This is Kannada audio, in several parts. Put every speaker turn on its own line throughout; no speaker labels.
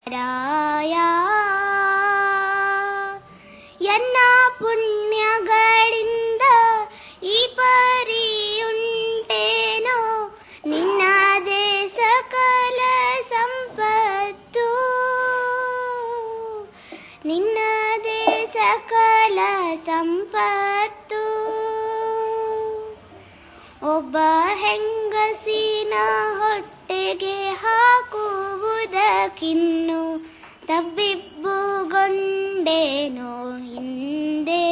ರಾಯ ಎನ್ನ ಪುಣ್ಯಗಳಿಂದ ಈ ಪರಿಯುಂಟೇನೋ ನಿನ್ನದೇ ಸಕಲ ಸಂಪತ್ತು ನಿನ್ನದೇ ಸಕಲ ಸಂಪತ್ತು ಒಬ್ಬ ಹೆಂಗಸಿನ ಹೊಟ್ಟೆಗೆ ಹಾಕುವುದಕ್ಕಿನ್ನು ತಬ್ಬಿಬ್ಬುಗೊಂಡೇನೋ ಹಿಂದೆ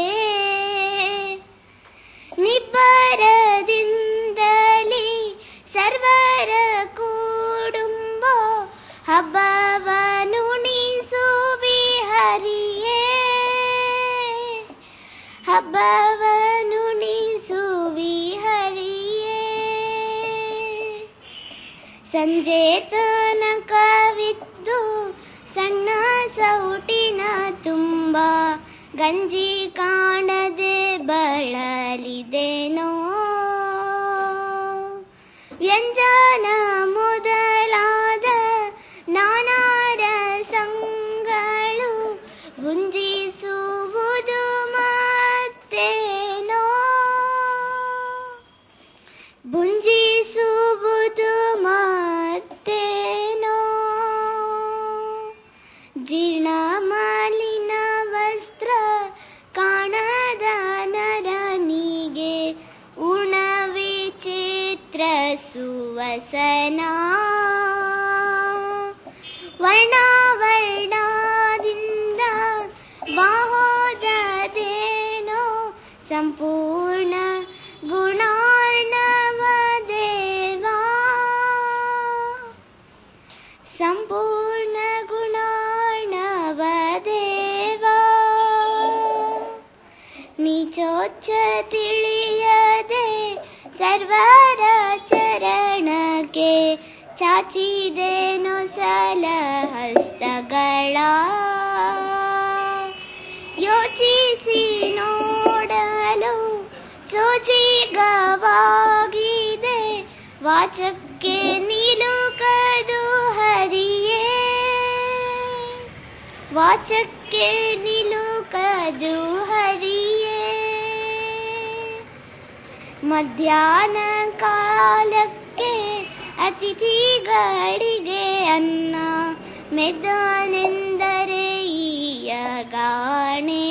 ನಿಬ್ಬರದಿಂದಲೇ ಸರ್ವರ ಕುಡುಂಬ ಹಬ್ಬವನು ನೀಸುವಿ ಹರಿಯೇ ಹಬ್ಬವನು ನೀಸುವಿ ಹರಿಯೇ ಸಂಜೆ ತನಕವಿದ್ದು ಸಣ್ಣ ಸೌಟಿನ ತುಂಬ ಗಂಜಿ ಕಾಣದೆ ಬಳಲಿದೆನೋ ವ್ಯಂಜನ ಮೊದಲಾದ ನಾನಾರ ಸಂಗಳು ಗುಂಜಿಸುವುದು ಮತ್ತೇನೋ ಭುಂಜಿಸುವುದು ಮತ್ತೇನೋ ಜೀರ್ಣ ಮಾಲಿನ ವಸ್ತ್ರ ಕಾಣದ ನರನಿಗೆ ಉಣವಿಚಿತ್ರ ಸುವಸನ ವರ್ಣ ವರ್ಣದಿಂದ ಬಾಹೋದದೇನೋ ಸಂಪೂರ್ಣ ಗುಣಾರ್ಣವ ದೇವಾ ಸಂಪೂರ್ಣ ಗುಣಾರ್ಣವ ದೇವಾ ನೀಚೋಚ್ಚ ತಿಳಿಯದೆ ಸರ್ವರ ಚರಣಕ್ಕೆ ಚಾಚಿದೇನೋ ಸಲ ಹಸ್ತಗಳ ಯೋಚಿಸಿ ನೋಡಲು ಸೋಜಿಗವಾಗಿದೆ ವಾಚಕ್ಕೆ ನಿಲುಕದು ಹರಿಯೇ ವಾಚಕ್ಕೆ ನಿಲುಕದು ಹರಿಯೇ ಮಧ್ಯಾಹ್ನ ಕಾಲಕ್ಕೆ ಅತಿಥಿಗಳಿಗೆ ಅನ್ನ ಮೆದ್ದನೆಂದರೆ ಈಯಗಾಣೆ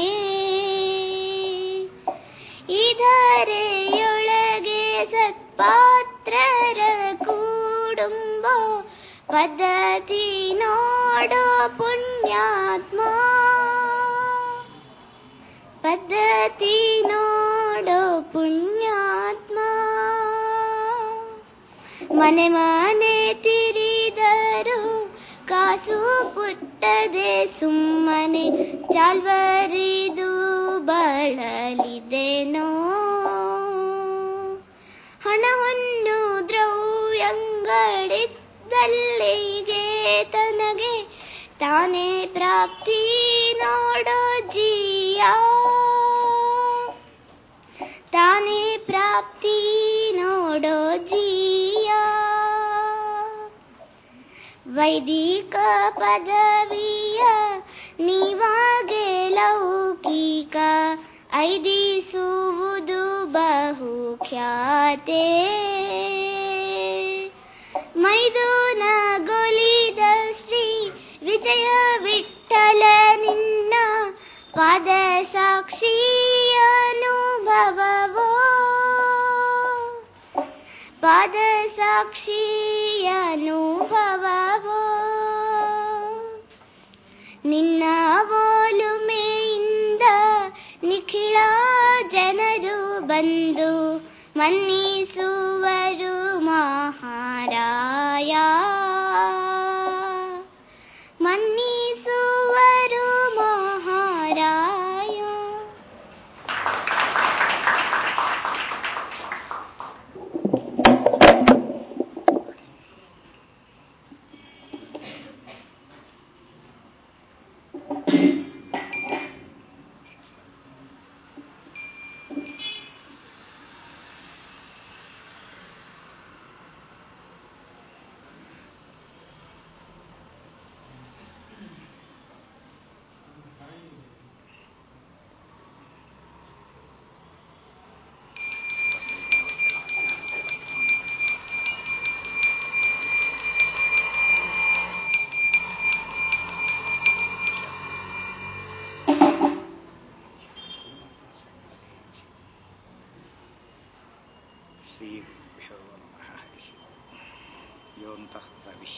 ಇದರೆಯೊಳಗೆ ಸತ್ಪಾತ್ರರ ಕುಡುಂಬ ಪದ್ಧತಿ ನೋಡೋ ಪುಣ್ಯಾತ್ಮ ಪದ್ಧತಿ ನೋಡೋ ಪುಣ್ಯಾತ್ಮ ಮನೆ ಮನೆ ತಿರಿದರು ಕಾಸು ಪುಟ್ಟದೆ ಸುಮ್ಮನೆ ಚಾಲ್ವರಿದು ಬಳಲಿದೆನೋ ಹಣವನ್ನು ದ್ರವ್ಯಂಗಡಿದ್ದಲ್ಲಿಗೆ ತನಗೆ ತಾನೇ ಪ್ರಾಪ್ತಿ ನೋಡೋ ಜೀಯ ತಾನೇ ಪ್ರಾಪ್ತಿ ನೋಡೋ ಜೀಯ ವೈದಿಕ ಪದವಿಯ ನೀವಾಗೆ ಲೌಕಿಕ ಐದಿಸುವುದು ಬಹು ಖ್ಯಾತೆ ಮೈದುನ ಗೊಲಿದ ಶ್ರೀ ವಿಜಯ ವಿಠಲ ನಿನ್ನ ಪಾದ ಸಾಕ್ಷಿ ಅನುಭವವೋ ಪಾದ ಸಾಕ್ಷಿ ಅನುಭವವೋ ನಿನ್ನ ಓಲುಮೆಯಿಂದ ನಿಖಿಳ ಜನರು ಬಂದು ಮನ್ನಿಸುವರು ಮಹಾರಾಯ ಮನ್ನಿಸುವರು ಮಹಾರಾಯ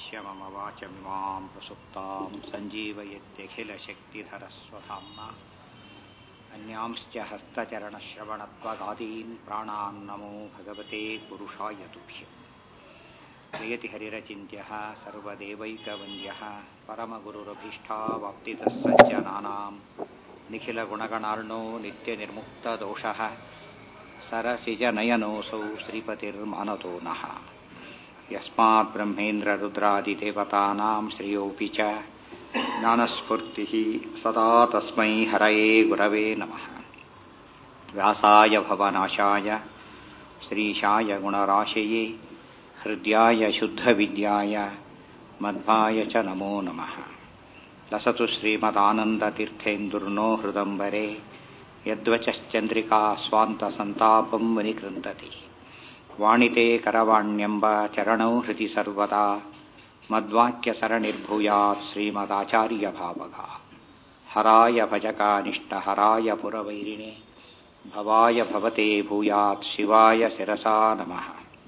यस्य मम वाचमिमां प्रसुप्तां सञ्जीवयत्यखिलशक्तिधरस्वधाम्ना अन्यांश्च हस्तचरणश्रवणत्वगादीन् प्राणान् नमो भगवते पुरुषाय तुभ्यम् जयति हरिरचिन्त्यः सर्वदेवैकवन्द्यः परमगुरुरभीष्टावाप्तितः सज्जनानां निखिलगुणगणार्णो नित्यनिर्मुक्तदोषः सरसिजनयनोऽसौ श्रीपतिर्मानतो नः यस्मात् ब्रह्मेन्द्ररुद्रादिदेवतानां श्रियोऽपि च ज्ञानस्फूर्तिः सदा तस्मै हरये गुरवे नमः व्यासाय भवनाशाय श्रीशाय गुणराशये हृद्याय शुद्धविद्याय मध्वाय च नमो नमः लसतु श्रीमदानन्दतीर्थेन्दुर्नो हृदम्बरे यद्वचश्चन्द्रिका स्वान्तसन्तापं विनिकृन्तति वाणिते करवाण्यम्ब चरणौ हृदि सर्वदा मद्वाक्यसरणिर्भूयात् श्रीमदाचार्यभावगा हराय भजकानिष्टहराय पुरवैरिणे भवाय भवते भूयात् शिवाय शिरसा नमः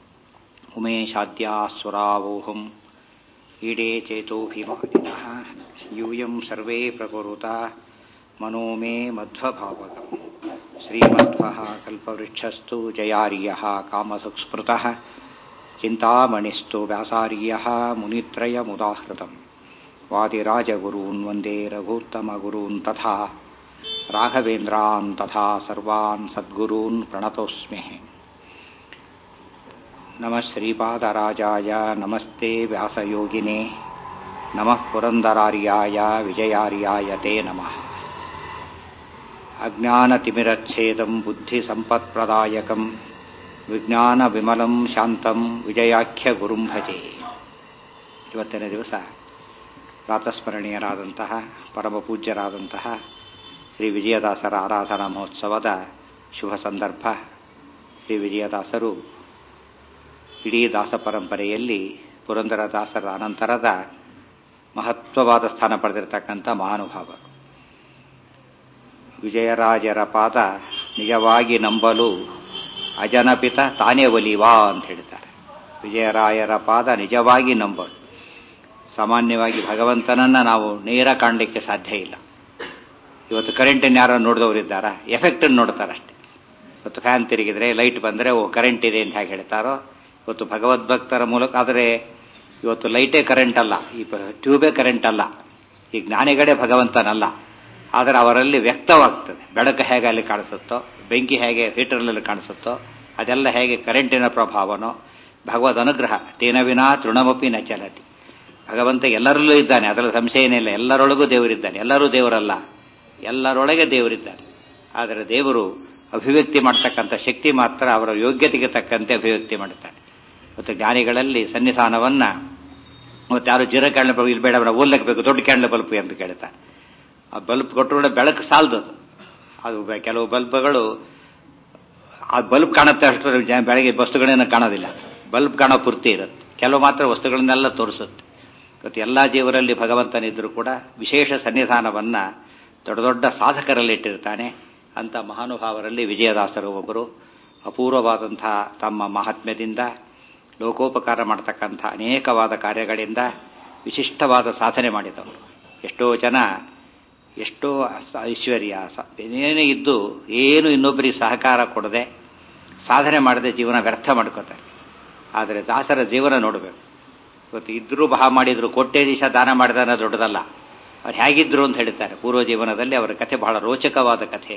उमेशाद्यासुरावोहम् ईडे चेतोऽभिमानिनः यूयं सर्वे प्रकुरुता मनो मे मध्वभावकम् श्रीमध्वः कल्पवृक्षस्तु जयार्यः कामसुस्मृतः चिन्तामणिस्तु व्यासार्यः मुनित्रयमुदाहृतम् वादिराजगुरून् वन्दे रघूत्तमगुरून् तथा राघवेन्द्रान् तथा सर्वान् सद्गुरून् प्रणतोऽस्मि नमः श्रीपादराजाय नमस्ते व्यासयोगिने नमः पुरन्दरार्याय विजयार्याय ते नमः अज्ञानतिमिरच्छेदं बुद्धिसम्पत्प्रदायकं ವಿಜ್ಞಾನವಿಮಲಂ ಶಾಂತಂ ವಿಜಯಾಖ್ಯ ಗುರುಂ ಭಜೆ ಇವತ್ತಿನ ದಿವಸ ಪ್ರಾತಸ್ಮರಣೀಯರಾದಂತಹ ಪರಮ ಪೂಜ್ಯರಾದಂತಹ ಶ್ರೀ ವಿಜಯದಾಸರ ಆರಾಧನಾ ಮಹೋತ್ಸವದ ಶುಭ ಸಂದರ್ಭ ಶ್ರೀ ವಿಜಯದಾಸರು ಇಡೀ ದಾಸ ಪರಂಪರೆಯಲ್ಲಿ ಪುರಂದರದಾಸರ ಅನಂತರದ ಮಹತ್ವವಾದ ಸ್ಥಾನ ಪಡೆದಿರತಕ್ಕಂಥ ಮಹಾನುಭಾವರು ವಿಜಯರಾಜರ ಪಾದ ನಿಜವಾಗಿ ನಂಬಲು ಅಜನಪಿತ ತಾನೇ ಒಲಿವಾ ಅಂತ ಹೇಳ್ತಾರೆ ವಿಜಯರಾಯರ ಪಾದ ನಿಜವಾಗಿ ನಂಬಲು ಸಾಮಾನ್ಯವಾಗಿ ಭಗವಂತನನ್ನ ನಾವು ನೇರ ಕಾಣಲಿಕ್ಕೆ ಸಾಧ್ಯ ಇಲ್ಲ ಇವತ್ತು ಕರೆಂಟನ್ನು ಯಾರೋ ನೋಡಿದವರಿದ್ದಾರಾ ಎಫೆಕ್ಟನ್ನು ನೋಡ್ತಾರಷ್ಟೆ ಇವತ್ತು ಫ್ಯಾನ್ ತಿರುಗಿದ್ರೆ ಲೈಟ್ ಬಂದರೆ ಓ ಕರೆಂಟ್ ಇದೆ ಅಂತ ಹೇಗೆ ಹೇಳ್ತಾರೋ ಇವತ್ತು ಭಗವದ್ಭಕ್ತರ ಮೂಲಕ ಆದರೆ ಇವತ್ತು ಲೈಟೇ ಕರೆಂಟ್ ಅಲ್ಲ ಈ ಟ್ಯೂಬೇ ಕರೆಂಟ್ ಅಲ್ಲ ಈ ಜ್ಞಾನಿಗಳೇ ಭಗವಂತನಲ್ಲ ಆದರೆ ಅವರಲ್ಲಿ ವ್ಯಕ್ತವಾಗ್ತದೆ ಬೆಳಕು ಹೇಗೆ ಅಲ್ಲಿ ಕಾಣಿಸುತ್ತೋ ಬೆಂಕಿ ಹೇಗೆ ಹೀಟರ್ನಲ್ಲಿ ಕಾಣಿಸುತ್ತೋ ಅದೆಲ್ಲ ಹೇಗೆ ಕರೆಂಟಿನ ಪ್ರಭಾವನೋ ಭಗವದ್ ಅನುಗ್ರಹ ತೇನ ವಿನಾ ತೃಣಮಪಿ ನ ಚಲತಿ ಭಗವಂತ ಎಲ್ಲರಲ್ಲೂ ಇದ್ದಾನೆ ಅದರಲ್ಲಿ ಸಂಶಯನೇ ಇಲ್ಲ ಎಲ್ಲರೊಳಗೂ ದೇವರಿದ್ದಾನೆ ಎಲ್ಲರೂ ದೇವರಲ್ಲ ಎಲ್ಲರೊಳಗೆ ದೇವರಿದ್ದಾನೆ ಆದರೆ ದೇವರು ಅಭಿವ್ಯಕ್ತಿ ಮಾಡ್ತಕ್ಕಂಥ ಶಕ್ತಿ ಮಾತ್ರ ಅವರ ಯೋಗ್ಯತೆಗೆ ತಕ್ಕಂತೆ ಅಭಿವ್ಯಕ್ತಿ ಮಾಡುತ್ತಾನೆ ಮತ್ತು ಜ್ಞಾನಿಗಳಲ್ಲಿ ಸನ್ನಿಧಾನವನ್ನ ಮತ್ತು ಯಾರು ಜೀರ ಕ್ಯಾಂಡ್ಲ ಬಲ್ಬ್ ಇಲ್ಲಿ ಬೇಡ ಬೇಡ ಓದ್ಲಕ್ಕೆ ಬೇಕು ದೊಡ್ಡ ಕ್ಯಾಂಡ್ಲ ಬಲ್ಬ್ ಅಂತ ಕೇಳ್ತಾರೆ ಆ ಬಲ್ಬ್ ಕೊಟ್ಟರು ಬೆಳಕು ಸಾಲದದು ಅದು ಕೆಲವು ಬಲ್ಬ್ಗಳು ಆ ಬಲ್ಬ್ ಕಾಣುತ್ತೆ ಅಷ್ಟು ಬೆಳಗ್ಗೆ ವಸ್ತುಗಳೇನು ಕಾಣೋದಿಲ್ಲ ಬಲ್ಬ್ ಕಾಣೋ ಪೂರ್ತಿ ಇರುತ್ತೆ ಕೆಲವು ಮಾತ್ರ ವಸ್ತುಗಳನ್ನೆಲ್ಲ ತೋರಿಸುತ್ತೆ ಇವತ್ತು ಎಲ್ಲ ಜೀವರಲ್ಲಿ ಭಗವಂತನಿದ್ರೂ ಕೂಡ ವಿಶೇಷ ಸನ್ನಿಧಾನವನ್ನ ದೊಡ್ಡ ದೊಡ್ಡ ಸಾಧಕರಲ್ಲಿ ಇಟ್ಟಿರ್ತಾನೆ ಅಂತ ಮಹಾನುಭಾವರಲ್ಲಿ ವಿಜಯದಾಸರು ಒಬ್ಬರು ಅಪೂರ್ವವಾದಂತಹ ತಮ್ಮ ಮಹಾತ್ಮ್ಯದಿಂದ ಲೋಕೋಪಕಾರ ಮಾಡತಕ್ಕಂಥ ಅನೇಕವಾದ ಕಾರ್ಯಗಳಿಂದ ವಿಶಿಷ್ಟವಾದ ಸಾಧನೆ ಮಾಡಿದವರು ಎಷ್ಟೋ ಜನ ಎಷ್ಟೋ ಐಶ್ವರ್ಯ ಏನೇ ಇದ್ದು ಏನು ಇನ್ನೊಬ್ಬರಿಗೆ ಸಹಕಾರ ಕೊಡದೆ ಸಾಧನೆ ಮಾಡದೆ ಜೀವನ ವ್ಯರ್ಥ ಮಾಡ್ಕೋತಾರೆ ಆದರೆ ದಾಸರ ಜೀವನ ನೋಡಬೇಕು ಇವತ್ತು ಇದ್ರೂ ಬಹ ಮಾಡಿದ್ರು ಕೋಟ್ಯಾಧೀಶ ದಾನ ಮಾಡಿದಾನ ದೊಡ್ಡದಲ್ಲ ಅವ್ರು ಹೇಗಿದ್ರು ಅಂತ ಹೇಳ್ತಾರೆ ಪೂರ್ವ ಜೀವನದಲ್ಲಿ ಅವರ ಕಥೆ ಬಹಳ ರೋಚಕವಾದ ಕಥೆ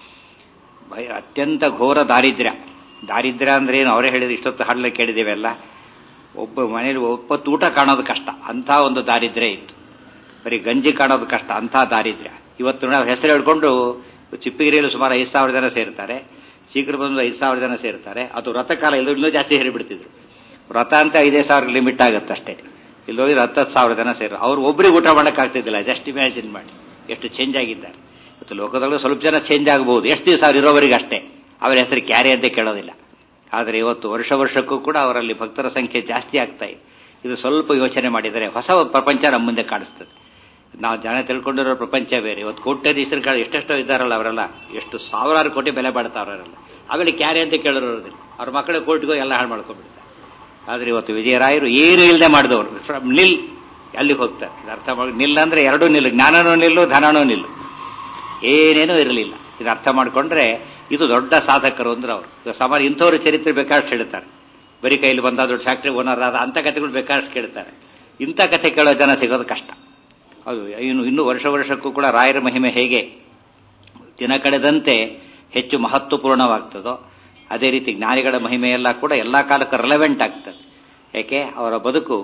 ಭಯ ಅತ್ಯಂತ ಘೋರ ದಾರಿದ್ರ್ಯ ದಾರಿದ್ರ್ಯ ಅಂದ್ರೆ ಏನು ಅವರೇ ಹೇಳಿದ್ರು ಇಷ್ಟೊತ್ತು ಹಾಡಲ ಕೇಳಿದೇವೆಲ್ಲ ಒಬ್ಬ ಮನೇಲಿ ಒಪ್ಪತ್ತು ಊಟ ಕಾಣೋದು ಕಷ್ಟ ಅಂಥ ಒಂದು ದಾರಿದ್ರ್ಯ ಇತ್ತು ಬರೀ ಗಂಜಿ ಕಾಣೋದು ಕಷ್ಟ ಅಂಥ ದಾರಿದ್ರ್ಯ ಇವತ್ತು ನಾವು ಹೆಸರು ಹೇಳ್ಕೊಂಡು ಚಿಪ್ಪಗಿರಿಯಲ್ಲಿ ಸುಮಾರು ಐದು ಸಾವಿರ ಜನ ಸೇರ್ತಾರೆ ಶೀಘ್ರ ಬಂದು ಐದು ಸಾವಿರ ಜನ ಸೇರ್ತಾರೆ ಅದು ವ್ರತಕಾಲ ಇಲ್ಲೂ ಇನ್ನೂ ಜಾಸ್ತಿ ಸೇರಿಬಿಡ್ತಿದ್ರು ವ್ರತ ಅಂತ ಐದೇ ಸಾವಿರ ಲಿಮಿಟ್ ಆಗುತ್ತೆ ಅಷ್ಟೇ ಇಲ್ಲೋಗಿ ಹತ್ತತ್ತು ಸಾವಿರ ಜನ ಸೇರು ಅವ್ರು ಒಬ್ರಿಗೆ ಊಟ ಮಾಡೋಕ್ಕಾಗ್ತಿದ್ದಿಲ್ಲ ಜಸ್ಟ್ ಇಮ್ಯಾಜಿನ್ ಮಾಡಿ ಎಷ್ಟು ಚೇಂಜ್ ಆಗಿದ್ದಾರೆ ಇವತ್ತು ಲೋಕದಲ್ಲೂ ಸ್ವಲ್ಪ ಜನ ಚೇಂಜ್ ಆಗಬಹುದು ಎಷ್ಟು ದಿವಸ ಅವ್ರು ಇರೋವರೆಗೆ ಅಷ್ಟೇ ಅವರ ಹೆಸರು ಕ್ಯಾರಿ ಅಂತ ಕೇಳೋದಿಲ್ಲ ಆದರೆ ಇವತ್ತು ವರ್ಷ ವರ್ಷಕ್ಕೂ ಕೂಡ ಅವರಲ್ಲಿ ಭಕ್ತರ ಸಂಖ್ಯೆ ಜಾಸ್ತಿ ಆಗ್ತಾ ಇದೆ ಇದು ಸ್ವಲ್ಪ ಯೋಚನೆ ಮಾಡಿದರೆ ಹೊಸ ಪ್ರಪಂಚ ನಮ್ಮ ಮುಂದೆ ಕಾಣಿಸ್ತದೆ ನಾವು ಜನ ತಿಳ್ಕೊಂಡಿರೋ ಪ್ರಪಂಚ ಬೇರೆ ಇವತ್ತು ಕೋಟ್ಯಾಧೀಶರುಗಳು ಎಷ್ಟೆಷ್ಟೋ ಇದ್ದಾರಲ್ಲ ಅವರೆಲ್ಲ ಎಷ್ಟು ಸಾವಿರಾರು ಕೋಟಿ ಬೆಲೆ ಬಾಡ್ತಾವ್ರಲ್ಲ ಆಮೇಲೆ ಕ್ಯಾರೆ ಅಂತ ಕೇಳಿರೋದಿಲ್ಲ ಅವ್ರ ಮಕ್ಕಳ ಕೋರ್ಟ್ಗೂ ಎಲ್ಲ ಹಾಳು ಮಾಡ್ಕೊಂಡ್ಬಿಡ್ತಾರೆ ಆದರೆ ಇವತ್ತು ವಿಜಯರಾಯರು ಏನು ಇಲ್ಲದೆ ಮಾಡಿದವರು ಫ್ರಮ್ ನಿಲ್ ಅಲ್ಲಿಗೆ ಹೋಗ್ತಾರೆ ಇದು ಅರ್ಥ ಮಾಡಿ ನಿಲ್ ಅಂದ್ರೆ ಎರಡೂ ನಿಲ್ಲು ಜ್ಞಾನನೂ ನಿಲ್ಲು ಧನನೂ ನಿಲ್ಲು ಏನೇನೂ ಇರಲಿಲ್ಲ ಇದು ಅರ್ಥ ಮಾಡಿಕೊಂಡ್ರೆ ಇದು ದೊಡ್ಡ ಸಾಧಕರು ಅಂದ್ರೆ ಅವರು ಈಗ ಸಮಾನ ಇಂಥವ್ರ ಚರಿತ್ರೆ ಬೇಕಾದಷ್ಟು ಹೇಳ್ತಾರೆ ಬರೀ ಕೈಲಿ ಬಂದ ದೊಡ್ಡ ಫ್ಯಾಕ್ಟ್ರಿ ಓನರ್ ಆದ ಅಂಥ ಕಥೆಗಳು ಬೇಕಾದಷ್ಟು ಕೇಳ್ತಾರೆ ಇಂಥ ಕಥೆ ಕೇಳೋ ಜನ ಸಿಗೋದು ಕಷ್ಟ ಅದು ಇನ್ನು ಇನ್ನು ವರ್ಷ ವರ್ಷಕ್ಕೂ ಕೂಡ ರಾಯರ ಮಹಿಮೆ ಹೇಗೆ ದಿನ ಕಳೆದಂತೆ ಹೆಚ್ಚು ಮಹತ್ವಪೂರ್ಣವಾಗ್ತದೋ ಅದೇ ರೀತಿ ಜ್ಞಾನಿಗಳ ಮಹಿಮೆಯೆಲ್ಲ ಕೂಡ ಎಲ್ಲ ಕಾಲಕ್ಕೂ ರೆಲೆವೆಂಟ್ ಆಗ್ತದೆ ಯಾಕೆ ಅವರ ಬದುಕು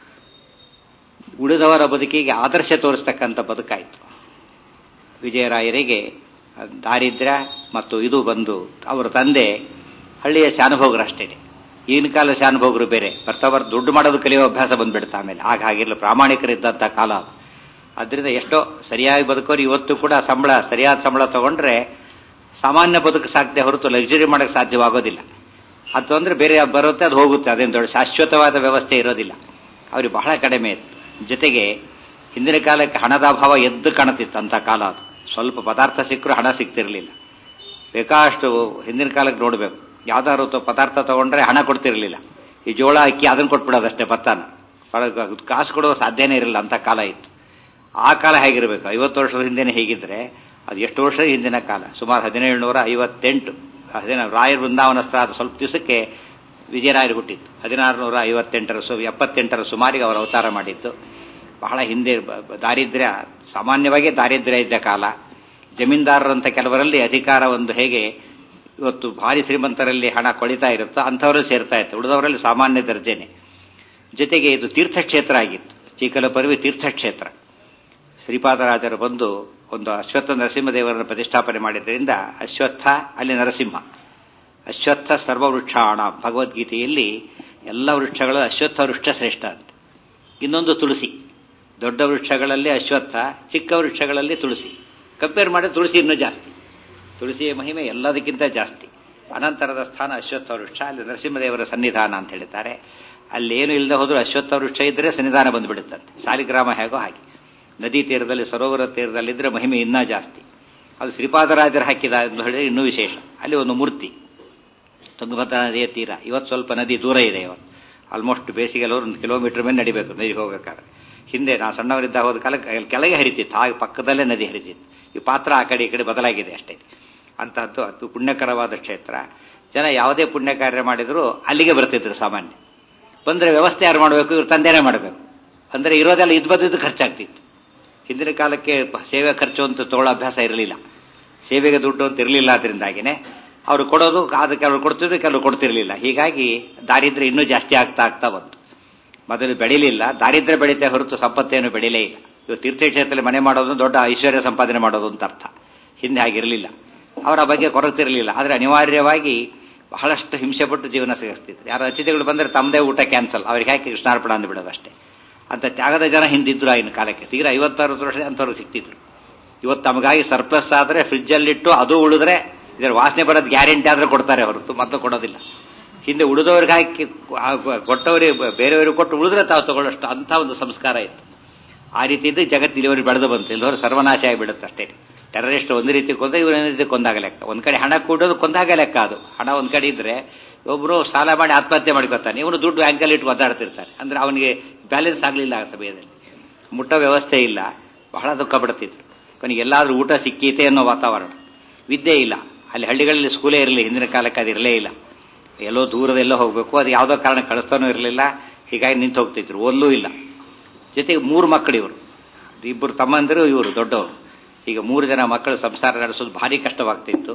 ಉಳಿದವರ ಬದುಕಿಗೆ ಆದರ್ಶ ತೋರಿಸ್ತಕ್ಕಂಥ ಬದುಕಾಯಿತು ವಿಜಯರಾಯರಿಗೆ ದಾರಿದ್ರ್ಯ ಮತ್ತು ಇದು ಬಂದು ಅವರ ತಂದೆ ಹಳ್ಳಿಯ ಶಾನುಭೋಗರಷ್ಟೇ ಈಗಿನ ಕಾಲ ಶಾನುಭೋಗರು ಬೇರೆ ಬರ್ತವರ್ ದುಡ್ಡು ಮಾಡೋದು ಕಲಿಯೋ ಅಭ್ಯಾಸ ಬಂದ್ಬಿಡುತ್ತೆ ಆಮೇಲೆ ಆಗ ಹಾಗಿಲ್ಲ ಪ್ರಾಮಾಣಿಕರಿದ್ದಂಥ ಕಾಲ ಅದು ಅದರಿಂದ ಎಷ್ಟೋ ಸರಿಯಾಗಿ ಬದುಕೋರು ಇವತ್ತು ಕೂಡ ಸಂಬಳ ಸರಿಯಾದ ಸಂಬಳ ತಗೊಂಡ್ರೆ ಸಾಮಾನ್ಯ ಬದುಕು ಸಾಧ್ಯ ಹೊರತು ಲಕ್ಸುರಿ ಮಾಡೋಕ್ಕೆ ಸಾಧ್ಯವಾಗೋದಿಲ್ಲ ಅದು ಅಂದ್ರೆ ಬೇರೆ ಬರುತ್ತೆ ಅದು ಹೋಗುತ್ತೆ ಅದೇನು ದೊಡ್ಡ ಶಾಶ್ವತವಾದ ವ್ಯವಸ್ಥೆ ಇರೋದಿಲ್ಲ ಅವ್ರಿಗೆ ಬಹಳ ಕಡಿಮೆ ಇತ್ತು ಜೊತೆಗೆ ಹಿಂದಿನ ಕಾಲಕ್ಕೆ ಹಣದ ಅಭಾವ ಎದ್ದು ಕಾಣುತ್ತಿತ್ತು ಅಂತ ಕಾಲ ಅದು ಸ್ವಲ್ಪ ಪದಾರ್ಥ ಸಿಕ್ಕರೂ ಹಣ ಸಿಗ್ತಿರ್ಲಿಲ್ಲ ಬೇಕಾಷ್ಟು ಹಿಂದಿನ ಕಾಲಕ್ಕೆ ನೋಡಬೇಕು ಯಾವ್ದಾದ್ರು ಪದಾರ್ಥ ತಗೊಂಡ್ರೆ ಹಣ ಕೊಡ್ತಿರ್ಲಿಲ್ಲ ಈ ಜೋಳ ಅಕ್ಕಿ ಅದನ್ನು ಕೊಟ್ಬಿಡೋದಷ್ಟೇ ಭತ್ತನ ಕಾಸು ಕೊಡೋ ಸಾಧ್ಯನೇ ಇರಲಿಲ್ಲ ಅಂತ ಕಾಲ ಇತ್ತು ಆ ಕಾಲ ಹೇಗಿರಬೇಕು ಐವತ್ತು ವರ್ಷದ ಹಿಂದೆನೇ ಹೇಗಿದ್ರೆ ಅದು ಎಷ್ಟು ವರ್ಷ ಹಿಂದಿನ ಕಾಲ ಸುಮಾರು ಹದಿನೇಳುನೂರ ಐವತ್ತೆಂಟು ಹದಿನ ರಾಯರ ಬೃಂದಾವನಸ್ಥ ಆದ ಸ್ವಲ್ಪ ದಿವಸಕ್ಕೆ ವಿಜಯರಾಯರು ಹುಟ್ಟಿತ್ತು ಹದಿನಾರು ನೂರ ಐವತ್ತೆಂಟರ ಸು ಎಪ್ಪತ್ತೆಂಟರ ಸುಮಾರಿಗೆ ಅವರು ಅವತಾರ ಮಾಡಿದ್ದು ಬಹಳ ಹಿಂದೆ ದಾರಿದ್ರ್ಯ ಸಾಮಾನ್ಯವಾಗಿ ದಾರಿದ್ರ್ಯ ಇದ್ದ ಕಾಲ ಜಮೀನ್ದಾರರಂತ ಕೆಲವರಲ್ಲಿ ಅಧಿಕಾರ ಒಂದು ಹೇಗೆ ಇವತ್ತು ಭಾರಿ ಶ್ರೀಮಂತರಲ್ಲಿ ಹಣ ಕೊಳಿತಾ ಇರುತ್ತೋ ಅಂಥವರು ಸೇರ್ತಾ ಇತ್ತು ಉಳಿದವರಲ್ಲಿ ಸಾಮಾನ್ಯ ದರ್ಜೆನೆ ಜೊತೆಗೆ ಇದು ತೀರ್ಥಕ್ಷೇತ್ರ ಆಗಿತ್ತು ಚೀಕಲಪರ್ವಿ ತೀರ್ಥಕ್ಷೇತ್ರ ಶ್ರೀಪಾದರಾಜರು ಬಂದು ಒಂದು ಅಶ್ವತ್ಥ ನರಸಿಂಹದೇವರನ್ನು ಪ್ರತಿಷ್ಠಾಪನೆ ಮಾಡಿದ್ದರಿಂದ ಅಶ್ವತ್ಥ ಅಲ್ಲಿ ನರಸಿಂಹ ಅಶ್ವತ್ಥ ಸರ್ವವೃಕ್ಷಾಣ ಭಗವದ್ಗೀತೆಯಲ್ಲಿ ಎಲ್ಲ ವೃಕ್ಷಗಳು ಅಶ್ವತ್ಥ ವೃಕ್ಷ ಶ್ರೇಷ್ಠ ಅಂತ ಇನ್ನೊಂದು ತುಳಸಿ ದೊಡ್ಡ ವೃಕ್ಷಗಳಲ್ಲಿ ಅಶ್ವತ್ಥ ಚಿಕ್ಕ ವೃಕ್ಷಗಳಲ್ಲಿ ತುಳಸಿ ಕಂಪೇರ್ ಮಾಡಿದ್ರೆ ತುಳಸಿ ಇನ್ನೂ ಜಾಸ್ತಿ ತುಳಸಿಯ ಮಹಿಮೆ ಎಲ್ಲದಕ್ಕಿಂತ ಜಾಸ್ತಿ ಅನಂತರದ ಸ್ಥಾನ ಅಶ್ವತ್ಥ ವೃಕ್ಷ ಅಲ್ಲಿ ನರಸಿಂಹದೇವರ ಸನ್ನಿಧಾನ ಅಂತ ಹೇಳ್ತಾರೆ ಅಲ್ಲಿ ಏನು ಇಲ್ಲದೆ ಹೋದ್ರೂ ಅಶ್ವತ್ಥ ವೃಕ್ಷ ಇದ್ರೆ ಸನ್ನಿಧಾನ ಬಂದ್ಬಿಡುತ್ತಂತೆ ಸಾಲಿಗ್ರಾಮ ಹೇಗೋ ಹಾಗೆ ನದಿ ತೀರದಲ್ಲಿ ಸರೋವರ ತೀರದಲ್ಲಿದ್ದರೆ ಮಹಿಮೆ ಇನ್ನೂ ಜಾಸ್ತಿ ಅದು ಶ್ರೀಪಾದರಾಜರು ಹಾಕಿದ ಅಂತ ಹೇಳಿದ್ರೆ ಇನ್ನೂ ವಿಶೇಷ ಅಲ್ಲಿ ಒಂದು ಮೂರ್ತಿ ತುಂಗಭದ್ರಾ ನದಿಯ ತೀರ ಇವತ್ತು ಸ್ವಲ್ಪ ನದಿ ದೂರ ಇದೆ ಇವತ್ತು ಆಲ್ಮೋಸ್ಟ್ ಬೇಸಿಗೆಲ್ಲ ಒಂದು ಕಿಲೋಮೀಟರ್ ಮೇಲೆ ನಡಿಬೇಕು ನದಿಗೆ ಹೋಗ್ಬೇಕಾದ್ರೆ ಹಿಂದೆ ನಾ ಸಣ್ಣವರಿದ್ದ ಹೋದ ಕಾಲಕ್ಕೆ ಕೆಳಗೆ ಹರಿತಿತ್ತು ಹಾಗೆ ಪಕ್ಕದಲ್ಲೇ ನದಿ ಹರಿತಿತ್ತು ಈ ಪಾತ್ರ ಆ ಕಡೆ ಈ ಕಡೆ ಬದಲಾಗಿದೆ ಅಷ್ಟೇ ಅಂತಹದ್ದು ಅದು ಪುಣ್ಯಕರವಾದ ಕ್ಷೇತ್ರ ಜನ ಯಾವುದೇ ಪುಣ್ಯ ಕಾರ್ಯ ಮಾಡಿದರೂ ಅಲ್ಲಿಗೆ ಬರ್ತಿದ್ರು ಸಾಮಾನ್ಯ ಬಂದರೆ ವ್ಯವಸ್ಥೆ ಯಾರು ಮಾಡಬೇಕು ಇವ್ರ ತಂದೆನೇ ಮಾಡಬೇಕು ಅಂದರೆ ಇರೋದೆಲ್ಲ ಇದು ಬದಿದ್ದು ಖರ್ಚಾಗ್ತಿತ್ತು ಹಿಂದಿನ ಕಾಲಕ್ಕೆ ಸೇವೆ ಖರ್ಚು ಅಂತ ತಗೊಳ್ಳೋ ಅಭ್ಯಾಸ ಇರಲಿಲ್ಲ ಸೇವೆಗೆ ದುಡ್ಡು ಅಂತ ಇರಲಿಲ್ಲ ಅದರಿಂದಾಗಿನೇ ಅವರು ಕೊಡೋದು ಅದು ಕೆಲವರು ಕೊಡ್ತಿದ್ರು ಕೆಲವರು ಕೊಡ್ತಿರ್ಲಿಲ್ಲ ಹೀಗಾಗಿ ದಾರಿದ್ರ್ಯ ಇನ್ನೂ ಜಾಸ್ತಿ ಆಗ್ತಾ ಆಗ್ತಾ ಬಂತು ಮೊದಲು ಬೆಳಿಲಿಲ್ಲ ದಾರಿದ್ರ್ಯ ಬೆಳೀತಾ ಹೊರತು ಸಂಪತ್ತೇನು ಬೆಳಿಲೇ ಇಲ್ಲ ಇವು ತೀರ್ಥಕ್ಷೇತ್ರದಲ್ಲಿ ಮನೆ ಮಾಡೋದು ದೊಡ್ಡ ಐಶ್ವರ್ಯ ಸಂಪಾದನೆ ಮಾಡೋದು ಅಂತ ಅರ್ಥ ಹಿಂದೆ ಹಾಗಿರಲಿಲ್ಲ ಅವರ ಬಗ್ಗೆ ಕೊರತಿರಲಿಲ್ಲ ಆದರೆ ಅನಿವಾರ್ಯವಾಗಿ ಬಹಳಷ್ಟು ಹಿಂಸೆಪಟ್ಟು ಜೀವನ ಸಿಗಿಸ್ತಿದ್ರು ಯಾರು ಅತಿಥಿಗಳು ಬಂದರೆ ತಮ್ಮದೇ ಊಟ ಕ್ಯಾನ್ಸಲ್ ಅವ್ರಿಗೆ ಹಾಕಿ ಕೃಷ್ಣಾರ್ಪಣ ಅಂದ್ಬಿಡೋದಷ್ಟೇ ಅಂತ ತ್ಯಾಗದ ಜನ ಹಿಂದಿದ್ರು ಆಗಿನ ಕಾಲಕ್ಕೆ ತೀರಾ ಐವತ್ತಾರು ವರ್ಷ ಅಂಥವ್ರು ಸಿಕ್ತಿದ್ರು ಇವತ್ತು ನಮಗಾಗಿ ಸರ್ಪ್ಲಸ್ ಆದರೆ ಫ್ರಿಜ್ಜಲ್ಲಿಟ್ಟು ಅದು ಉಳಿದ್ರೆ ಇದರ ವಾಸನೆ ಬರೋದು ಗ್ಯಾರಂಟಿ ಆದ್ರೆ ಕೊಡ್ತಾರೆ ಹೊರತು ಮತ್ತೆ ಕೊಡೋದಿಲ್ಲ ಹಿಂದೆ ಉಳಿದವ್ರಿಗೆ ಹಾಕಿ ಕೊಟ್ಟವರಿಗೆ ಬೇರೆಯವ್ರಿಗೆ ಕೊಟ್ಟು ಉಳಿದ್ರೆ ತಾವು ತಗೊಳ್ಳೋಷ್ಟು ಅಂಥ ಒಂದು ಸಂಸ್ಕಾರ ಇತ್ತು ಆ ರೀತಿ ಇದ್ದು ಜಗತ್ತು ಇಲ್ಲಿವರೆಗೆ ಬೆಳೆದು ಬಂತು ಇಲ್ಲವರು ಸರ್ವನಾಶ ಆಗಿಬಿಡುತ್ತೆ ಅಷ್ಟೇ ಟೆರರಿಸ್ಟ್ ಒಂದು ರೀತಿ ಕೊಂದ ಇವರು ಒಂದು ರೀತಿ ಕೊಂದಾಗ ಲೆಕ್ಕ ಒಂದು ಕಡೆ ಹಣ ಕೂಡೋದು ಕೊಂದಾಗ ಲೆಕ್ಕ ಅದು ಹಣ ಒಂದು ಕಡೆ ಇದ್ರೆ ಒಬ್ಬರು ಸಾಲ ಮಾಡಿ ಆತ್ಮಹತ್ಯೆ ಮಾಡ್ಕೊತಾನೆ ಇವನು ದುಡ್ಡು ಬ್ಯಾಂಕಲ್ಲಿ ಇಟ್ಟು ಒದ್ದಾಡ್ತಿರ್ತಾನೆ ಅಂದ್ರೆ ಅವನಿಗೆ ಬ್ಯಾಲೆನ್ಸ್ ಆಗಲಿಲ್ಲ ಆ ಸಮಯದಲ್ಲಿ ಮುಟ್ಟೋ ವ್ಯವಸ್ಥೆ ಇಲ್ಲ ಬಹಳ ದುಃಖ ಪಡ್ತಿದ್ರು ಕೊನೆಗೆ ಎಲ್ಲಾದ್ರೂ ಊಟ ಸಿಕ್ಕೀತೆ ಅನ್ನೋ ವಾತಾವರಣ ವಿದ್ಯೆ ಇಲ್ಲ ಅಲ್ಲಿ ಹಳ್ಳಿಗಳಲ್ಲಿ ಸ್ಕೂಲೇ ಇರಲಿ ಹಿಂದಿನ ಕಾಲಕ್ಕೆ ಅದು ಇರಲೇ ಇಲ್ಲ ಎಲ್ಲೋ ದೂರದೆಲ್ಲೋ ಹೋಗಬೇಕು ಅದು ಯಾವುದೋ ಕಾರಣ ಕಳಿಸ್ತಾನೂ ಇರಲಿಲ್ಲ ಹೀಗಾಗಿ ನಿಂತು ಹೋಗ್ತಿದ್ರು ಓದಲೂ ಇಲ್ಲ ಜೊತೆಗೆ ಮೂರು ಮಕ್ಕಳು ಇವರು ಇಬ್ಬರು ತಮ್ಮಂದಿರು ಇವರು ದೊಡ್ಡವರು ಈಗ ಮೂರು ಜನ ಮಕ್ಕಳು ಸಂಸಾರ ನಡೆಸೋದು ಭಾರಿ ಕಷ್ಟವಾಗ್ತಿತ್ತು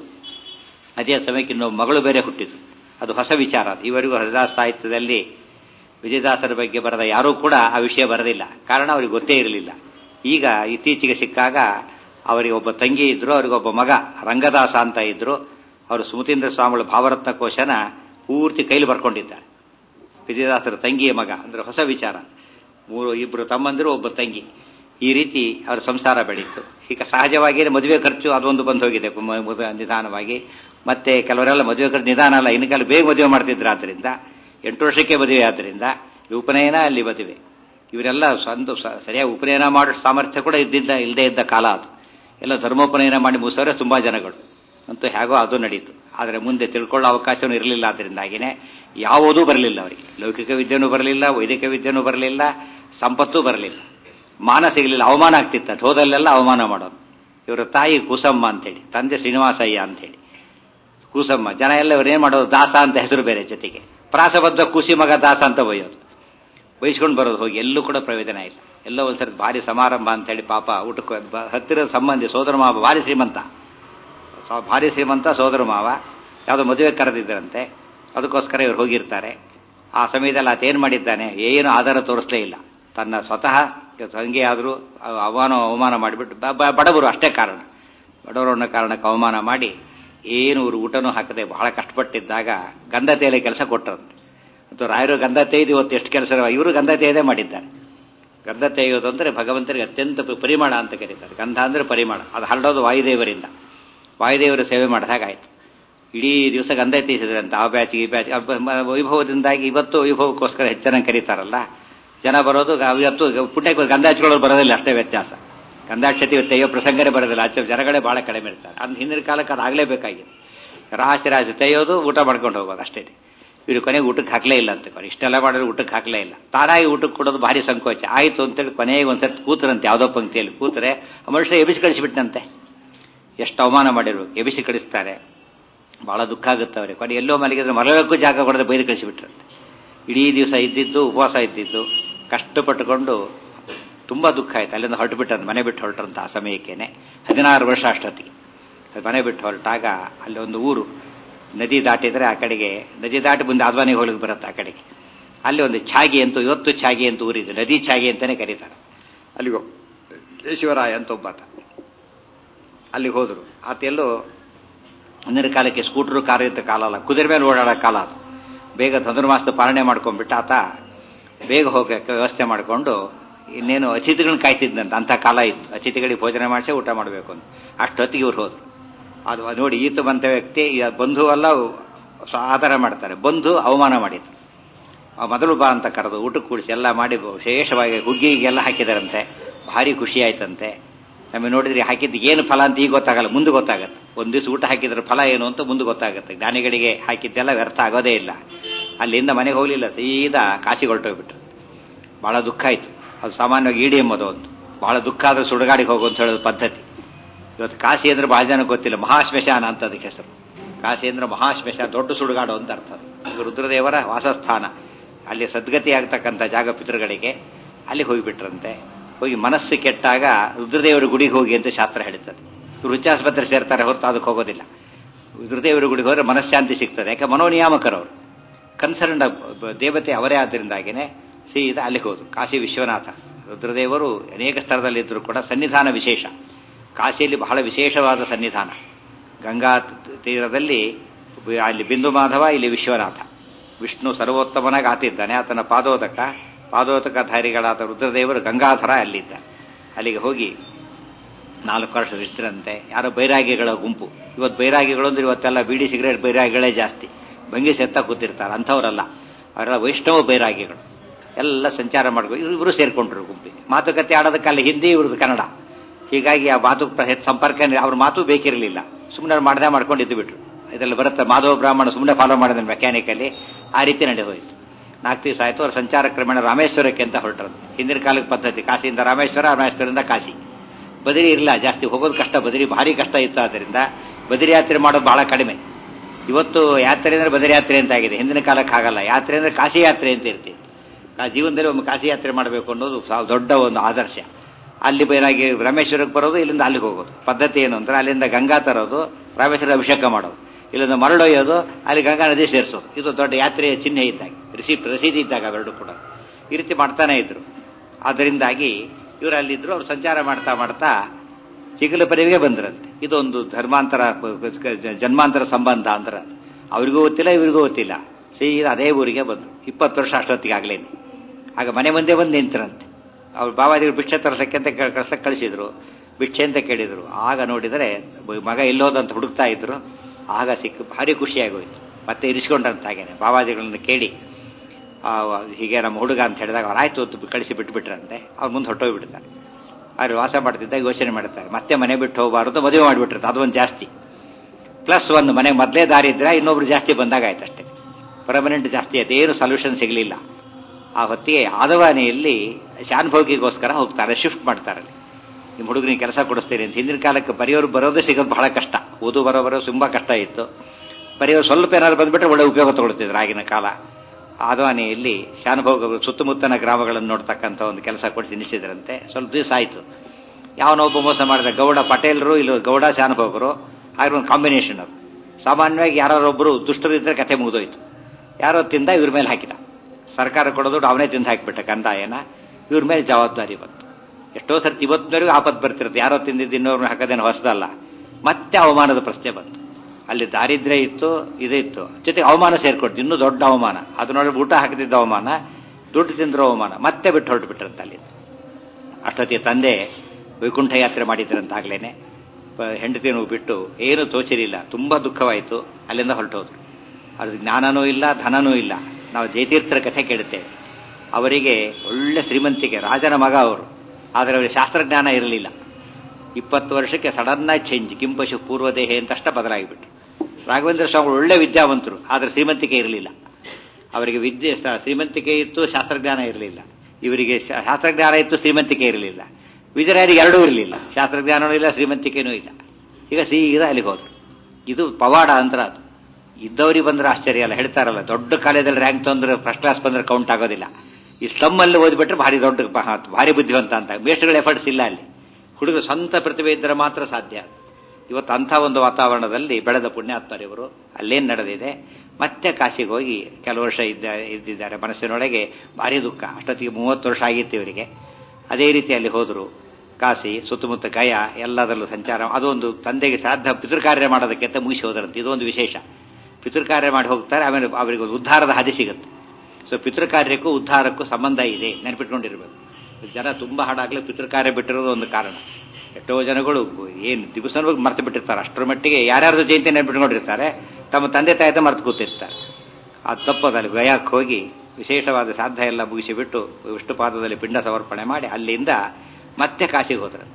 ಅದೇ ಸಮಯಕ್ಕೆ ಇನ್ನೊಬ್ಬ ಮಗಳು ಬೇರೆ ಹುಟ್ಟಿತು ಅದು ಹೊಸ ವಿಚಾರ ಇವರಿಗೂ ಹರಿದಾಸ ಸಾಹಿತ್ಯದಲ್ಲಿ ವಿಜಯದಾಸರ ಬಗ್ಗೆ ಬರೆದ ಯಾರೂ ಕೂಡ ಆ ವಿಷಯ ಬರದಿಲ್ಲ ಕಾರಣ ಅವ್ರಿಗೆ ಗೊತ್ತೇ ಇರಲಿಲ್ಲ ಈಗ ಇತ್ತೀಚೆಗೆ ಸಿಕ್ಕಾಗ ಅವರಿಗೆ ಒಬ್ಬ ತಂಗಿ ಇದ್ರು ಅವರಿಗೊಬ್ಬ ಮಗ ರಂಗದಾಸ ಅಂತ ಇದ್ರು ಅವರು ಸುಮತೀಂದ್ರ ಸ್ವಾಮಿಗಳ ಭಾವರತ್ನ ಕೋಶನ ಪೂರ್ತಿ ಕೈಲಿ ಬರ್ಕೊಂಡಿದ್ದಾರೆ ವಿಜಯದಾಸರ ತಂಗಿಯ ಮಗ ಅಂದ್ರೆ ಹೊಸ ವಿಚಾರ ಮೂರು ಇಬ್ಬರು ತಮ್ಮಂದಿರು ಒಬ್ಬ ತಂಗಿ ಈ ರೀತಿ ಅವರ ಸಂಸಾರ ಬೆಳೀತು ಈಗ ಸಹಜವಾಗಿಯೇ ಮದುವೆ ಖರ್ಚು ಅದೊಂದು ಬಂದು ಹೋಗಿದೆ ನಿಧಾನವಾಗಿ ಮತ್ತೆ ಕೆಲವರೆಲ್ಲ ಮದುವೆ ಖರ್ಚು ನಿಧಾನ ಅಲ್ಲ ಇನ್ನು ಕಾಲ ಬೇಗ ಮದುವೆ ಮಾಡ್ತಿದ್ರು ಆದ್ರಿಂದ ಎಂಟು ವರ್ಷಕ್ಕೆ ಮದುವೆ ಆದ್ರಿಂದ ಉಪನಯನ ಅಲ್ಲಿ ಮದುವೆ ಇವರೆಲ್ಲ ಒಂದು ಸರಿಯಾಗಿ ಉಪನಯನ ಮಾಡೋ ಸಾಮರ್ಥ್ಯ ಕೂಡ ಇದ್ದಿದ್ದ ಇಲ್ಲದೆ ಇದ್ದ ಕಾಲ ಅದು ಎಲ್ಲ ಧರ್ಮೋಪನಯನ ಮಾಡಿ ಮುಗಿಸೋರೆ ತುಂಬಾ ಜನಗಳು ಅಂತೂ ಹೇಗೋ ಅದು ನಡೀತು ಆದರೆ ಮುಂದೆ ತಿಳ್ಕೊಳ್ಳೋ ಅವಕಾಶವೂ ಇರಲಿಲ್ಲ ಆದ್ದರಿಂದಾಗಿನೇ ಯಾವುದೂ ಬರಲಿಲ್ಲ ಅವರಿಗೆ ಲೌಕಿಕ ವಿದ್ಯೆನೂ ಬರಲಿಲ್ಲ ವೈದಿಕ ವಿದ್ಯೆನೂ ಬರಲಿಲ್ಲ ಸಂಪತ್ತೂ ಬರಲಿಲ್ಲ ಮಾನ ಸಿಗಲಿಲ್ಲ ಅವಮಾನ ಆಗ್ತಿತ್ತು ಹೋದಲ್ಲೆಲ್ಲ ಅವಮಾನ ಮಾಡೋದು ಇವರ ತಾಯಿ ಕೂಸಮ್ಮ ಅಂತೇಳಿ ತಂದೆ ಶ್ರೀನಿವಾಸಯ್ಯ ಅಂತೇಳಿ ಕೂಸಮ್ಮ ಜನ ಎಲ್ಲ ಇವ್ರೇನ್ ಮಾಡೋದು ದಾಸ ಅಂತ ಹೆಸರು ಬೇರೆ ಜೊತೆಗೆ ಪ್ರಾಸಬದ್ಧ ಕೂಸಿ ಮಗ ದಾಸ ಅಂತ ಬೈಯೋದು ಬೈಸ್ಕೊಂಡು ಬರೋದು ಹೋಗಿ ಎಲ್ಲೂ ಕೂಡ ಪ್ರಯೋಜನ ಇಲ್ಲ ಎಲ್ಲೋ ಒಂದ್ಸರಿ ಭಾರಿ ಸಮಾರಂಭ ಅಂತ ಹೇಳಿ ಪಾಪ ಊಟಕ್ಕೆ ಬ- ಹತ್ತಿರದ ಸಂಬಂಧಿ ಸೋದರ ಮಾವ ಭಾರಿ ಶ್ರೀಮಂತ ಸ- ಭಾರಿ ಶ್ರೀಮಂತ ಸೋದರ ಮಾವ ಯಾವುದೋ ಮದುವೆ ಕರೆದಿದ್ದರಂತೆ ಅದಕ್ಕೋಸ್ಕರ ಇವ್ರು ಹೋಗಿರ್ತಾರೆ ಆ ಸಮಯದಲ್ಲಿ ಆತ ಏನ್ ಮಾಡಿದ್ದಾನೆ ಏನು ಆಧಾರ ತೋರಿಸಲೇ ಇಲ್ಲ ತನ್ನ ಸ್ವತಃ ತಂಗಿ ಆದರೂ ಅವಮಾನ ಅವಮಾನ ಮಾಡಿಬಿಟ್ಟು ಬ- ಬ- ಬಡವರು ಅಷ್ಟೇ ಕಾರಣ ಬಡವರು ಅನ್ನೋ ಕಾರಣಕ್ಕೆ ಅವಮಾನ ಮಾಡಿ ಏನು ಇವರು ಊಟನೂ ಹಾಕದೆ ಬಹಳ ಕಷ್ಟಪಟ್ಟಿದ್ದಾಗ ಗಂಧ ತೇಲೆ ಕೆಲಸ ಕೊಟ್ಟರಂತೆ ಮತ್ತು ರಾಯರು ಗಂಧ ತೇಯ್ದು ಇವತ್ತು ಎಷ್ಟು ಕೆಲಸ ಇವರು ಗಂಧ ತೇಯದೇ ಮಾಡಿದ್ದಾರೆ ಗಂಧ ತೇಯೋದು ಅಂದರೆ ಭಗವಂತನಿಗೆ ಅತ್ಯಂತ ಪ- ಪರಿಮಳ ಅಂತ ಕರೀತಾರೆ ಗಂಧ ಅಂದರೆ ಪರಿಮಳ ಅದು ಹರಡೋದು ವಾಯುದೇವರಿಂದ ವಾಯುದೇವರ ಸೇವೆ ಮಾಡಿದಾಗ ಆಯ್ತು ಇಡೀ ದಿವಸ ಗಂಧ ತೀಸಿದ್ರಂತೆ ಆ ಬ್ಯಾಚ್ ಈ ಬ್ಯಾಚ್ ಅಬ್ಬ- ಮ- ವೈಭವದಿಂದಾಗಿ ಇವತ್ತು ವೈಭವಕ್ಕೋಸ್ಕರ ಹೆಚ್ಚು ಜನ ಕರೀತಾರಲ್ಲ ಜನ ಬರೋದು ಗ- ಇವತ್ತು ಗ- ಪುಣ್ಯಕ್ಕೆ ಗಂಧ ಹಚ್ಕೊಳ್ಳೋರು ಬರೋದಿಲ್ಲ ಅಷ್ಟೇ ವ್ಯತ್ಯಾಸ ಗಂಧಾಕ್ಷತಿ ತೆಗೆಯೋ ಪ್ರಸಂಗನೇ ಬರೋದಿಲ್ಲ ಆಚೆ ಜನಗಳೇ ಬಹಳ ಕಡಿಮೆ ಇರ್ತಾರೆ ಅಂದ್ ಹಿಂದಿನ ಕಾಲಕ್ಕೆ ಅದು ಆಗಲೇಬೇಕಾಗಿದೆ ರಾಶಿ ರಾಶಿ ತೆಗೆಯೋದು ಊಟ ಮಾಡ್ಕೊಂಡು ಹೋಗೋದು ಅಷ್ಟೇ ಇವರು ಕೊನೆಗೆ ಊಟಕ್ಕೆ ಹಾಕಲೇ ಇಲ್ಲ ಅಂತ ಕೊನೆ ಇಷ್ಟೆಲ್ಲ ಮಾಡಿದ್ರೆ ಊಟಕ್ಕೆ ಹಾಕಲೇ ಇಲ್ಲ ತಾನಾಗಿ ಊಟಕ್ಕೆ ಕೊಡೋದು ಭಾರಿ ಸಂಕೋಚ ಆಯಿತು ಅಂತೇಳಿ ಕೊನೆಗೆ ಒಂದ್ಸರ್ತಿ ಕೂತರಂತೆ ಯಾವುದೋ ಪಂಕ್ತಿಯಲ್ಲಿ ಕೂತರೆ ಆ ಮನುಷ್ಯ ಎಬಿಸಿ ಕಳಿಸಿಬಿಟ್ಟಂತೆ ಎಷ್ಟು ಅವಮಾನ ಮಾಡಿರ್ಬೇಕು ಎಬಿಸಿ ಕಳಿಸ್ತಾರೆ ಬಹಳ ದುಃಖ ಆಗುತ್ತೆ ಅವರಿಗೆ ಕೊನೆ ಎಲ್ಲೋ ಮಲಗಿದ್ರೆ ಮಲಗಕ್ಕೂ ಜಾಗ ಕೊಡದೆ ಬೈದು ಕಳಿಸಿಬಿಟ್ರಂತೆ ಇಡೀ ದಿವಸ ಇದ್ದಿದ್ದು ಉಪವಾಸ ಇದ್ದಿದ್ದು ಕಷ್ಟಪಟ್ಟುಕೊಂಡು ತುಂಬ ದುಃಖ ಆಯ್ತು ಅಲ್ಲಿಂದ ಹೊರಟು ಬಿಟ್ಟಂತ ಮನೆ ಬಿಟ್ಟು ಹೊರಟ್ರಂತ ಆ ಸಮಯಕ್ಕೇನೆ ಹದಿನಾರು ವರ್ಷ ಅಷ್ಟೊತ್ತಿಗೆ ಅದು ಮನೆ ಬಿಟ್ಟು ಹೊರಟಾಗ ಅಲ್ಲಿ ಒಂದು ಊರು ನದಿ ದಾಟಿದ್ರೆ ಆ ಕಡೆಗೆ ನದಿ ದಾಟಿ ಮುಂದೆ ಆದ್ವಾನಿಗೆ ಹೋಗ್ಲಿಕ್ಕೆ ಬರುತ್ತೆ ಆ ಕಡೆಗೆ ಅಲ್ಲಿ ಒಂದು ಛಾಗಿ ಅಂತೂ ಇವತ್ತು ಛಾಗಿ ಅಂತ ಊರಿದೆ ನದಿ ಛಾಗಿ ಅಂತಾನೆ ಕರೀತಾರೆ ಅಲ್ಲಿಗೋ ಈಶ್ವರಾಯ ಅಂತ ಒಬ್ಬಾತ ಅಲ್ಲಿಗೆ ಹೋದ್ರು ಆತ ಎಲ್ಲೋ ಅಂದಿನ ಕಾಲಕ್ಕೆ ಸ್ಕೂಟರ್ ಕಾರ್ ಇದ್ದ ಕಾಲ ಅಲ್ಲ ಕುದುರೆ ಮೇಲೆ ಓಡಾಡೋ ಕಾಲ ಅದು ಬೇಗ ಧನುರ್ಮಾಸದ ಪಾಲನೆ ಮಾಡ್ಕೊಂಡ್ಬಿಟ್ಟು ಆತ ಬೇಗ ಹೋಗಕ್ಕೆ ವ್ಯವಸ್ಥೆ ಮಾಡಿಕೊಂಡು ಇನ್ನೇನು ಅತಿಥಿಗಳನ್ನ ಕಾಯ್ತಿದ್ದಂತ ಅಂಥ ಕಾಲ ಇತ್ತು ಅತಿಥಿಗಳಿಗೆ ಭೋಜನ ಮಾಡಿಸಿ ಊಟ ಮಾಡಬೇಕು ಅಂತ ಅಷ್ಟೊತ್ತಿಗೆ ಇವ್ರು ಹೋದ್ರು ಅದು ನೋಡಿ ಈತ ಬಂದ ವ್ಯಕ್ತಿ ಈ ಬಂಧು ಅಲ್ಲ ಸ- ಆಧಾರ ಮಾಡ್ತಾರೆ ಬಂಧು ಅವಮಾನ ಮಾಡಿದ್ರು ಆ ಮೊದಲು ಬಾ ಅಂತ ಕರೆದು ಊಟಕ್ಕೆ ಕೂಡಿಸಿ ಎಲ್ಲ ಮಾಡಿ ವಿಶೇಷವಾಗಿ ಹುಗ್ಗಿಗೆಲ್ಲ ಹಾಕಿದಾರಂತೆ ಭಾರಿ ಖುಷಿ ಆಯ್ತಂತೆ ನಮಗೆ ನೋಡಿದ್ರೆ ಹಾಕಿದ್ದು ಏನು ಫಲ ಅಂತ ಈಗ ಗೊತ್ತಾಗಲ್ಲ ಮುಂದೆ ಗೊತ್ತಾಗತ್ತೆ ಒಂದ್ ದಿವಸ ಊಟ ಹಾಕಿದ್ರೆ ಫಲ ಏನು ಅಂತ ಮುಂದೆ ಗೊತ್ತಾಗುತ್ತೆ ಜ್ಞಾನಿಗಳಿಗೆ ಹಾಕಿದ್ದೆಲ್ಲ ವ್ಯರ್ಥ ಆಗೋದೇ ಇಲ್ಲ ಅಲ್ಲಿಂದ ಮನೆಗೆ ಹೋಗ್ಲಿಲ್ಲ ಸೀದಾ ಕಾಶಿಗೆ ಹೊರಟೋಗ್ಬಿಟ್ರು ಬಹಳ ದುಃಖ ಆಯ್ತು ಅದು ಸಾಮಾನ್ಯವಾಗಿ ಇಡಿ ಎಂಬುದು ಒಂದು ಬಹಳ ದುಃಖ ಆದ್ರೆ ಸುಡುಗಾಡಿಗೆ ಹೋಗು ಅಂತ ಹೇಳೋದು ಪದ್ಧತಿ ಇವತ್ತು ಕಾಶಿ ಅಂದ್ರೆ ಬಹಳ ಜನ ಗೊತ್ತಿಲ್ಲ ಮಹಾಶ್ಮಶಾನ ಅಂತ ಅದಕ್ಕೆ ಹೆಸರು ಕಾಶಿ ಅಂದ್ರೆ ಮಹಾಶ್ಮಶಾನ ದೊಡ್ಡ ಸುಡುಗಾಡು ಅಂತ ಅರ್ಥ ಅದು. ಇದು ರುದ್ರದೇವರ ವಾಸಸ್ಥಾನ ಅಲ್ಲಿ ಸದ್ಗತಿ ಆಗ್ತಕ್ಕಂಥ ಜಾಗ ಪಿತೃಗಳಿಗೆ ಅಲ್ಲಿ ಹೋಗಿಬಿಟ್ರಂತೆ ಹೋಗಿ ಮನಸ್ಸು ಕೆಟ್ಟಾಗ ರುದ್ರದೇವರ ಗುಡಿಗೆ ಹೋಗಿ ಅಂತ ಶಾಸ್ತ್ರ ಹೇಳುತ್ತದೆ ಇವ್ರು ಹುಚ್ಚಾಸ್ಪತ್ರೆ ಸೇರ್ತಾರೆ ಹೊರತು ಅದಕ್ಕೆ ಹೋಗೋದಿಲ್ಲ ರುದ್ರದೇವರ ಗುಡಿಗೆ ಹೋದ್ರೆ ಮನಃಶಾಂತಿ ಸಿಗ್ತದೆ ಯಾಕೆ ಮನೋನಿಯಾಮಕರವರು ಕನ್ಸರ್ನ್ ದೇವತೆ ಅವರೇ ಆದ್ದರಿಂದಾಗಿನೇ ಸೀದಾ ಅಲ್ಲಿಗೆ ಹೋದ್ರು ಕಾಶಿ ವಿಶ್ವನಾಥ ರುದ್ರದೇವರು ಅನೇಕ ಸ್ಥಳದಲ್ಲಿದ್ದರೂ ಕೂಡ ಸನ್ನಿಧಾನ ವಿಶೇಷ ಕಾಶಿಯಲ್ಲಿ ಬಹಳ ವಿಶೇಷವಾದ ಸನ್ನಿಧಾನ ಗಂಗಾ ತ- ತೀರದಲ್ಲಿ ಬಿ- ಅಲ್ಲಿ ಬಿಂದು ಮಾಧವ ಇಲ್ಲಿ ವಿಶ್ವನಾಥ ವಿಷ್ಣು ಸರ್ವೋತ್ತಮನಾಗಿ ಆತಿದ್ದಾನೆ ಆತನ ಪಾದೋದಕ ಪಾದೋದಕಧಾರಿಗಳಾದ ರುದ್ರದೇವರು ಗಂಗಾಧರ ಅಲ್ಲಿದ್ದ ಅಲ್ಲಿಗೆ ಹೋಗಿ ನಾಲ್ಕು ವರ್ಷ ಇಷ್ಟರಂತೆ ಯಾರೋ ಬೈರಾಗಿಗಳ ಗುಂಪು ಇವತ್ತು ಬೈರಾಗಿಗಳು ಅಂದ್ರೆ ಇವತ್ತೆಲ್ಲ ಬೀಡಿ ಸಿಗರೇಟ್ ಬೈರಾಗಿಗಳೇ ಜಾಸ್ತಿ ಭಂಗಿ ಸೆತ್ತ ಕೂತಿರ್ತಾರೆ ಅಂಥವರಲ್ಲ ಅವರೆಲ್ಲ ವೈಷ್ಣವ ಬೈರಾಗಿಗಳು ಎಲ್ಲ ಸಂಚಾರ ಮಾಡ್ಕೊಂಡು ಇವರು ಸೇರ್ಕೊಂಡ್ರು ಗುಂಪಿಗೆ ಮಾತುಕತೆ ಆಡೋದಕ್ಕೆ ಅಲ್ಲಿ ಹಿಂದಿ ಇವ್ರದ್ದು ಕನ್ನಡ ಹೀಗಾಗಿ ಆ ಮಾತು ಹೆಚ್ಚು ಸಂಪರ್ಕ ಅವ್ರ ಮಾತು ಬೇಕಿರಲಿಲ್ಲ ಸುಮ್ಮನೆ ಮಾಡದೆ ಮಾಡ್ಕೊಂಡು ಇದ್ದು ಬಿಟ್ರು ಇದರಲ್ಲಿ ಬರುತ್ತೆ ಮಾಧವ ಬ್ರಾಹ್ಮಣ ಸುಮ್ಮನೆ ಫಾಲೋ ಮಾಡಿದ ಮೆಕ್ಯಾನಿಕಲ್ಲಿ ಆ ರೀತಿ ನಡೆದು ಹೋಯಿತು ನಾಲ್ಕು ದಿವಸ ಆಯ್ತು ಅವ್ರ ಸಂಚಾರ ಕ್ರಮೇಣ ರಾಮೇಶ್ವರಕ್ಕೆ ಅಂತ ಹೊರಟರು ಹಿಂದಿನ ಕಾಲಕ್ಕೆ ಪದ್ಧತಿ ಕಾಶಿಯಿಂದ ರಾಮೇಶ್ವರ ರಾಮೇಶ್ವರದಿಂದ ಕಾಶಿ ಬದರಿ ಇರಲಿಲ್ಲ ಜಾಸ್ತಿ ಹೋಗೋದು ಕಷ್ಟ ಬದರಿ ಭಾರಿ ಕಷ್ಟ ಇತ್ತು ಆದ್ದರಿಂದ ಬದರಿ ಯಾತ್ರೆ ಮಾಡೋದು ಬಹಳ ಕಡಿಮೆ ಇವತ್ತು ಯಾತ್ರೆ ಅಂದ್ರೆ ಬದರಿ ಯಾತ್ರೆ ಅಂತ ಆಗಿದೆ ಹಿಂದಿನ ಕಾಲಕ್ಕೆ ಆಗಲ್ಲ ಯಾತ್ರೆ ಅಂದ್ರೆ ಕಾಶಿ ಯಾತ್ರೆ ಅಂತ ಇರ್ತಿತ್ತು ಆ ಜೀವನದಲ್ಲಿ ಒಮ್ಮೆ ಕಾಶಿ ಯಾತ್ರೆ ಮಾಡಬೇಕು ಅನ್ನೋದು ಸಾ- ದೊಡ್ಡ ಒಂದು ಆದರ್ಶ ಅಲ್ಲಿ ಬೇರಾಗಿ ರಾಮೇಶ್ವರಕ್ಕೆ ಬರೋದು ಇಲ್ಲಿಂದ ಅಲ್ಲಿಗೆ ಹೋಗೋದು ಪದ್ಧತಿ ಏನು ಅಂದ್ರೆ ಅಲ್ಲಿಂದ ಗಂಗಾ ತರೋದು ರಾಮೇಶ್ವರ ಅಭಿಷೇಕ ಮಾಡೋದು ಇಲ್ಲಿಂದ ಮರಳೊಯ್ಯೋದು ಅಲ್ಲಿ ಗಂಗಾ ನದಿ ಸೇರಿಸೋದು ಇದು ದೊಡ್ಡ ಯಾತ್ರೆಯ ಚಿಹ್ನೆ ಇದ್ದಾಗ ರಿಸೀಪ್ಟ್ ರಸೀದಿ ಇದ್ದಾಗ ಅವೆರಡು ಕೂಡ ಈ ರೀತಿ ಮಾಡ್ತಾನೆ ಇದ್ರು ಅದರಿಂದಾಗಿ ಇವರು ಅಲ್ಲಿದ್ರು ಅವ್ರು ಸಂಚಾರ ಮಾಡ್ತಾ ಮಾಡ್ತಾ ಚಿಗಲಪರಿವಿಗೆ ಬಂದ್ರಂತೆ ಇದೊಂದು ಧರ್ಮಾಂತರ ಜನ್ಮಾಂತರ ಸಂಬಂಧ ಅಂದ್ರೆ ಅವ್ರಿಗೂ ಗೊತ್ತಿಲ್ಲ ಇವ್ರಿಗೂ ಗೊತ್ತಿಲ್ಲ ಸೀದಾ ಅದೇ ಊರಿಗೆ ಬಂದ್ರು ಇಪ್ಪತ್ತು ವರ್ಷ ಅಷ್ಟೊತ್ತಿಗೆ ಆಗ್ಲೇನೆ ಆಗ ಮನೆ ಮುಂದೆ ಬಂದು ನಿಂತರಂತೆ ಅವ್ರು ಬಾವಾದಿಗಳು ಭಿಕ್ಷೆ ತರ್ಸಕ್ಕೆ ಅಂತ ಕಳ್ಸಕ್ಕೆ ಕಳಿಸಿದ್ರು ಭಿಕ್ಷೆ ಅಂತ ಕೇಳಿದ್ರು ಆಗ ನೋಡಿದರೆ ಬ- ಮಗ ಎಲ್ಲೋದಂತ ಹುಡುಕ್ತಾ ಇದ್ರು ಆಗ ಸಿಕ್ಕ ಭಾರಿ ಖುಷಿಯಾಗೋಯ್ತು ಮತ್ತೆ ಇರಿಸ್ಕೊಂಡ್ರಂತಾಗೇನೆ ಬಾವಾದಿಗಳನ್ನ ಕೇಳಿ ಆ, ಹೀಗೆ ನಮ್ಮ ಹುಡುಗ ಅಂತ ಹೇಳಿದಾಗ ಅವ್ರು ಆಯ್ತು ಅಂತ ಕಳಿಸಿ ಬಿಟ್ಬಿಟ್ರಂತೆ ಅವ್ರು ಮುಂದೆ ಹೊಟ್ಟೋಗ್ಬಿಡ್ತಾರೆ ಅವ್ರು ವಾಸ ಮಾಡ್ತಿದ್ದಾಗ ಯೋಚನೆ ಮಾಡ್ತಾರೆ ಮತ್ತೆ ಮನೆ ಬಿಟ್ಟು ಹೋಗಬಾರ್ದು ಮದುವೆ ಮಾಡಿಬಿಟ್ಟಿರ್ತಾರೆ ಅದು ಒಂದು ಜಾಸ್ತಿ ಪ್ಲಸ್ ಒಂದು ಮನೆಗೆ ಮೊದಲೇ ದಾರಿ ಇದ್ರೆ ಇನ್ನೊಬ್ರು ಜಾಸ್ತಿ ಬಂದಾಗ ಆಯ್ತು ಅಷ್ಟೇ ಪರ್ಮನೆಂಟ್ ಜಾಸ್ತಿ ಆಯ್ತು ಏನು ಸೊಲ್ಯೂಷನ್ ಸಿಗಲಿಲ್ಲ ಆ ಹೊತ್ತಿಗೆ ಆದವಾನೆಯಲ್ಲಿ ಶಾನ್ಭೋಗಿಗೋಸ್ಕರ ಹೋಗ್ತಾರೆ ಶಿಫ್ಟ್ ಮಾಡ್ತಾರೆ ನಿಮ್ಮ ಹುಡುಗನಿಗೆ ಕೆಲಸ ಕೊಡಿಸ್ತೀನಿ ಅಂತ ಹಿಂದಿನ ಕಾಲಕ್ಕೆ ಬರೆಯೋರು ಬರೋದೇ ಸಿಗೋದು ಬಹಳ ಕಷ್ಟ ಓದು ಬರೋ ಬರೋ ತುಂಬ ಕಷ್ಟ ಇತ್ತು ಬರೆಯೋರು ಸ್ವಲ್ಪ ಏನಾದ್ರು ಬಂದ್ಬಿಟ್ರೆ ಒಳ್ಳೆ ಉಪಯೋಗ ತಗೊಳ್ತಿದ್ರು ಆಗಿನ ಕಾಲ ಆದವಾನೆಯಲ್ಲಿ ಶಾನುಭೋಗ ಸುತ್ತಮುತ್ತನ ಗ್ರಾಮಗಳನ್ನು ನೋಡ್ತಕ್ಕಂಥ ಒಂದು ಕೆಲಸ ಕೊಡಿಸಿ ನಿಲ್ಲಿಸಿದ್ರಂತೆ ಸ್ವಲ್ಪ ದಿವಸ ಆಯಿತು ಯಾವನೊಬ್ಬ ಮೋಸ ಮಾಡಿದ ಗೌಡ ಪಟೇಲರು ಇಲ್ಲ ಗೌಡ ಶಾನುಭೋಗರು ಹಾಗೆ ಒಂದು ಕಾಂಬಿನೇಷನ್ ಅದು ಸಾಮಾನ್ಯವಾಗಿ ಯಾರೊಬ್ಬರು ದುಷ್ಟರಿದ್ದರೆ ಕತೆ ಮುಗಿದೋಯ್ತು ಯಾರೋ ತಿಂದ ಇವ್ರ ಮೇಲೆ ಹಾಕಿದ ಸರ್ಕಾರ ಕೊಡೋದು ಅವನೇ ತಿಂದು ಹಾಕಿಬಿಟ್ಟ ಕಂದಾಯನ ಇವ್ರ ಮೇಲೆ ಜವಾಬ್ದಾರಿ ಬಂತು ಎಷ್ಟೋ ಸರ್ತಿ ಇವತ್ತಿನವರೆಗೂ ಆಪತ್ತು ಬರ್ತಿರುತ್ತೆ ಯಾರೋ ತಿಂದಿದ್ದು ಇನ್ನೊಬ್ರನ್ನ ಹಾಕೋದೇನು ಹೊಸದಲ್ಲ ಮತ್ತೆ ಅವಮಾನದ ಪ್ರಶ್ನೆ ಬಂತು ಅಲ್ಲಿ ದಾರಿದ್ರ್ಯ ಇತ್ತು ಇದಿತ್ತು ಜೊತೆಗೆ ಅವಮಾನ ಸೇರ್ಕೊಡ್ತು ಇನ್ನೂ ದೊಡ್ಡ ಅವಮಾನ ಅದು ನೋಡಿ ಊಟ ಹಾಕಿದ್ದ ಅವಮಾನ ದುಡ್ಡು ತಿಂದ್ರೋ ಅವಮಾನ ಮತ್ತೆ ಬಿಟ್ಟು ಹೊರಟು ಬಿಟ್ರಂತ ಅಲ್ಲಿ ಅಷ್ಟೊತ್ತಿಗೆ ತಂದೆ ವೈಕುಂಠ ಯಾತ್ರೆ ಮಾಡಿದ್ರಂತಾಗ್ಲೇನೆ ಹೆಂಡತಿಯನ್ನು ಬಿಟ್ಟು ಏನು ತೋಚರಿಲ್ಲ ತುಂಬಾ ದುಃಖವಾಯಿತು ಅಲ್ಲಿಂದ ಹೊರಟೋದ್ರು ಅದು ಜ್ಞಾನನೂ ಇಲ್ಲ ಧನನೂ ಇಲ್ಲ ನಾವು ಜಯತೀರ್ಥರ ಕಥೆ ಕೇಳುತ್ತೇವೆ ಅವರಿಗೆ ಒಳ್ಳೆ ಶ್ರೀಮಂತಿಕೆ ರಾಜನ ಮಗ ಅವರು ಆದರೆ ಅವರಿಗೆ ಶಾಸ್ತ್ರಜ್ಞಾನ ಇರಲಿಲ್ಲ ಇಪ್ಪತ್ತು ವರ್ಷಕ್ಕೆ ಸಡನ್ನಾಗಿ ಚೇಂಜ್ ಕಿಂಪಶು ಪೂರ್ವದೇಹೆ ಅಂತಷ್ಟ ಬದಲಾಗಿಬಿಟ್ರು ರಾಘವೇಂದ್ರ ಸ್ವಾಮಿಗಳು ಒಳ್ಳೆ ವಿದ್ಯಾವಂತರು ಆದರೆ ಶ್ರೀಮಂತಿಕೆ ಇರಲಿಲ್ಲ ಅವರಿಗೆ ವಿದ್ಯೆ ಶ್ರೀಮಂತಿಕೆ ಇತ್ತು ಶಾಸ್ತ್ರಜ್ಞಾನ ಇರಲಿಲ್ಲ ಇವರಿಗೆ ಶಾಸ್ತ್ರಜ್ಞಾನ ಇತ್ತು ಶ್ರೀಮಂತಿಕೆ ಇರಲಿಲ್ಲ ವಿಜಯರಾಯರಿಗೆ ಎರಡೂ ಇರಲಿಲ್ಲ ಶಾಸ್ತ್ರಜ್ಞಾನವೂ ಇಲ್ಲ ಶ್ರೀಮಂತಿಕೆನೂ ಇಲ್ಲ ಈಗ ಸೀದಾ ಅಲ್ಲಿಗೆ ಹೋದ್ರು ಇದು ಪವಾಡ ಅಂತರ ಅದು ಇದ್ದವ್ರಿಗೆ ಬಂದ್ರೆ ಆಶ್ಚರ್ಯ ಅಲ್ಲ ಹೇಳ್ತಾರಲ್ಲ ದೊಡ್ಡ ಕಾಲೇಜಲ್ಲಿ ರ್ಯಾಂಕ್ ತಂದ್ರೆ ಫಸ್ಟ್ ಕ್ಲಾಸ್ ಬಂದ್ರೆ ಕೌಂಟ್ ಆಗೋದಿಲ್ಲ ಈ ಸ್ಲಮ್ ಅಲ್ಲಿ ಓದ್ಬಿಟ್ರೆ ಭಾರಿ ದೊಡ್ಡ ಭಾರಿ ಬುದ್ಧಿವಂತ ಅಂತ ಮೇಷ್ಟ್ಗಳ ಎಫರ್ಟ್ಸ್ ಇಲ್ಲ ಅಲ್ಲಿ ಹುಡುಗ ಸ್ವಂತ ಪ್ರತಿಭೆ ಇದ್ದರೆ ಮಾತ್ರ ಸಾಧ್ಯ ಇವತ್ತು ಅಂಥ ಒಂದು ವಾತಾವರಣದಲ್ಲಿ ಬೆಳೆದ ಪುಣ್ಯಾತ್ಮರಿವರು ಅಲ್ಲೇನು ನಡೆದಿದೆ ಮತ್ತೆ ಕಾಶಿಗೆ ಹೋಗಿ ಕೆಲವು ವರ್ಷ ಇದ್ದ ಇದ್ದಿದ್ದಾರೆ ಮನಸ್ಸಿನೊಳಗೆ ಭಾರಿ ದುಃಖ ಅಷ್ಟೊತ್ತಿಗೆ ಮೂವತ್ತು ವರ್ಷ ಆಗಿತ್ತು ಇವರಿಗೆ ಅದೇ ರೀತಿ ಅಲ್ಲಿ ಹೋದರು ಕಾಶಿ ಸುತ್ತಮುತ್ತ ಗಯ ಎಲ್ಲದರಲ್ಲೂ ಸಂಚಾರ ಅದೊಂದು ತಂದೆಗೆ ಶ್ರಾದ್ದ ಪಿತೃಕಾರ್ಯ ಮಾಡೋದಕ್ಕೆ ಅಂತ ಮುಗಿಸಿ ಹೋದ್ರಂತೆ ಇದೊಂದು ವಿಶೇಷ ಪಿತೃಕಾರ್ಯ ಮಾಡಿ ಹೋಗ್ತಾರೆ ಆಮೇಲೆ ಅವರಿಗೆ ಒಂದು ಉದ್ಧಾರದ ಹಾದಿ ಸಿಗುತ್ತೆ ಸೊ ಪಿತೃಕಾರ್ಯಕ್ಕೂ ಉದ್ಧಾರಕ್ಕೂ ಸಂಬಂಧ ಇದೆ ನೆನಪಿಟ್ಕೊಂಡಿರ್ಬೇಕು ಜನ ತುಂಬಾ ಹಾಡಾಗ್ಲಿ ಪಿತೃಕಾರ್ಯ ಬಿಟ್ಟಿರೋದು ಒಂದು ಕಾರಣ ಎಷ್ಟೋ ಜನಗಳು ಏನು ದಿವಸ ಮರ್ತು ಬಿಟ್ಟಿರ್ತಾರೆ ಅಷ್ಟರ ಮಟ್ಟಿಗೆ ಯಾರ್ಯಾರ್ದು ಜಯಂತಿ ನೆನಪಿಟ್ಕೊಂಡಿರ್ತಾರೆ ತಮ್ಮ ತಂದೆ ತಾಯಿತ ಮರ್ತು ಕೂತಿರ್ತಾರೆ ಅದು ತಪ್ಪದಲ್ಲಿ ಗಯಾಕ್ಕೆ ಹೋಗಿ ವಿಶೇಷವಾದ ಸಾಧ್ಯ ಎಲ್ಲ ಮುಗಿಸಿಬಿಟ್ಟು ವಿಷ್ಣು ಪಾದದಲ್ಲಿ ಪಿಂಡ ಸಮರ್ಪಣೆ ಮಾಡಿ ಅಲ್ಲಿಂದ ಮತ್ತೆ ಕಾಶಿಗೆ ಹೋದ್ರಂತೆ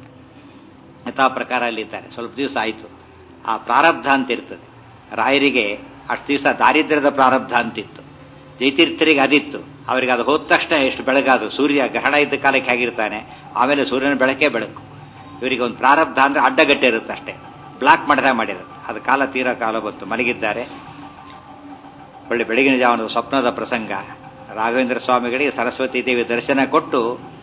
ಯಥಾ ಪ್ರಕಾರ ಅಲ್ಲಿದ್ದಾರೆ ಸ್ವಲ್ಪ ದಿವಸ ಆಯಿತು ಆ ಪ್ರಾರಬ್ಧ ಅಂತ ಇರ್ತದೆ ರಾಯರಿಗೆ ಅಷ್ಟು ದಿವಸ ದಾರಿದ್ರ್ಯದ ಪ್ರಾರಬ್ಧ ಅಂತಿತ್ತು ಜೈತೀರ್ಥರಿಗೆ ಅದಿತ್ತು ಅವರಿಗೆ ಅದು ಹೋದ ತಕ್ಷಣ ಎಷ್ಟು ಬೆಳಗಾದು ಸೂರ್ಯ ಗ್ರಹಣ ಇದ್ದ ಕಾಲಕ್ಕೆ ಹೇಗಿರ್ತಾನೆ ಆಮೇಲೆ ಸೂರ್ಯನ ಬೆಳಕೆ ಬೆಳಕು ಇವರಿಗೆ ಒಂದು ಪ್ರಾರಬ್ಧ ಅಂದ್ರೆ ಅಡ್ಡಗಟ್ಟೆ ಇರುತ್ತೆ ಅಷ್ಟೇ ಬ್ಲಾಕ್ ಮಾಡದೆ ಮಾಡಿರುತ್ತೆ ಅದು ಕಾಲ ತೀರಾ ಕಾಲ ಬಂತು ಮಲಗಿದ್ದಾರೆ ಒಳ್ಳೆ ಬೆಳಗಿನ ಜಾವನದ ಸ್ವಪ್ನದ ಪ್ರಸಂಗ ರಾಘವೇಂದ್ರ ಸ್ವಾಮಿಗಳಿಗೆ ಸರಸ್ವತಿ ದೇವಿ ದರ್ಶನ ಕೊಟ್ಟು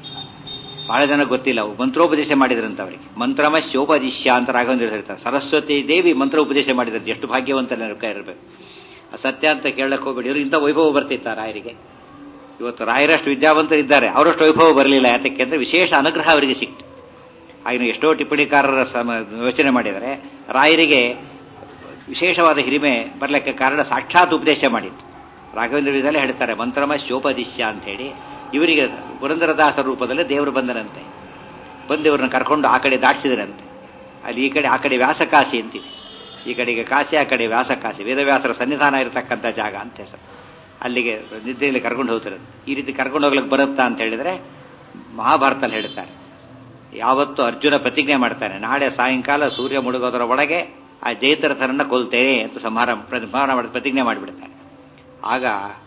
ಬಹಳ ಜನ ಗೊತ್ತಿಲ್ಲ ಮಂತ್ರೋಪದೇಶ ಮಾಡಿದ್ರಂತ ಅವರಿಗೆ ಮಂತ್ರಮ ಶೋಪದಿಶ್ಯ ಅಂತ ರಾಘವೇಂದ್ರ ಹೇಳ್ತಾರೆ ಸರಸ್ವತಿ ದೇವಿ ಮಂತ್ರ ಉಪದೇಶ ಮಾಡಿದ್ರಂತೆ ಎಷ್ಟು ಭಾಗ್ಯವಂತ ನೆನಪ ಇರಬೇಕು ಸತ್ಯ ಅಂತ ಕೇಳಕ್ ಹೋಗ್ಬೇಡಿ ಇವರು ಇಂಥ ವೈಭವ ಬರ್ತಿತ್ತ ರಾಯರಿಗೆ ಇವತ್ತು ರಾಯರಷ್ಟು ವಿದ್ಯಾವಂತರಿದ್ದಾರೆ ಅವರಷ್ಟು ವೈಭವ ಬರಲಿಲ್ಲ ಯಾತಕ್ಕೆ ಅಂದ್ರೆ ವಿಶೇಷ ಅನುಗ್ರಹ ಅವರಿಗೆ ಸಿಕ್ತು ಆಗಿನ ಎಷ್ಟೋ ಟಿಪ್ಪಣಿಕಾರರ ಸಮ ಯೋಚನೆ ಮಾಡಿದರೆ ರಾಯರಿಗೆ ವಿಶೇಷವಾದ ಹಿರಿಮೆ ಬರಲಿಕ್ಕೆ ಕಾರಣ ಸಾಕ್ಷಾತ್ ಉಪದೇಶ ಮಾಡಿತ್ತು ರಾಘವೇಂದ್ರ ವಿಧದಲ್ಲಿ ಹೇಳ್ತಾರೆ ಮಂತ್ರಮ ಶೋಪದಿಶ್ಯ ಅಂತ ಹೇಳಿ ಇವರಿಗೆ ಪುರಂದರದಾಸ ರೂಪದಲ್ಲಿ ದೇವರು ಬಂದನಂತೆ ಬಂದು ಇವ್ರನ್ನ ಕರ್ಕೊಂಡು ಆ ಕಡೆ ದಾಟಿಸಿದರಂತೆ ಅಲ್ಲಿ ಈ ಕಡೆ ಆ ಕಡೆ ವ್ಯಾಸಕಾಶಿ ಅಂತಿದೆ ಈ ಕಡೆಗೆ ಕಾಶಿ ಆ ಕಡೆ ವ್ಯಾಸಕಾಶಿ ವೇದವ್ಯಾಸರ ಸನ್ನಿಧಾನ ಇರತಕ್ಕಂಥ ಜಾಗ ಅಂತ ಹೆಸರು ಅಲ್ಲಿಗೆ ನಿದ್ದೆಯಲ್ಲಿ ಕರ್ಕೊಂಡು ಹೋಗ್ತಾರೆ ಈ ರೀತಿ ಕರ್ಕೊಂಡು ಹೋಗ್ಲಿಕ್ಕೆ ಬರುತ್ತಾ ಅಂತ ಹೇಳಿದ್ರೆ ಮಹಾಭಾರತಲ್ಲಿ ಹೇಳ್ತಾರೆ ಯಾವತ್ತು ಅರ್ಜುನ ಪ್ರತಿಜ್ಞೆ ಮಾಡ್ತಾನೆ ನಾಳೆ ಸಾಯಂಕಾಲ ಸೂರ್ಯ ಮುಳುಗೋದರ ಒಳಗೆ ಆ ಜಯತರಥರನ್ನ ಕೊಲ್ತೇನೆ ಅಂತ ಸಂಹಾರ ಸಂಹಾರ ಮಾಡಿ ಪ್ರತಿಜ್ಞೆ ಮಾಡಿಬಿಡ್ತಾನೆ ಆಗ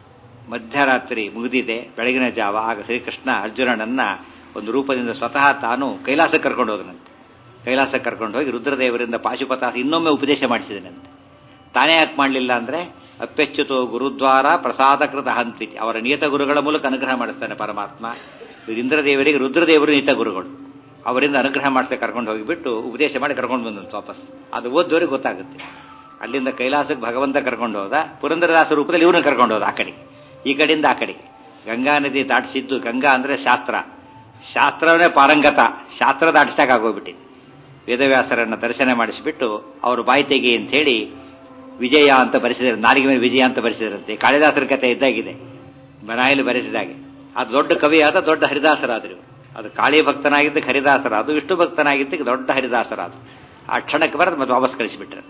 ಮಧ್ಯರಾತ್ರಿ ಮುಗಿದಿದೆ ಬೆಳಗಿನ ಜಾವ ಆಗ ಶ್ರೀಕೃಷ್ಣ ಅರ್ಜುನನನ್ನ ಒಂದು ರೂಪದಿಂದ ಸ್ವತಃ ತಾನು ಕೈಲಾಸಕ್ಕೆ ಕರ್ಕೊಂಡು ಹೋದನಂತೆ ಕೈಲಾಸಕ್ಕೆ ಕರ್ಕೊಂಡು ಹೋಗಿ ರುದ್ರದೇವರಿಂದ ಪಾಶುಪತಾಸ ಇನ್ನೊಮ್ಮೆ ಉಪದೇಶ ಮಾಡಿಸಿದನಂತೆ ತಾನೇ ಯಾಕೆ ಮಾಡಲಿಲ್ಲ ಅಂದ್ರೆ ಅಪ್ಪೆಚ್ಚುತೋ ಗುರುದ್ವಾರ ಪ್ರಸಾದಕೃತ ಹಂತ್ವಿತಿ ಅವರ ನಿಯತ ಗುರುಗಳ ಮೂಲಕ ಅನುಗ್ರಹ ಮಾಡಿಸ್ತಾನೆ ಪರಮಾತ್ಮ ಇಂದ್ರದೇವರಿಗೆ ರುದ್ರದೇವರು ನಿಯತ ಗುರುಗಳು ಅವರಿಂದ ಅನುಗ್ರಹ ಮಾಡಿಸ್ತಾ ಕರ್ಕೊಂಡು ಹೋಗಿಬಿಟ್ಟು ಉಪದೇಶ ಮಾಡಿ ಕರ್ಕೊಂಡು ಬಂದಂತ ವಾಪಸ್ ಅದು ಓದ್ದವರಿಗೆ ಗೊತ್ತಾಗುತ್ತೆ ಅಲ್ಲಿಂದ ಕೈಲಾಸಕ್ಕೆ ಭಗವಂತ ಕರ್ಕೊಂಡು ಹೋದ ಪುರಂದರದಾಸ ರೂಪದಲ್ಲಿ ಇವ್ರನ್ನ ಕರ್ಕೊಂಡು ಹೋದ ಆ ಕಡೆಗೆ ಈ ಕಡೆಯಿಂದ ಆ ಕಡೆಗೆ ಗಂಗಾ ನದಿ ದಾಟಿಸಿದ್ದು ಗಂಗಾ ಅಂದ್ರೆ ಶಾಸ್ತ್ರ ಶಾಸ್ತ್ರವೇ ಪಾರಂಗತ ಶಾಸ್ತ್ರ ದಾಟಿಸಿದಾಗ ಆಗೋಗ್ಬಿಟ್ಟಿದೆ ವೇದವ್ಯಾಸರನ್ನ ದರ್ಶನ ಮಾಡಿಸಿಬಿಟ್ಟು ಅವರು ಬಾಯಿ ತೆಗಿ ಅಂತ ಹೇಳಿ ವಿಜಯ ಅಂತ ಬರೆಸಿದ್ದಾರೆ ನಾಲಿಗೆ ಮೇಲೆ ವಿಜಯ ಅಂತ ಬರೆಸಿದ್ರಂತೆ ಕಾಳಿದಾಸರ ಕಥೆ ಇದ್ದಾಗಿದೆ ಬನಾಯಲ್ಲಿ ಬರೆಸಿದಾಗೆ ಅದು ದೊಡ್ಡ ಕವಿಯಾದ ದೊಡ್ಡ ಹರಿದಾಸರಾದರು ಅದು ಕಾಳಿ ಭಕ್ತನಾಗಿದ್ದಕ್ಕೆ ಹರಿದಾಸರಾದು ವಿಷ್ಣು ಭಕ್ತನಾಗಿದ್ದಕ್ಕೆ ದೊಡ್ಡ ಹರಿದಾಸರಾದು ಆ ಕ್ಷಣಕ್ಕೆ ಬರೋದು ಮತ್ತೆ ವಾಪಸ್ ಕಳಿಸಿಬಿಟ್ರಂತೆ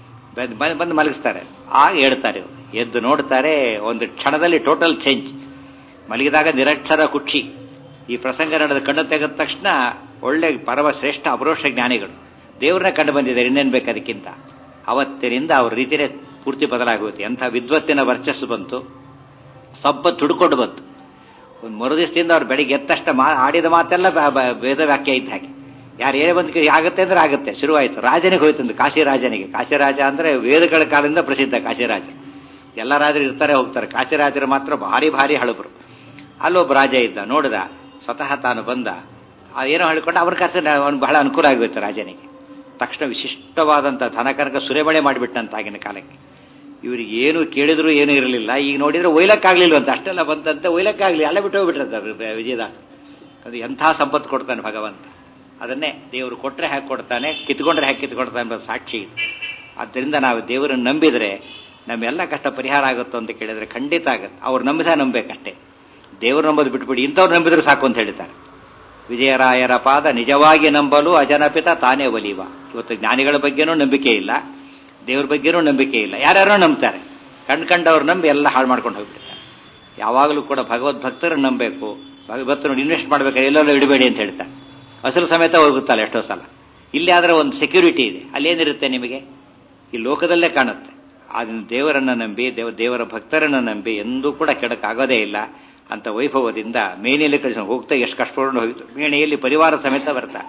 ಬಂದು ಬಂದು ಮಲಗಿಸ್ತಾರೆ ಆಗ ಹೇಳ್ತಾರೆ ಇವ್ರು ಎದ್ದು ನೋಡ್ತಾರೆ ಒಂದು ಕ್ಷಣದಲ್ಲಿ ಟೋಟಲ್ ಚೇಂಜ್ ಮಲಗಿದಾಗ ನಿರಕ್ಷರ ಕುಕ್ಷಿ ಈ ಪ್ರಸಂಗ ನಡೆದ ಕಣ್ಣು ತೆಗೆದ ತಕ್ಷಣ ಒಳ್ಳೆ ಪರಮ ಶ್ರೇಷ್ಠ ಅಪರೋಕ್ಷ ಜ್ಞಾನಿಗಳು ದೇವ್ರನ್ನ ಕಂಡು ಬಂದಿದ್ದಾರೆ ಇನ್ನೇನು ಬೇಕು ಅದಕ್ಕಿಂತ ಅವತ್ತಿನಿಂದ ಅವ್ರ ರೀತಿಯೇ ಪೂರ್ತಿ ಬದಲಾಗೋಯ್ತು ಎಂಥ ವಿದ್ವತ್ತಿನ ವರ್ಚಸ್ಸು ಬಂತು ಸಬ್ಬತ್ತು ಹುಡ್ಕೊಂಡು ಬಂತು ಒಂದು ಮರುದಿವಸದಿಂದ ಅವ್ರು ಬೆಳಿಗ್ಗೆ ಎತ್ತಷ್ಟ ಮಾ ಆಡಿದ ಮಾತೆಲ್ಲ ಬ- ಬ- ವೇದ ವಾಕ್ಯ ಇದ್ದ ಹಾಗೆ ಯಾರು ಏನೇ ಬಂದು ಆಗುತ್ತೆ ಅಂದ್ರೆ ಆಗುತ್ತೆ ಶುರುವಾಯಿತು ರಾಜನಿಗೆ ಹೋಯ್ತಂದು ಕಾಶಿ ರಾಜನಿಗೆ ಕಾಶಿರಾಜ ಅಂದ್ರೆ ವೇದಗಳ ಕಾಲದಿಂದ ಪ್ರಸಿದ್ಧ ಕಾಶಿರಾಜ ಎಲ್ಲ ರಾಜರು ಇರ್ತಾರೆ ಹೋಗ್ತಾರೆ ಕಾಶಿರಾಜರು ಮಾತ್ರ ಭಾರಿ ಭಾರಿ ಹಳಬರು ಅಲ್ಲೊಬ್ಬ ರಾಜ ಇದ್ದ ನೋಡಿದ ಸ್ವತಃ ತಾನು ಬಂದ ಆ ಏನೋ ಹೇಳ್ಕೊಂಡು ಅವ್ರ ಕರ್ತ ಅವನು ಬಹಳ ಅನುಕೂಲ ಆಗೋಯ್ತು ರಾಜನಿಗೆ ತಕ್ಷಣ ವಿಶಿಷ್ಟವಾದಂಥ ಧನಕನಕ ಸುರೆಮಳೆ ಮಾಡಿಬಿಟ್ಟಂತ ಆಗಿನ ಕಾಲಕ್ಕೆ ಇವ್ರಿಗೆ ಏನು ಕೇಳಿದ್ರು ಏನು ಇರಲಿಲ್ಲ ಈಗ ನೋಡಿದ್ರೆ ಒಯ್ಲಕ್ಕಾಗ್ಲಿಲ್ಲ ಅಂತ ಅಷ್ಟೆಲ್ಲ ಬಂತಂತೆ ಒಯ್ಲಕ್ಕಾಗ್ಲಿ ಅಲ್ಲ ಬಿಟ್ಟು ಹೋಗ್ಬಿಟ್ರಂತ ವಿಜಯದಾಸ್ ಅದು ಎಂಥ ಸಂಪತ್ತು ಕೊಡ್ತಾನೆ ಭಗವಂತ ಅದನ್ನೇ ದೇವರು ಕೊಟ್ಟರೆ ಹಾಕಿ ಕೊಡ್ತಾನೆ ಕಿತ್ಕೊಂಡ್ರೆ ಹಾಕಿ ಕಿತ್ಕೊಡ್ತಾನೆ ಎಂಬ ಸಾಕ್ಷಿ ಇದು ಆದ್ದರಿಂದ ನಾವು ದೇವರನ್ನು ನಂಬಿದರೆ ನಮ್ಮೆಲ್ಲ ಕಷ್ಟ ಪರಿಹಾರ ಆಗುತ್ತೋ ಅಂತ ಕೇಳಿದ್ರೆ ಖಂಡಿತ ಆಗುತ್ತೆ ಅವ್ರು ನಂಬಿದ ನಂಬೇಕಷ್ಟೇ ದೇವರು ನಂಬೋದು ಬಿಟ್ಬಿಡಿ ಇಂಥವ್ರು ನಂಬಿದ್ರೆ ಸಾಕು ಅಂತ ಹೇಳ್ತಾರೆ ವಿಜಯರಾಯರ ಪಾದ ನಿಜವಾಗಿ ನಂಬಲು ಅಜನಪಿತ ತಾನೇ ಒಲಿವ ಇವತ್ತು ಜ್ಞಾನಿಗಳ ಬಗ್ಗೆನೂ ನಂಬಿಕೆ ಇಲ್ಲ ದೇವ್ರ ಬಗ್ಗೆನೂ ನಂಬಿಕೆ ಇಲ್ಲ ಯಾರ್ಯಾರೋ ನಂಬ್ತಾರೆ ಕಂಡು ಕಂಡವ್ರು ನಂಬಿ ಎಲ್ಲ ಹಾಳು ಮಾಡ್ಕೊಂಡು ಹೋಗ್ಬಿಡ್ತಾರೆ ಯಾವಾಗಲೂ ಕೂಡ ಭಗವದ್ಭಕ್ತರನ್ನು ನಂಬಬೇಕು ಭಗವತ್ತನ್ನು ಇನ್ವೆಸ್ಟ್ ಮಾಡ್ಬೇಕಾದ್ರೆ ಎಲ್ಲೆಲ್ಲೋ ಇಡಬೇಡಿ ಅಂತ ಹೇಳ್ತಾರೆ ಅಸಲು ಸಮೇತ ಹೋಗುತ್ತಲ್ಲ ಎಷ್ಟೋ ಸಲ ಇಲ್ಲಿ ಆದ್ರೆ ಒಂದು ಸೆಕ್ಯೂರಿಟಿ ಇದೆ ಅಲ್ಲೇನಿರುತ್ತೆ ನಿಮಗೆ ಈ ಲೋಕದಲ್ಲೇ ಕಾಣುತ್ತೆ ಅದನ್ನು ದೇವರನ್ನ ನಂಬಿ ದೇವ ದೇವರ ಭಕ್ತರನ್ನ ನಂಬಿ ಎಂದೂ ಕೂಡ ಕೆಡಕ್ಕಾಗೋದೇ ಇಲ್ಲ ಅಂತ ವೈಭವದಿಂದ ಮೇನೆಯಲ್ಲಿ ಕಳಿಸ್ಕೊಂಡು ಹೋಗ್ತಾ ಎಷ್ಟು ಕಷ್ಟಪಟ್ಟು ಹೋಗಿತ್ತು ಮೇಣೆಯಲ್ಲಿ ಪರಿವಾರ ಸಮೇತ ಬರ್ತಾರೆ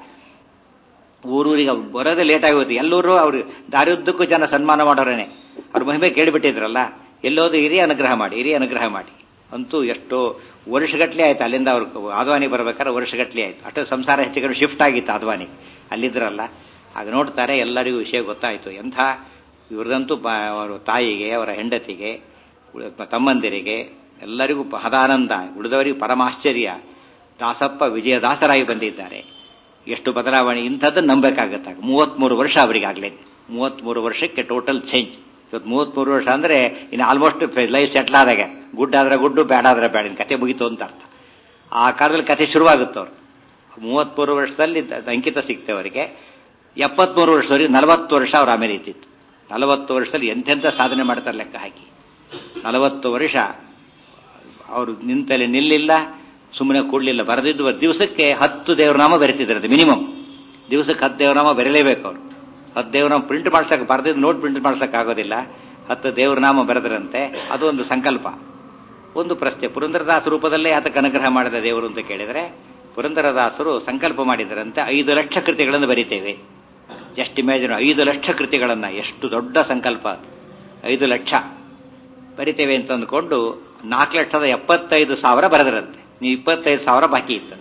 ಊರೂರಿಗೆ ಅವ್ರು ಬರೋದೇ ಲೇಟ್ ಆಗೋಯ್ತು ಎಲ್ಲರೂ ಅವ್ರು ದಾರಿಯುದ್ದಕ್ಕೂ ಜನ ಸನ್ಮಾನ ಮಾಡೋರೇನೆ ಅವ್ರ ಮಹಿಮೆ ಕೇಳಿಬಿಟ್ಟಿದ್ರಲ್ಲ ಎಲ್ಲೋದು ಹಿರಿಯ ಅನುಗ್ರಹ ಮಾಡಿ ಹಿರಿಯ ಅನುಗ್ರಹ ಮಾಡಿ ಅಂತೂ ಎಷ್ಟೋ ವರ್ಷಗಟ್ಲೆ ಆಯ್ತು ಅಲ್ಲಿಂದ ಅವ್ರು ಆದ್ವಾನಿ ಬರ್ಬೇಕಾದ್ರೆ ವರ್ಷಗಟ್ಲೆ ಆಯ್ತು ಅಷ್ಟು ಸಂಸಾರ ಹೆಚ್ಚು ಕಡೆ ಶಿಫ್ಟ್ ಆಗಿತ್ತು ಆದ್ವಾನಿ ಅಲ್ಲಿದ್ರಲ್ಲ ಆಗ ನೋಡ್ತಾರೆ ಎಲ್ಲರಿಗೂ ವಿಷಯ ಗೊತ್ತಾಯ್ತು ಎಂಥ ಇವ್ರದಂತೂ ಪ- ಅವರ ತಾಯಿಗೆ ಅವರ ಹೆಂಡತಿಗೆ ಉಳ- ತಮ್ಮಂದಿರಿಗೆ ಎಲ್ಲರಿಗೂ ಹದಾನಂದ ಉಳಿದವರಿಗೆ ಪರಮಾಶ್ಚರ್ಯ ದಾಸಪ್ಪ ವಿಜಯದಾಸರಾಗಿ ಬಂದಿದ್ದಾರೆ ಎಷ್ಟು ಬದಲಾವಣೆ ಇಂಥದ್ದನ್ನು ನಂಬೇಕಾಗತ್ತೆ ಮೂವತ್ಮೂರು ವರ್ಷ ಅವರಿಗಾಗಲೇ ಮೂವತ್ಮೂರು ವರ್ಷಕ್ಕೆ ಟೋಟಲ್ ಚೇಂಜ್ ಇವತ್ತು ಮೂವತ್ಮೂರು ವರ್ಷ ಅಂದ್ರೆ ಇನ್ನು ಆಲ್ಮೋಸ್ಟ್ ಲೈಫ್ ಸೆಟ್ಲ್ ಆದಾಗ ಗುಡ್ ಆದ್ರೆ ಗುಡ್ಡು ಬ್ಯಾಡ್ ಆದ್ರೆ ಬ್ಯಾಡ್ ಇನ್ನು ಕತೆ ಮುಗೀತು ಅಂತ ಅರ್ಥ ಆ ಕಾಲದಲ್ಲಿ ಕತೆ ಶುರುವಾಗುತ್ತೆ ಅವ್ರು ಮೂವತ್ಮೂರು ವರ್ಷದಲ್ಲಿ ದ- ಅಂಕಿತ ಸಿಕ್ತೆ ಅವರಿಗೆ ಎಪ್ಪತ್ಮೂರು ವರ್ಷದವರೆಗೆ ನಲವತ್ತು ವರ್ಷ ಅವ್ರ ಆಮೇಲೆ ಇದ್ದಿತ್ತು ನಲವತ್ತು ವರ್ಷದಲ್ಲಿ ಎಂತೆಂಥ ಸಾಧನೆ ಮಾಡ್ತಾರೆ ಲೆಕ್ಕ ಹಾಕಿ ನಲವತ್ತು ವರ್ಷ ಅವರು ನಿಂತಲ್ಲಿ ನಿಲ್ಲಿಲ್ಲ ಸುಮ್ಮನೆ ಕೂಡಲಿಲ್ಲ ಬರೆದಿದ್ದು ದಿವಸಕ್ಕೆ ಹತ್ತು ದೇವರನಾಮ ಬೆರೆತಿದ್ರದು ಮಿನಿಮಮ್ ದಿವಸಕ್ಕೆ ಹತ್ತು ದೇವರನಾಮ ಬೆರಲೇಬೇಕು ಅವರು ಹತ್ತು ದೇವರನಾಮ ಪ್ರಿಂಟ್ ಮಾಡ್ಸಕ್ಕೆ ಬರೆದಿದ್ದು ನೋಟ್ ಪ್ರಿಂಟ್ ಮಾಡ್ಸಕ್ಕೆ ಆಗೋದಿಲ್ಲ ಹತ್ತು ದೇವರನಾಮ ಬರೆದರಂತೆ ಅದು ಒಂದು ಸಂಕಲ್ಪ ಒಂದು ಪ್ರಶ್ನೆ ಪುರಂದರದಾಸ ರೂಪದಲ್ಲೇ ಆತಕ್ಕೆ ಅನುಗ್ರಹ ಮಾಡಿದ ದೇವರು ಅಂತ ಕೇಳಿದರೆ ಪುರಂದರದಾಸರು ಸಂಕಲ್ಪ ಮಾಡಿದರಂತೆ ಐದು ಲಕ್ಷ ಕೃತಿಗಳನ್ನು ಬರಿತೇವೆ ಜಸ್ಟ್ ಇಮ್ಯಾಜಿನ್ ಐದು ಲಕ್ಷ ಕೃತಿಗಳನ್ನ ಎಷ್ಟು ದೊಡ್ಡ ಸಂಕಲ್ಪ ಅದು ಐದು ಲಕ್ಷ ಬರಿತೇವೆ ಅಂತ ಅಂದ್ಕೊಂಡು ನಾಲ್ಕು ಲಕ್ಷದ ಎಪ್ಪತ್ತೈದು ಸಾವಿರ ಬರೆದರಂತೆ ನೀವು ಇಪ್ಪತ್ತೈದು ಸಾವಿರ ಬಾಕಿ ಇತ್ತು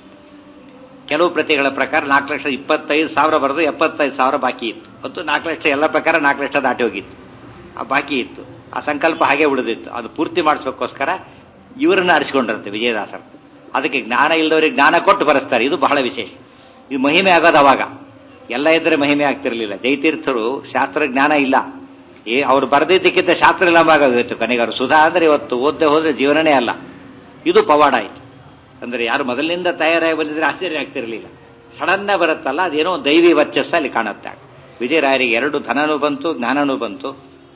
ಕೆಲವು ಪ್ರತಿಗಳ ಪ್ರಕಾರ ನಾಲ್ಕು ಲಕ್ಷದ ಇಪ್ಪತ್ತೈದು ಸಾವಿರ ಬರೆದು ಎಪ್ಪತ್ತೈದು ಸಾವಿರ ಬಾಕಿ ಇತ್ತು ಮತ್ತು ನಾಲ್ಕು ಲಕ್ಷ ಎಲ್ಲ ಪ್ರಕಾರ ನಾಲ್ಕು ಲಕ್ಷ ದಾಟಿ ಹೋಗಿತ್ತು ಆ ಬಾಕಿ ಇತ್ತು ಆ ಸಂಕಲ್ಪ ಹಾಗೆ ಉಳಿದಿತ್ತು ಅದು ಪೂರ್ತಿ ಮಾಡಿಸ್ಬೇಕೋಸ್ಕರ ಇವರನ್ನ ಆರಿಸಿಕೊಂಡಿರುತ್ತೆ ವಿಜಯದಾಸರು ಅದಕ್ಕೆ ಜ್ಞಾನ ಇಲ್ಲದವರಿಗೆ ಜ್ಞಾನ ಕೊಟ್ಟು ಬರೆಸ್ತಾರೆ ಇದು ಬಹಳ ವಿಶೇಷ ಇದು ಮಹಿಮೆ ಆಗೋದು ಅವಾಗ ಎಲ್ಲ ಇದ್ರೆ ಮಹಿಮೆ ಆಗ್ತಿರ್ಲಿಲ್ಲ ಜೈತೀರ್ಥರು ಶಾಸ್ತ್ರ ಜ್ಞಾನ ಇಲ್ಲ ಏ ಅವ್ರು ಬರೆದಿದ್ದಕ್ಕಿಂತ ಶಾಸ್ತ್ರ ಇಲ್ಲ ಆಗೋಗಿತ್ತು ಕೊನೆಗಾರು ಸುಧಾ ಅಂದ್ರೆ ಇವತ್ತು ಓದ್ದೆ ಹೋದ್ರೆ ಜೀವನನೇ ಅಲ್ಲ ಇದು ಪವಾಡ ಆಯ್ತು ಅಂದ್ರೆ ಯಾರು ಮೊದಲಿನಿಂದ ತಯಾರಾಗಿ ಬಂದಿದ್ರೆ ಆಶ್ಚರ್ಯ ಆಗ್ತಿರ್ಲಿಲ್ಲ ಸಡನ್ನ ಬರುತ್ತಲ್ಲ ಅದೇನೋ ದೈವಿ ವರ್ಚಸ್ಸ ಅಲ್ಲಿ ಕಾಣುತ್ತೆ ಆಗ. ವಿಜಯರಾಯರಿಗೆ ಎರಡು ಧನನೂ ಬಂತು ಜ್ಞಾನನೂ ಬಂತು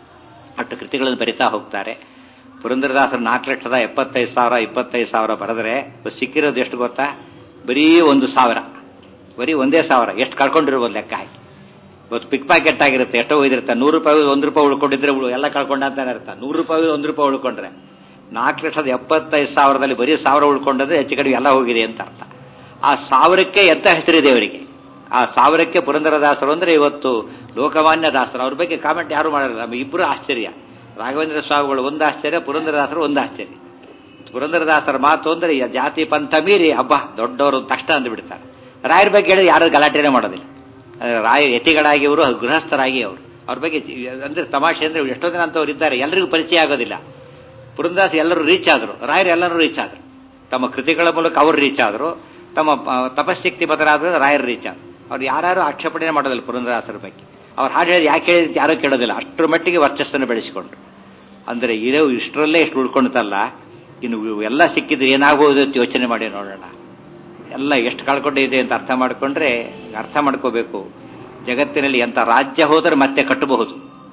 ಅಷ್ಟು ಕೃತಿಗಳನ್ನು ಬರಿತಾ ಹೋಗ್ತಾರೆ ಪುರಂದರದಾಸರು ನಾಲ್ಕು ಲಕ್ಷದ ಎಪ್ಪತ್ತೈದು ಸಾವಿರ ಇಪ್ಪತ್ತೈದು ಸಾವಿರ ಬರೆದ್ರೆ ಇವತ್ತು ಸಿಕ್ಕಿರೋದು ಎಷ್ಟು ಗೊತ್ತಾ ಬರೀ ಒಂದು ಸಾವಿರ ಬರೀ ಒಂದೇ ಸಾವಿರ ಎಷ್ಟು ಕಳ್ಕೊಂಡಿರ್ಬೋದು ಲೆಕ್ಕ ಹಾಕಿ ಇವತ್ತು ಪಿಕ್ ಪ್ಯಾಕೆಟ್ ಆಗಿರುತ್ತೆ ಎಷ್ಟೋ ಒಯ್ದಿರುತ್ತೆ ನೂರು ರೂಪಾಯಿ ಒಂದು ರೂಪಾಯಿ ಉಳ್ಕೊಂಡಿದ್ರೆ ಉಳು- ಎಲ್ಲ ಕಳ್ಕೊಂಡ ಅಂತಾನೆ ಅರ್ಥ ನೂರು ರೂಪಾಯಿ ಒಂದು ರೂಪಾಯಿ ಉಳ್ಕೊಂಡ್ರೆ ನಾಲ್ಕು ಲಕ್ಷದ ಎಪ್ಪತ್ತೈದು ಸಾವಿರದಲ್ಲಿ ಬರೀ ಸಾವಿರ ಉಳ್ಕೊಂಡ್ರೆ ಹೆಚ್ಚು ಕಡಿಮೆ ಎಲ್ಲ ಹೋಗಿದೆ ಅಂತ ಅರ್ಥ ಆ ಸಾವಿರಕ್ಕೆ ಎಂತ ಹೆಸರಿದೆ ಅವರಿಗೆ ಆ ಸಾವಿರಕ್ಕೆ ಪುರಂದರದಾಸರು ಅಂದ್ರೆ ಇವತ್ತು ಲೋಕಮಾನ್ಯ ದಾಸರು ಅವ್ರ ಬಗ್ಗೆ ಕಾಮೆಂಟ್ ಯಾರು ಮಾಡಲ್ಲ ನಮ್ಮ ಇಬ್ಬರು ಆಶ್ಚರ್ಯ ರಾಘವೇಂದ್ರ ಸ್ವಾಮಿಗಳು ಒಂದು ಆಶ್ಚರ್ಯ ಪುರಂದರದಾಸರು ಒಂದು ಆಶ್ಚರ್ಯ ಪುರಂದರದಾಸರ ಮಾತು ಅಂದ್ರೆ ಈ ಜಾತಿ ಪಂಥ ಮೀರಿ ಹಬ್ಬ ದೊಡ್ಡವರು ತಕ್ಷಣ ಅಂದ್ಬಿಡ್ತಾರೆ ರಾಯರ ಬಗ್ಗೆ ಹೇಳಿದ್ರೆ ಯಾರು ಗಲಾಟೆನೇ ಮಾಡೋದಿಲ್ಲ ಅಂದ್ರೆ ರಾಯ ಯತಿಗಳಾಗಿ ಅವರು ಗೃಹಸ್ಥರಾಗಿ ಅವರು ಅವ್ರ ಬಗ್ಗೆ ಜಿ- ಅಂದ್ರೆ ತಮಾಷೆ ಅಂದ್ರೆ ಎಷ್ಟೋ ಜನ ಅಂತವ್ರು ಇದ್ದಾರೆ ಎಲ್ಲರಿಗೂ ಪರಿಚಯ ಆಗೋದಿಲ್ಲ ಪುರಂದಾಸ್ ಎಲ್ಲರೂ ರೀಚ್ ಆದರು ರಾಯರು ಎಲ್ಲರೂ ರೀಚ್ ಆದರು ತಮ್ಮ ಕೃತಿಗಳ ಮೂಲಕ ಅವರು ರೀಚ್ ಆದರು ತಮ್ಮ ಆ, ತಪಶಕ್ತಿ ಬದಲಾದ್ರೆ ರಾಯರು ರೀಚ್ ಆದರು ಅವ್ರು ಯಾರು ಆಕ್ಷೇಪಣೆ ಮಾಡೋದಿಲ್ಲ ಪುರಂದರಾಸರ ಬಗ್ಗೆ ಅವ್ರು ಹಾಡು ಹೇಳಿ ಯಾಕೆ ಹೇಳಿದ್ ಯಾರೂ ಕೇಳೋದಿಲ್ಲ ಅಷ್ಟರ ಮಟ್ಟಿಗೆ ವರ್ಚಸ್ಸನ್ನು ಬೆಳೆಸಿಕೊಂಡ್ರು ಅಂದ್ರೆ ಇರೋ ಇಷ್ಟರಲ್ಲೇ ಇಷ್ಟು ಉಳ್ಕೊಂಡತಲ್ಲ ಇನ್ನು ಇವು ಎಲ್ಲ ಸಿಕ್ಕಿದ್ರೆ ಏನಾಗಬಹುದು ಅಂತ ಯೋಚನೆ ಮಾಡಿ ನೋಡೋಣ ಎಲ್ಲ ಎಷ್ಟು ಕಳ್ಕೊಂಡಿದೆ ಅಂತ ಅರ್ಥ ಮಾಡ್ಕೊಂಡ್ರೆ ಅರ್ಥ ಮಾಡ್ಕೋಬೇಕು ಜಗತ್ತಿನಲ್ಲಿ ಎಂತ ರಾಜ್ಯ ಹೋದರೆ ಮತ್ತೆ ಕಟ್ಟಬಹುದು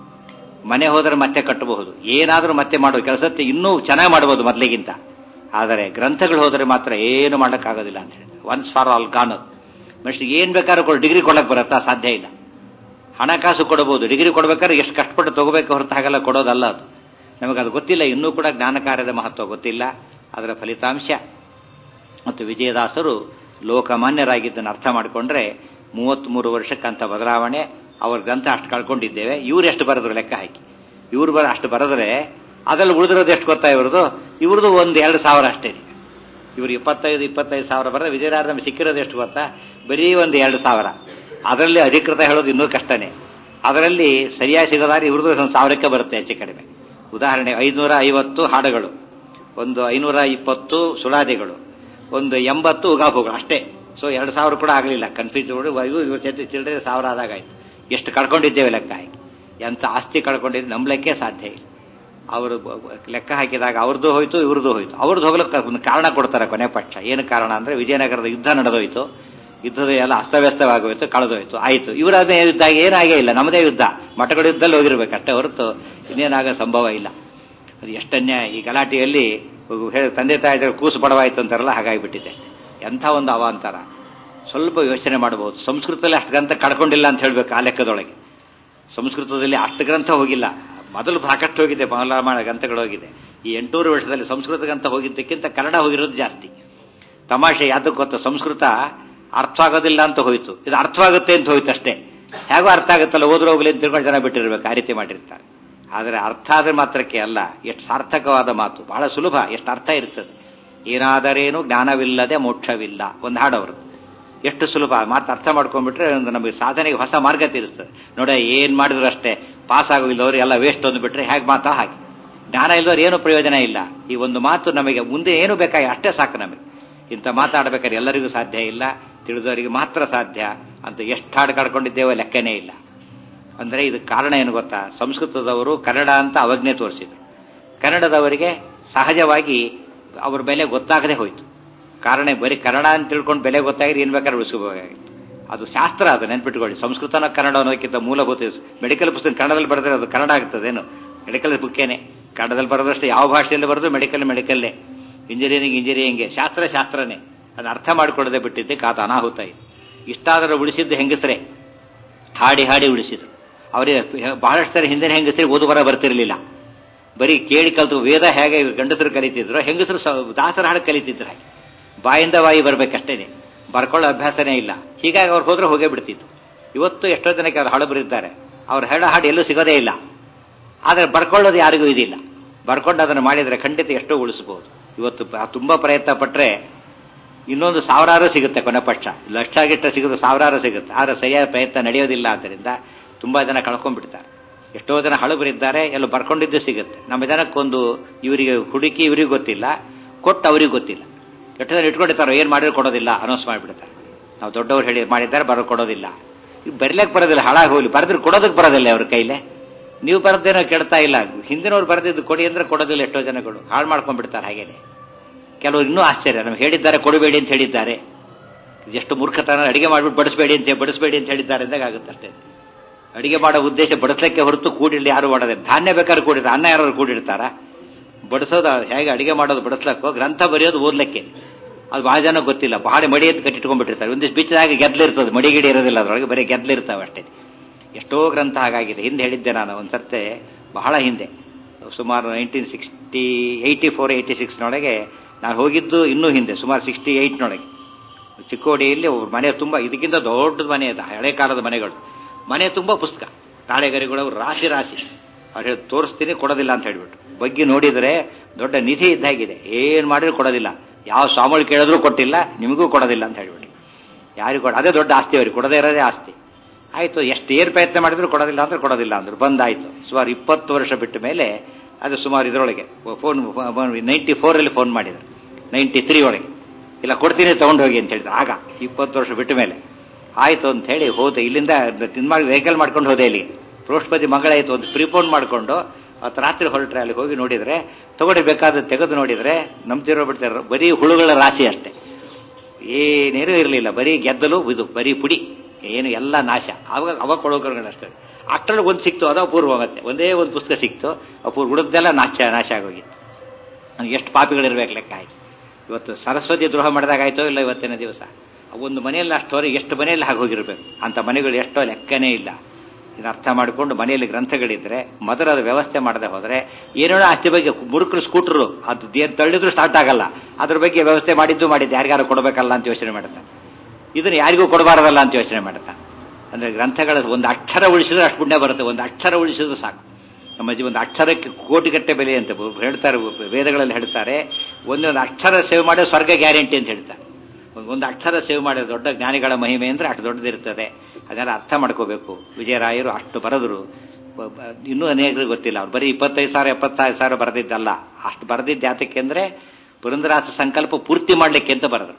ಮನೆ ಹೋದರೆ ಮತ್ತೆ ಕಟ್ಟಬಹುದು ಏನಾದರೂ ಮತ್ತೆ ಮಾಡೋ ಕೆಲಸಕ್ಕೆ ಇನ್ನೂ ಚೆನ್ನಾಗಿ ಮಾಡಬಹುದು ಮೊದಲಿಗಿಂತ ಆದರೆ ಗ್ರಂಥಗಳು ಹೋದರೆ ಮಾತ್ರ ಏನು ಮಾಡೋಕ್ಕಾಗೋದಿಲ್ಲ ಅಂತ ಹೇಳಿ ಒನ್ಸ್ ಫಾರ್ ಆಲ್ ಗಾನ್ ಮನುಷ್ಯನಿಗೆ ಏನ್ ಬೇಕಾದ್ರೂ ಕೊಡು ಡಿಗ್ರಿ ಕೊಡಕ್ ಬರುತ್ತಾ ಸಾಧ್ಯ ಇಲ್ಲ ಹಣಕಾಸು ಕೊಡಬಹುದು ಡಿಗ್ರಿ ಕೊಡ್ಬೇಕಾದ್ರೆ ಎಷ್ಟು ಕಷ್ಟಪಟ್ಟು ತಗೋಬೇಕು ಹೊರತು ಹಾಗೆಲ್ಲ ಕೊಡೋದಲ್ಲ ಅದು ನಮಗೆ ಅದು ಗೊತ್ತಿಲ್ಲ ಇನ್ನೂ ಕೂಡ ಜ್ಞಾನ ಕಾರ್ಯದ ಮಹತ್ವ ಗೊತ್ತಿಲ್ಲ ಅದರ ಫಲಿತಾಂಶ ಮತ್ತು ವಿಜಯದಾಸರು ಲೋಕಮಾನ್ಯರಾಗಿದ್ದನ್ನು ಅರ್ಥ ಮಾಡಿಕೊಂಡ್ರೆ ಮೂವತ್ತ್ಮೂರು ವರ್ಷಕ್ಕಂತ ಬದಲಾವಣೆ ಅವ್ರ ಗ್ರಂಥ ಅಷ್ಟು ಕಳ್ಕೊಂಡಿದ್ದೇವೆ ಇವ್ರು ಎಷ್ಟು ಬರೆದ್ರು ಲೆಕ್ಕ ಹಾಕಿ ಇವ್ರು ಬರ ಅಷ್ಟು ಬರೆದ್ರೆ ಅದ್ರಲ್ಲಿ ಉಳಿದಿರೋದು ಎಷ್ಟು ಗೊತ್ತಾ ಇವ್ರದ್ದು ಇವ್ರದ್ದು ಒಂದು ಎರಡು ಸಾವಿರ ಅಷ್ಟೇ ಇವ್ರು ಇಪ್ಪತ್ತೈದು ಇಪ್ಪತ್ತೈದು ಸಾವಿರ ಬರೆದ್ರೆ ವಿಜಯರಾರ ನಮಗೆ ಸಿಕ್ಕಿರೋದು ಎಷ್ಟು ಗೊತ್ತಾ ಬರೀ ಒಂದು ಎರಡು ಸಾವಿರ ಅದರಲ್ಲಿ ಅಧಿಕೃತ ಹೇಳೋದು ಇನ್ನೂ ಕಷ್ಟನೇ ಅದರಲ್ಲಿ ಸರಿಯಾಗಿ ಸಿಗೋದಾದ್ರೆ ಇವ್ರದ್ದು ಒಂದು ಸಾವಿರಕ್ಕೆ ಬರುತ್ತೆ ಹೆಚ್ಚು ಕಡಿಮೆ ಉದಾಹರಣೆ ಐನೂರ ಐವತ್ತು ಹಾಡುಗಳು ಒಂದು ಐನೂರ ಇಪ್ಪತ್ತು ಸುಳಾದಿಗಳು ಒಂದು ಎಂಬತ್ತು ಉಗಾಪುಗಳು ಅಷ್ಟೇ ಸೊ ಎರಡು ಸಾವಿರ ಕೂಡ ಆಗಲಿಲ್ಲ ಕನ್ಫ್ಯೂಸ್ ಇವು ಚಿಲ್ಲರೆ ಸಾವಿರ ಆದಾಗಾಯ್ತು ಎಷ್ಟು ಕಳ್ಕೊಂಡಿದ್ದೇವೆ ಲೆಕ್ಕ ಹಾಕಿ ಎಂಥ ಆಸ್ತಿ ಕಳ್ಕೊಂಡಿದ್ದು ನಂಬಲಿಕ್ಕೆ ಸಾಧ್ಯ ಇಲ್ಲ ಅವರು ಲೆಕ್ಕ ಹಾಕಿದಾಗ ಅವ್ರದ್ದು ಹೋಯ್ತು ಇವ್ರದ್ದು ಹೋಯ್ತು ಅವ್ರದ್ದು ಹೋಗ್ಲಿಕ್ಕೆ ಒಂದು ಕಾರಣ ಕೊಡ್ತಾರೆ ಕೊನೆ ಪಕ್ಷ ಏನು ಕಾರಣ ಅಂದ್ರೆ ವಿಜಯನಗರದ ಯುದ್ಧ ನಡೆದೋಯ್ತು ಯುದ್ಧದ ಎಲ್ಲ ಅಸ್ತವ್ಯಸ್ತವಾಗೋಯ್ತು ಕಳೆದೋಯ್ತು ಆಯ್ತು ಇವರದೇ ಯುದ್ಧ ಏನಾಗೇ ಇಲ್ಲ ನಮ್ಮದೇ ಯುದ್ಧ ಮಠಗಳ ಯುದ್ಧದಲ್ಲಿ ಹೋಗಿರ್ಬೇಕು ಅಷ್ಟೇ ಹೊರತು ಇನ್ನೇನಾಗ ಸಂಭವ ಇಲ್ಲ ಅದು ಎಷ್ಟನ್ಯ ಈ ಗಲಾಟೆಯಲ್ಲಿ ಹೇಳಿ ತಂದೆ ತಾಯಿ들 ಕೂಸು ಬಡವಾಯ್ತು ಅಂತಾರಲ್ಲ ಹಾಗಾಗಿಬಿಟ್ಟಿದೆ ಎಂಥ ಒಂದು ಅವಾಂತರ ಸ್ವಲ್ಪ ಯೋಚನೆ ಮಾಡಬಹುದು ಸಂಸ್ಕೃತದಲ್ಲಿ ಅಷ್ಟು ಗ್ರಂಥ ಕಳ್ಕೊಂಡಿಲ್ಲ ಅಂತ ಹೇಳ್ಬೇಕು ಆ ಲೆಕ್ಕದೊಳಗೆ ಸಂಸ್ಕೃತದಲ್ಲಿ ಅಷ್ಟು ಗ್ರಂಥ ಹೋಗಿಲ್ಲ ಮೊದಲು ಸಾಕಷ್ಟು ಹೋಗಿದೆ ಬಹಳ ಗ್ರಂಥಗಳು ಹೋಗಿದೆ ಈ ಎಂಟೂರು ವರ್ಷದಲ್ಲಿ ಸಂಸ್ಕೃತ ಗ್ರಂಥ ಹೋಗಿದ್ದಕ್ಕಿಂತ ಕನ್ನಡ ಹೋಗಿರೋದು ಜಾಸ್ತಿ ತಮಾಷೆ ಯಾವ್ದಕ್ಕೆ ಗೊತ್ತ ಸಂಸ್ಕೃತ ಅರ್ಥ ಆಗೋದಿಲ್ಲ ಅಂತ ಹೋಯ್ತು ಇದು ಅರ್ಥವಾಗುತ್ತೆ ಅಂತ ಹೋಯ್ತು ಅಷ್ಟೇ ಹೇಗೋ ಅರ್ಥ ಆಗುತ್ತಲ್ಲ ಓದ್ರ ಹೋಗ್ಲಿ ಅಂತ ತಿಳ್ಕೊಂಡು ಜನ ಬಿಟ್ಟಿರ್ಬೇಕು ಆ ರೀತಿ ಮಾಡಿರ್ತಾರೆ ಆದರೆ ಅರ್ಥ ಆದ್ರೆ ಮಾತ್ರಕ್ಕೆ ಅಲ್ಲ ಎಷ್ಟು ಸಾರ್ಥಕವಾದ ಮಾತು ಬಹಳ ಸುಲಭ ಎಷ್ಟು ಅರ್ಥ ಇರ್ತದೆ ಏನಾದರೇನು ಜ್ಞಾನವಿಲ್ಲದೆ ಮೋಕ್ಷವಿಲ್ಲ ಒಂದು ಹಾಡವ್ರದ್ದು ಎಷ್ಟು ಸುಲಭ ಮಾತು ಅರ್ಥ ಮಾಡ್ಕೊಂಡ್ಬಿಟ್ರೆ ಒಂದು ನಮಗೆ ಸಾಧನೆಗೆ ಹೊಸ ಮಾರ್ಗ ತೀರಿಸ್ತದೆ ನೋಡ ಏನ್ ಮಾಡಿದ್ರು ಅಷ್ಟೇ ಪಾಸ್ ಆಗೋಗಿಲ್ಲವ್ರು ಎಲ್ಲ ವೇಸ್ಟ್ ಅಂದ್ಬಿಟ್ರೆ ಹೇಗೆ ಮಾತಾ ಹಾಗೆ ಜ್ಞಾನ ಇಲ್ಲದವ್ರು ಏನು ಪ್ರಯೋಜನ ಇಲ್ಲ ಈ ಒಂದು ಮಾತು ನಮಗೆ ಮುಂದೆ ಏನು ಬೇಕಾಗಿ ಅಷ್ಟೇ ಸಾಕು ನಮಗೆ ಇಂಥ ಮಾತಾಡ್ಬೇಕಾದ್ರೆ ಎಲ್ಲರಿಗೂ ಸಾಧ್ಯ ಇಲ್ಲ ತಿಳಿದವರಿಗೆ ಮಾತ್ರ ಸಾಧ್ಯ ಅಂತ ಎಷ್ಟು ಹಾಡು ಕಳ್ಕೊಂಡಿದ್ದೇವೋ ಲೆಕ್ಕನೇ ಇಲ್ಲ ಅಂದ್ರೆ ಇದಕ್ಕೆ ಕಾರಣ ಏನು ಗೊತ್ತಾ ಸಂಸ್ಕೃತದವರು ಕನ್ನಡ ಅಂತ ಅವಜ್ಞೆ ತೋರಿಸಿದ್ರು ಕನ್ನಡದವರಿಗೆ ಸಹಜವಾಗಿ ಅವ್ರ ಬೆಲೆ ಗೊತ್ತಾಗದೆ ಹೋಯ್ತು ಕಾರಣ ಬರೀ ಕನ್ನಡ ಅಂತ ತಿಳ್ಕೊಂಡು ಬೆಲೆ ಗೊತ್ತಾಗಿದ್ರೆ ಏನ್ ಬೇಕಾದ್ರೆ ಉಳಿಸ್ಕೋಬೇಕಾಗಿತ್ತು ಅದು ಶಾಸ್ತ್ರ ಅದು ನೆನ್ಪಿಟ್ಕೊಳ್ಳಿ ಸಂಸ್ಕೃತನ ಕನ್ನಡ ಅನ್ನೋಕ್ಕಿಂತ ಮೂಲಭೂತ ಮೆಡಿಕಲ್ ಪುಸ್ತಕ ಕನ್ನಡದಲ್ಲಿ ಬರೆದ್ರೆ ಅದು ಕನ್ನಡ ಆಗ್ತದೇನು ಮೆಡಿಕಲ್ ಬುಕ್ಕೇನೆ ಕನ್ನಡದಲ್ಲಿ ಬರೋದಷ್ಟು ಯಾವ ಭಾಷೆಯಲ್ಲಿ ಬರೋದು ಮೆಡಿಕಲ್ ಮೆಡಿಕಲ್ಲೇ ಇಂಜಿನಿಯರಿಂಗ್ ಇಂಜಿನಿಯರಿಂಗ್ಗೆ ಶಾಸ್ತ್ರ ಶಾಸ್ತ್ರನೇ ಅದನ್ನ ಅರ್ಥ ಮಾಡಿಕೊಳ್ಳದೆ ಬಿಟ್ಟಿದ್ದಕ್ಕೆ ಆತ ಅನಾಹುತ ಇದೆ ಇಷ್ಟಾದರೂ ಉಳಿಸಿದ್ದು ಹೆಂಗಸರೇ ಹಾಡಿ ಹಾಡಿ ಉಳಿಸಿದ್ರು ಅವರಿಗೆ ಬಹಳಷ್ಟು ಸರಿ ಹಿಂದಿನ ಹೆಂಗಸರಿಗೆ ಓದು ಬರ ಬರ್ತಿರ್ಲಿಲ್ಲ ಬರೀ ಕೇಳಿ ಕಲ್ತು ವೇದ ಹೇಗೆ ಗಂಡಸರು ಕಲಿತಿದ್ರು ಹೆಂಗಸರು ದಾಸರ ಹಾಡು ಕಲಿತಿದ್ರು ಹಾಗೆ ಬಾಯಿಂದ ಬಾಯಿ ಬರ್ಬೇಕಷ್ಟೇನೆ ಬರ್ಕೊಳ್ಳೋ ಅಭ್ಯಾಸನೇ ಇಲ್ಲ ಹೀಗಾಗಿ ಅವ್ರು ಹೋದ್ರೆ ಹೋಗೇ ಬಿಡ್ತಿತ್ತು ಇವತ್ತು ಎಷ್ಟೋ ಜನಕ್ಕೆ ಅವ್ರು ಹಾಡು ಬರೀತಾರೆ ಅವ್ರು ಹೇಳೋ ಹಾಡು ಎಲ್ಲೂ ಸಿಗೋದೇ ಇಲ್ಲ ಆದರೆ ಬರ್ಕೊಳ್ಳೋದು ಯಾರಿಗೂ ಇದಿಲ್ಲ ಬರ್ಕೊಂಡು ಅದನ್ನು ಮಾಡಿದರೆ ಖಂಡಿತ ಎಷ್ಟೋ ಉಳಿಸಬಹುದು ಇವತ್ತು ತುಂಬಾ ಪ್ರಯತ್ನ ಪಟ್ಟರೆ ಇನ್ನೊಂದು ಸಾವಿರಾರು ಸಿಗುತ್ತೆ ಕೊನೆ ಪಕ್ಷ ಲಕ್ಷ ಗಿಟ್ಟ ಸಿಗೋದು ಸಾವಿರಾರು ಸಿಗುತ್ತೆ ಆದರೆ ಸರಿಯಾದ ಪ್ರಯತ್ನ ನಡೆಯೋದಿಲ್ಲ ಆದ್ದರಿಂದ ತುಂಬಾ ಜನ ಕಳ್ಕೊಂಡ್ಬಿಡ್ತಾರೆ ಎಷ್ಟೋ ಜನ ಹಳಬರಿದ್ದಾರೆ ಎಲ್ಲ ಬರ್ಕೊಂಡಿದ್ದು ಸಿಗುತ್ತೆ ನಮ್ಮ ಜನಕ್ಕೊಂದು ಇವರಿಗೆ ಹುಡುಕಿ ಇವರಿಗೆ ಗೊತ್ತಿಲ್ಲ ಕೊಟ್ಟು ಅವ್ರಿಗೆ ಗೊತ್ತಿಲ್ಲ ಎಷ್ಟು ಜನ ಇಟ್ಕೊಂಡಿರ್ತಾರೋ ಏನು ಮಾಡಿದ್ರು ಕೊಡೋದಿಲ್ಲ ಅನೌನ್ಸ್ ಮಾಡಿಬಿಡ್ತಾರೆ ನಾವು ದೊಡ್ಡವ್ರು ಹೇಳಿ ಮಾಡಿದ್ದಾರೆ ಬರೋ ಕೊಡೋದಿಲ್ಲ ಈಗ ಬರ್ಲಿಕ್ಕೆ ಬರೋದಿಲ್ಲ ಹಾಳಾಗಿ ಹೋಗ್ಲಿ ಬರೆದ್ರೆ ಕೊಡೋದಕ್ಕೆ ಬರೋದಿಲ್ಲ ಅವ್ರ ಕೈಲೇ ನೀವು ಬರದೇನೋ ಕೆಡ್ತಾ ಇಲ್ಲ ಹಿಂದಿನವ್ರು ಬರೆದಿದ್ದು ಕೊಡಿ ಅಂದ್ರೆ ಕೊಡೋದಿಲ್ಲ ಎಷ್ಟೋ ಜನಗಳು ಹಾಳು ಮಾಡ್ಕೊಂಡ್ಬಿಡ್ತಾರೆ ಹಾಗೇನೆ ಕೆಲವರು ಇನ್ನೂ ಆಶ್ಚರ್ಯ ನಮ್ಗೆ ಹೇಳಿದ್ದಾರೆ ಕೊಡಬೇಡಿ ಅಂತ ಹೇಳಿದ್ದಾರೆ ಎಷ್ಟು ಮೂರ್ಖತನ ಅಡಿಗೆ ಮಾಡ್ಬಿಟ್ಟು ಬಡಿಸಬೇಡಿ ಅಂತ ಬಡಿಸಬೇಡಿ ಅಂತ ಹೇಳಿದ್ದಾರೆ ಅಂದಾಗ ಆಗುತ್ತೆ ಅಷ್ಟೇ ಅಡಿಗೆ ಮಾಡೋ ಉದ್ದೇಶ ಬಡಿಸ್ಲಿಕ್ಕೆ ಹೊರತು ಕೂಡಿರ್ಲಿ ಯಾರು ಮಾಡೋದೇ ಧಾನ್ಯ ಬೇಕಾದ್ರೆ ಕೂಡಿರ್ತಾರೆ ಅನ್ನ ಯಾರು ಕೂಡಿರ್ತಾರ ಬಡಿಸೋದು ಹೇಗೆ ಅಡಿಗೆ ಮಾಡೋದು ಬಡಿಸ್ಲಕ್ಕೋ ಗ್ರಂಥ ಬರೆಯೋದು ಓದ್ಲಿಕ್ಕೆ ಅದು ಬಹಳ ಜನ ಗೊತ್ತಿಲ್ಲ ಬಹಳ ಮಡಿ ಅಂತ ಕಟ್ಟಿಟ್ಕೊಂಡ್ಬಿಟ್ಟಿರ್ತಾರೆ ಒಂದಿಷ್ಟು ಬಿಚ್ಚಿದಾಗ ಗೆದ್ಲಿರ್ತದೆ ಮಡಿ ಗಿಡಿ ಇರೋದಿಲ್ಲ ಅದರೊಳಗೆ ಬರೀ ಗೆದ್ಲಿರ್ತಾವೆ ಅಷ್ಟೇ ಎಷ್ಟೋ ಗ್ರಂಥ ಹಾಗಾಗಿದೆ ಹಿಂದೆ ಹೇಳಿದ್ದೆ ನಾನು ಒಂದ್ಸರ್ತೆ ಬಹಳ ಹಿಂದೆ ಸುಮಾರು nineteen sixty eighty four eighty ಸಿಕ್ಸ್ನೊಳಗೆ ನಾನು ಹೋಗಿದ್ದು ಇನ್ನೂ ಹಿಂದೆ ಸುಮಾರು ಸಿಕ್ಸ್ಟಿ ಏಯ್ಟ್ನೊಳಗೆ ಚಿಕ್ಕೋಡಿಯಲ್ಲಿ ಒಬ್ಬರು ಮನೆ ತುಂಬ ಇದಕ್ಕಿಂತ ದೊಡ್ಡ ಮನೆ ಇದೆ ಹಳೆ ಕಾಲದ ಮನೆಗಳು ಮನೆ ತುಂಬ ಪುಸ್ತಕ ತಾಳೆಗರಿಗಳು ರಾಶಿ ರಾಶಿ ಅವ್ರು ಹೇಳಿ ತೋರಿಸ್ತೀನಿ ಕೊಡೋದಿಲ್ಲ ಅಂತ ಹೇಳ್ಬಿಟ್ಟು ಬಗ್ಗೆ ನೋಡಿದರೆ ದೊಡ್ಡ ನಿಧಿ ಇದ್ದಾಗಿದೆ ಏನು ಮಾಡಿದ್ರು ಕೊಡೋದಿಲ್ಲ ಯಾವ ಸ್ವಾಮಿಗಳು ಕೇಳಿದ್ರು ಕೊಟ್ಟಿಲ್ಲ ನಿಮಗೂ ಕೊಡೋದಿಲ್ಲ ಅಂತ ಹೇಳ್ಬಿಟ್ಟು ಯಾರಿಗೂ ಕೊಡ ಅದೇ ದೊಡ್ಡ ಆಸ್ತಿ ಅವ್ರಿಗೆ ಕೊಡದೇ ಇರೋದೇ ಆಸ್ತಿ ಆಯ್ತು ಎಷ್ಟು ಏನು ಪ್ರಯತ್ನ ಮಾಡಿದ್ರು ಕೊಡೋದಿಲ್ಲ ಅಂದ್ರೆ ಕೊಡೋದಿಲ್ಲ ಅಂದ್ರು ಬಂದಾಯ್ತು ಸುಮಾರು ಇಪ್ಪತ್ತು ವರ್ಷ ಬಿಟ್ಟ ಮೇಲೆ ಅದು ಸುಮಾರು ಇದರೊಳಗೆ ಫೋನ್ ನೈಂಟಿ ಫೋರಲ್ಲಿ ಫೋನ್ ಮಾಡಿದ್ರು ನೈಂಟಿ ತ್ರೀ ಒಳಗೆ ಇಲ್ಲ ಕೊಡ್ತೀನಿ ತಗೊಂಡು ಹೋಗಿ ಅಂತ ಹೇಳಿದ್ರು ಆಗ ಇಪ್ಪತ್ತು ವರ್ಷ ಬಿಟ್ಟ ಮೇಲೆ ಆಯ್ತು ಅಂತ ಹೇಳಿ ಹೋದೆ ಇಲ್ಲಿಂದ ಮಾಡಿ ವೆಹಿಕಲ್ ಮಾಡ್ಕೊಂಡು ಹೋದೆ ಇಲ್ಲಿ ಪೃಷ್ಪತಿ ಮಂಗಳಾಯ್ತು ಒಂದು ಪ್ರಿಪೋನ್ ಮಾಡಿಕೊಂಡು ಅವತ್ತು ರಾತ್ರಿ ಹೊರಟ್ರೆ ಅಲ್ಲಿ ಹೋಗಿ ನೋಡಿದ್ರೆ ತಗೊಂಡು ಬೇಕಾದ ತೆಗೆದು ನೋಡಿದ್ರೆ ನಂಬ್ತಿರೋ ಬಿಡ್ತಾರ ಬರೀ ಹುಳುಗಳ ರಾಶಿ ಅಷ್ಟೇ ಏನೇನೂ ಇರಲಿಲ್ಲ ಬರೀ ಗೆದ್ದಲು ಇದು ಬರೀ ಪುಡಿ ಏನು ಎಲ್ಲ ನಾಶ ಅವಾಗ ಅವಾಗ ಕೊಡೋಕರುಗಳು ಅಷ್ಟೇ ಅಷ್ಟರಲ್ಲಿ ಒಂದು ಸಿಕ್ತು ಅದು ಅಪೂರ್ವ ಮತ್ತೆ ಒಂದೇ ಒಂದು ಪುಸ್ತಕ ಸಿಕ್ತು ಅಪೂರ್ವ ಉಳಿದೆಲ್ಲ ನಾಶ ನಾಶ ಆಗೋಗಿತ್ತು ನನಗೆ ಎಷ್ಟು ಪಾಪಿಗಳಿರ್ಬೇಕು ಲೆಕ್ಕ ಆಯ್ತು ಇವತ್ತು ಸರಸ್ವತಿ ದ್ರೋಹ ಮಾಡಿದಾಗಾಯ್ತೋ ಇಲ್ಲ ಇವತ್ತಿನ ದಿವಸ ಒಂದು ಮನೆಯಲ್ಲಿ ಅಷ್ಟೋರೆ ಎಷ್ಟು ಮನೆಯಲ್ಲಿ ಹಾಗೆ ಹೋಗಿರ್ಬೇಕು ಅಂತ ಮನೆಗಳು ಎಷ್ಟೋ ಲೆಕ್ಕನೇ ಇಲ್ಲ ಇದನ್ನ ಅರ್ಥ ಮಾಡಿಕೊಂಡು ಮನೆಯಲ್ಲಿ ಗ್ರಂಥಗಳಿದ್ರೆ ಮೊದಲು ಅದು ವ್ಯವಸ್ಥೆ ಮಾಡದೆ ಹೋದ್ರೆ ಏನೇನೋ ಆಸ್ತಿ ಬಗ್ಗೆ ಮುರುಕರು ಸ್ಕೂಟರು ಅದು ಏನ್ ತಳ್ಳಿದ್ರು ಸ್ಟಾರ್ಟ್ ಆಗಲ್ಲ ಅದ್ರ ಬಗ್ಗೆ ವ್ಯವಸ್ಥೆ ಮಾಡಿದ್ದು ಮಾಡಿದ್ದು ಯಾರಿಗಾರು ಕೊಡಬೇಕಲ್ಲ ಅಂತ ಯೋಚನೆ ಮಾಡ್ತಾನೆ ಇದನ್ನ ಯಾರಿಗೂ ಕೊಡಬಾರದಲ್ಲ ಅಂತ ಯೋಚನೆ ಮಾಡ್ತಾನೆ ಅಂದ್ರೆ ಗ್ರಂಥಗಳ ಒಂದು ಅಕ್ಷರ ಉಳಿಸಿದ್ರೆ ಅಷ್ಟು ಪುಣ್ಯ ಬರುತ್ತೆ ಒಂದು ಅಕ್ಷರ ಉಳಿಸಿದ್ರೆ ಸಾಕು ನಮ್ಮ ಜೀವ ಒಂದು ಅಕ್ಷರಕ್ಕೆ ಕೋಟಿಗಟ್ಟೆ ಬೆಲೆ ಅಂತ ಹೇಳ್ತಾರೆ ವೇದಗಳಲ್ಲಿ ಹೇಳ್ತಾರೆ ಒಂದೊಂದು ಅಕ್ಷರ ಸೇವ್ ಮಾಡೋ ಸ್ವರ್ಗ ಗ್ಯಾರಂಟಿ ಅಂತ ಹೇಳ್ತಾರೆ ಒಂದು ಅಕ್ಷರ ಸೇವ್ ಮಾಡಿದ ದೊಡ್ಡ ಜ್ಞಾನಿಗಳ ಮಹಿಮೆ ಅಂದ್ರೆ ಅಷ್ಟು ದೊಡ್ಡದಿರ್ತದೆ ಅದನ್ನೆಲ್ಲ ಅರ್ಥ ಮಾಡ್ಕೋಬೇಕು ವಿಜಯರಾಯರು ಅಷ್ಟು ಬರೆದ್ರು ಇನ್ನೂ ಅನೇಕರಿಗೆ ಗೊತ್ತಿಲ್ಲ ಅವ್ರು ಬರೀ ಇಪ್ಪತ್ತೈದು ಸಾವಿರ ಎಪ್ಪತ್ತೈದು ಸಾವಿರ ಬರೆದಿದ್ದಲ್ಲ ಅಷ್ಟು ಬರೆದಿದ್ದು ಯಾತಕ್ಕೆ ಅಂದ್ರೆ ಪುರಂದರಾಸ ಸಂಕಲ್ಪ ಪೂರ್ತಿ ಮಾಡ್ಲಿಕ್ಕೆ ಅಂತ ಬರೆದ್ರು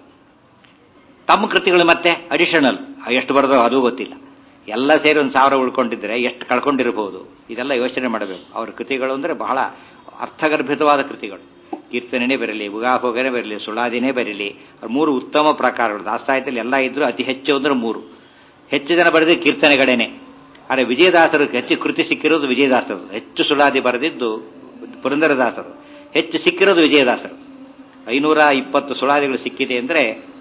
ತಮ್ಮ ಕೃತಿಗಳು ಮತ್ತೆ ಅಡಿಷನಲ್ ಎಷ್ಟು ಬರೆದೋ ಅದು ಗೊತ್ತಿಲ್ಲ ಎಲ್ಲ ಸೇರಿ ಒಂದು ಸಾವಿರ ಉಳ್ಕೊಂಡಿದ್ರೆ ಎಷ್ಟು ಕಳ್ಕೊಂಡಿರಬಹುದು ಇದೆಲ್ಲ ಯೋಚನೆ ಮಾಡಬೇಕು ಅವರ ಕೃತಿಗಳು ಅಂದ್ರೆ ಬಹಳ ಅರ್ಥಗರ್ಭಿತವಾದ ಕೃತಿಗಳು ಕೀರ್ತನೆನೇ ಬರಲಿ ಉಗಾಭೋಗನೇ ಬರಲಿ ಸುಳಾದಿನೇ ಬರಲಿ ಅವ್ರ ಮೂರು ಉತ್ತಮ ಪ್ರಕಾರಗಳು ದಾಸ್ತಾಯದಲ್ಲಿ ಎಲ್ಲ ಇದ್ರು ಅತಿ ಹೆಚ್ಚು ಅಂದ್ರೆ ಮೂರು ಹೆಚ್ಚು ಜನ ಬರೆದಿದ್ದು ಕೀರ್ತನೆಗಳೇನೆ ಆದರೆ ವಿಜಯದಾಸರು ಹೆಚ್ಚು ಕೃತಿ ಸಿಕ್ಕಿರೋದು ವಿಜಯದಾಸರು ಹೆಚ್ಚು ಸುಳಾದಿ ಬರೆದಿದ್ದು ಪುರಂದರದಾಸರು ಹೆಚ್ಚು ಸಿಕ್ಕಿರೋದು ವಿಜಯದಾಸರು ಐನೂರ ಇಪ್ಪತ್ತು ಸುಳಾದಿಗಳು ಸಿಕ್ಕಿದೆ ಅಂದ್ರೆ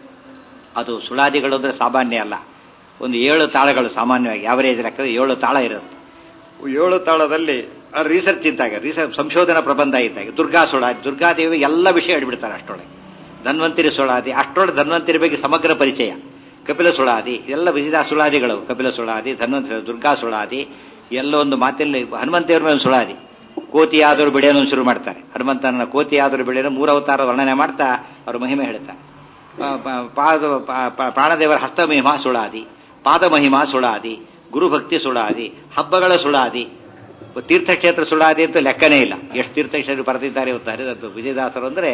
ಅದು ಸುಳಾದಿಗಳು ಅಂದ್ರೆ ಸಾಮಾನ್ಯ ಅಲ್ಲ ಒಂದು ಏಳು ತಾಳಗಳು ಸಾಮಾನ್ಯವಾಗಿ ಯಾವರೇಜ್ ಲೆಕ್ಕ ಏಳು ತಾಳ ಇರುತ್ತೆ ಏಳು ತಾಳದಲ್ಲಿ ರಿಸರ್ಚ್ ಇದ್ದಾಗ ರಿಸರ್ಚ್ ಸಂಶೋಧನಾ ಪ್ರಬಂಧ ಇದ್ದಾಗ ದುರ್ಗಾ ಸುಳಾದಿ ದುರ್ಗಾದೇವಿ ಎಲ್ಲ ವಿಷಯ ಹಿಡ್ಬಿಡ್ತಾರೆ ಅಷ್ಟೊಳಗೆ ಧನ್ವಂತರಿ ಸುಳಾದಿ ಅಷ್ಟೊಳಗೆ ಧನ್ವಂತರಿ ಬಗ್ಗೆ ಸಮಗ್ರ ಪರಿಚಯ ಕಪಿಲ ಸುಳಾದಿ ಎಲ್ಲ ವಿವಿಧ ಸುಳಾದಿಗಳು ಕಪಿಲ ಸುಳಾದಿ ಧನ್ವಂತರಿ ದುರ್ಗಾ ಸುಳಾದಿ ಎಲ್ಲ ಒಂದು ಮಾತಿನಲ್ಲಿ ಹನುಮಂತೇವ್ರ ಮೇಲೆ ಸುಳಾದಿ ಕೋತಿ ಆದರೂ ಬಿಡೆಯನ್ನು ಶುರು ಮಾಡ್ತಾರೆ ಹನುಮಂತನ ಕೋತಿ ಆದರೂ ಬಿಡೆಯನ್ನು ಮೂರವತಾರ ವರ್ಣನೆ ಮಾಡ್ತಾ ಅವ್ರ ಮಹಿಮೆ ಹೇಳ್ತಾರೆ ಪಾದ ಪ್ರಾಣದೇವರ ಹಸ್ತಮಹಿಮಾ ಸುಳಾದಿ ಪಾದಮಹಿಮಾ ಸುಳಾದಿ ಗುರುಭಕ್ತಿ ಸುಳಾದಿ ಹಬ್ಬಗಳ ಸುಳಾದಿ ತೀರ್ಥಕ್ಷೇತ್ರ ಸುಳಾದಿ ಅಂತ ಲೆಕ್ಕನೇ ಇಲ್ಲ ಎಷ್ಟು ತೀರ್ಥಕ್ಷೇತ್ರ ಬರೆದಿದ್ದಾರೆ ಇವತ್ತಾರೆ ಅದು ವಿಜಯದಾಸರು ಅಂದ್ರೆ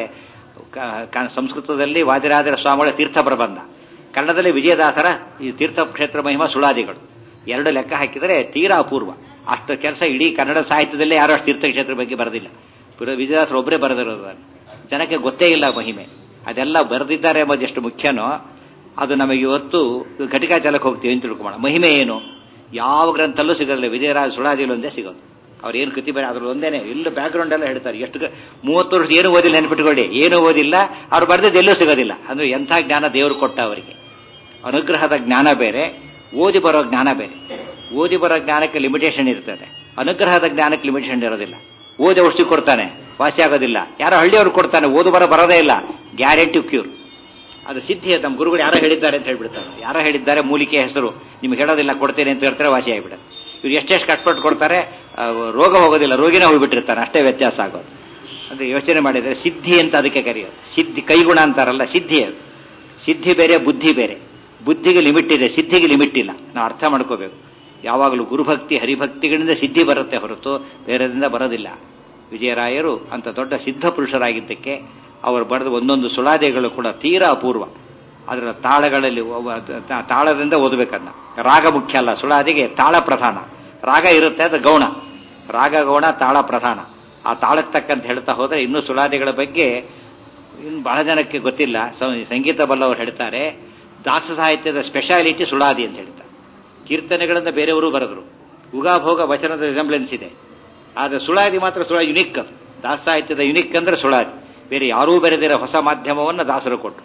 ಸಂಸ್ಕೃತದಲ್ಲಿ ವಾದಿರಾಜರ ಸ್ವಾಮಿಗಳ ತೀರ್ಥ ಪ್ರಬಂಧ ಕನ್ನಡದಲ್ಲಿ ವಿಜಯದಾಸರ ಈ ತೀರ್ಥಕ್ಷೇತ್ರ ಮಹಿಮಾ ಸುಳಾದಿಗಳು ಎರಡು ಲೆಕ್ಕ ಹಾಕಿದರೆ ತೀರಾ ಅಪೂರ್ವ ಅಷ್ಟು ಕೆಲಸ ಇಡೀ ಕನ್ನಡ ಸಾಹಿತ್ಯದಲ್ಲೇ ಯಾರು ಅಷ್ಟು ತೀರ್ಥಕ್ಷೇತ್ರ ಬಗ್ಗೆ ಬರೆದಿಲ್ಲ ವಿಜಯದಾಸರು ಒಬ್ಬರೇ ಬರೆದಿರೋದು ಜನಕ್ಕೆ ಗೊತ್ತೇ ಇಲ್ಲ ಮಹಿಮೆ ಅದೆಲ್ಲ ಬರೆದಿದ್ದಾರೆ ಎಂಬುದು ಎಷ್ಟು ಮುಖ್ಯನೋ ಅದು ನಮಗೆ ಇವತ್ತು ಘಟಿಕಾಚಲಕ್ಕೆ ಹೋಗ್ತೀವಿ ಅಂತ ತಿಳ್ಕೊಬೋಣ ಮಹಿಮೆ ಏನು ಯಾವ ಗ್ರಂಥಲ್ಲೂ ಸಿಗೋದಿಲ್ಲ ವಿಜಯರಾಜ ಸುಳಾದಿಗಳು ಒಂದೇ ಸಿಗೋದು ಅವ್ರು ಏನು ಕೃತಿ ಬೇರೆ ಅದ್ರಲ್ಲಿ ಒಂದೇನೆ ಇಲ್ಲ ಬ್ಯಾಕ್ಗ್ರೌಂಡ್ ಎಲ್ಲ ಹೇಳ್ತಾರೆ ಎಷ್ಟು ಮೂವತ್ತು ವರ್ಷ ಏನು ಓದಿಲ್ಲ ನೆನ್ಪಿಟ್ಕೊಳ್ಳಿ ಏನು ಓದಿಲ್ಲ ಅವ್ರು ಬರೆದಿದ್ದು ಎಲ್ಲೂ ಸಿಗೋದಿಲ್ಲ ಅಂದ್ರೆ ಎಂಥ ಜ್ಞಾನ ದೇವರು ಕೊಟ್ಟ ಅವರಿಗೆ ಅನುಗ್ರಹದ ಜ್ಞಾನ ಬೇರೆ ಓದಿ ಬರೋ ಜ್ಞಾನ ಬೇರೆ ಓದಿ ಬರೋ ಜ್ಞಾನಕ್ಕೆ ಲಿಮಿಟೇಷನ್ ಇರ್ತದೆ ಅನುಗ್ರಹದ ಜ್ಞಾನಕ್ಕೆ ಲಿಮಿಟೇಷನ್ ಇರೋದಿಲ್ಲ ಓದಿ ಔಷಧಿ ಕೊಡ್ತಾನೆ ವಾಸಿ ಆಗೋದಿಲ್ಲ ಯಾರೋ ಹಳ್ಳಿಯವ್ರು ಕೊಡ್ತಾನೆ ಓದು ಬರೋ ಬರೋದೇ ಇಲ್ಲ ಗ್ಯಾರಂಟಿ ಕ್ಯೂರ್ ಅದು ಸಿದ್ಧಿ ನಮ್ಮ ಗುರುಗಳು ಯಾರೋ ಹೇಳಿದ್ದಾರೆ ಅಂತ ಹೇಳ್ಬಿಡ್ತಾರೆ ಯಾರೋ ಹೇಳಿದ್ದಾರೆ ಮೂಲಿಕೆ ಹೆಸರು ನಿಮ್ಗೆ ಹೇಳೋದಿಲ್ಲ ಕೊಡ್ತೇನೆ ಅಂತ ಹೇಳ್ತಾರೆ ವಾಸಿ ಆಗಿಬಿಡುತ್ತೆ ಇವ್ರು ಎಷ್ಟೆಷ್ಟು ಕಷ್ಟಪಟ್ಟು ಕೊಡ್ತಾರೆ ರೋಗ ಹೋಗೋದಿಲ್ಲ ರೋಗಿನೇ ಹೋಗ್ಬಿಟ್ಟಿರ್ತಾನೆ ಅಷ್ಟೇ ವ್ಯತ್ಯಾಸ ಆಗೋದು ಅಂದ್ರೆ ಯೋಚನೆ ಮಾಡಿದರೆ ಸಿದ್ಧಿ ಅಂತ ಅದಕ್ಕೆ ಕರೆಯೋದು ಸಿದ್ಧಿ ಕೈಗುಣ ಅಂತಾರಲ್ಲ ಸಿದ್ಧಿ ಅದು ಸಿದ್ಧಿ ಬೇರೆ ಬುದ್ಧಿ ಬೇರೆ ಬುದ್ಧಿಗೆ ಲಿಮಿಟ್ ಇದೆ ಸಿದ್ಧಿಗೆ ಲಿಮಿಟ್ ಇಲ್ಲ ನಾವು ಅರ್ಥ ಮಾಡ್ಕೋಬೇಕು ಯಾವಾಗಲೂ ಗುರುಭಕ್ತಿ ಹರಿಭಕ್ತಿಗಳಿಂದ ಸಿದ್ಧಿ ಬರುತ್ತೆ ಹೊರತು ಬೇರೆದಿಂದ ಬರೋದಿಲ್ಲ ವಿಜಯರಾಯರು ಅಂತ ದೊಡ್ಡ ಸಿದ್ಧ ಪುರುಷರಾಗಿದ್ದಕ್ಕೆ ಅವರು ಬರೆದ ಒಂದೊಂದು ಸುಳಾದಿಗಳು ಕೂಡ ತೀರಾ ಅಪೂರ್ವ ಅದರ ತಾಳಗಳಲ್ಲಿ ತಾಳದಿಂದ ಓದಬೇಕನ್ನ ರಾಗ ಮುಖ್ಯ ಅಲ್ಲ ಸುಳಾದಿಗೆ ತಾಳ ಪ್ರಧಾನ ರಾಗ ಇರುತ್ತೆ ಅದು ಗೌಣ ರಾಗ ಗೌಣ ತಾಳ ಪ್ರಧಾನ ಆ ತಾಳಕ್ಕೆ ತಕ್ಕಂತ ಹೇಳ್ತಾ ಹೋದ್ರೆ ಇನ್ನೂ ಸುಳಾದಿಗಳ ಬಗ್ಗೆ ಇನ್ನು ಬಹಳ ಜನಕ್ಕೆ ಗೊತ್ತಿಲ್ಲ ಸಂಗೀತ ಬಲ್ಲವರು ಹೇಳ್ತಾರೆ ದಾಸ ಸಾಹಿತ್ಯದ ಸ್ಪೆಷಾಲಿಟಿ ಸುಳಾದಿ ಅಂತ ಹೇಳ್ತಾರೆ ಕೀರ್ತನೆಗಳಿಂದ ಬೇರೆಯವರು ಬರೆದ್ರು ಉಗಾಭೋಗ ವಚನದ ರಿಸಂಬ್ಲೆನ್ಸ್ ಇದೆ ಆದರೆ ಸುಳಾದಿ ಮಾತ್ರ ಸುಳ ಯುನಿಕ್ ಅದು ದಾಸ ಸಾಹಿತ್ಯದ ಯುನಿಕ್ ಅಂದ್ರೆ ಸುಳಾದಿ ಬೇರೆ ಯಾರೂ ಬರೆದಿರೋ ಹೊಸ ಮಾಧ್ಯಮವನ್ನು ದಾಸರು ಕೊಟ್ಟರು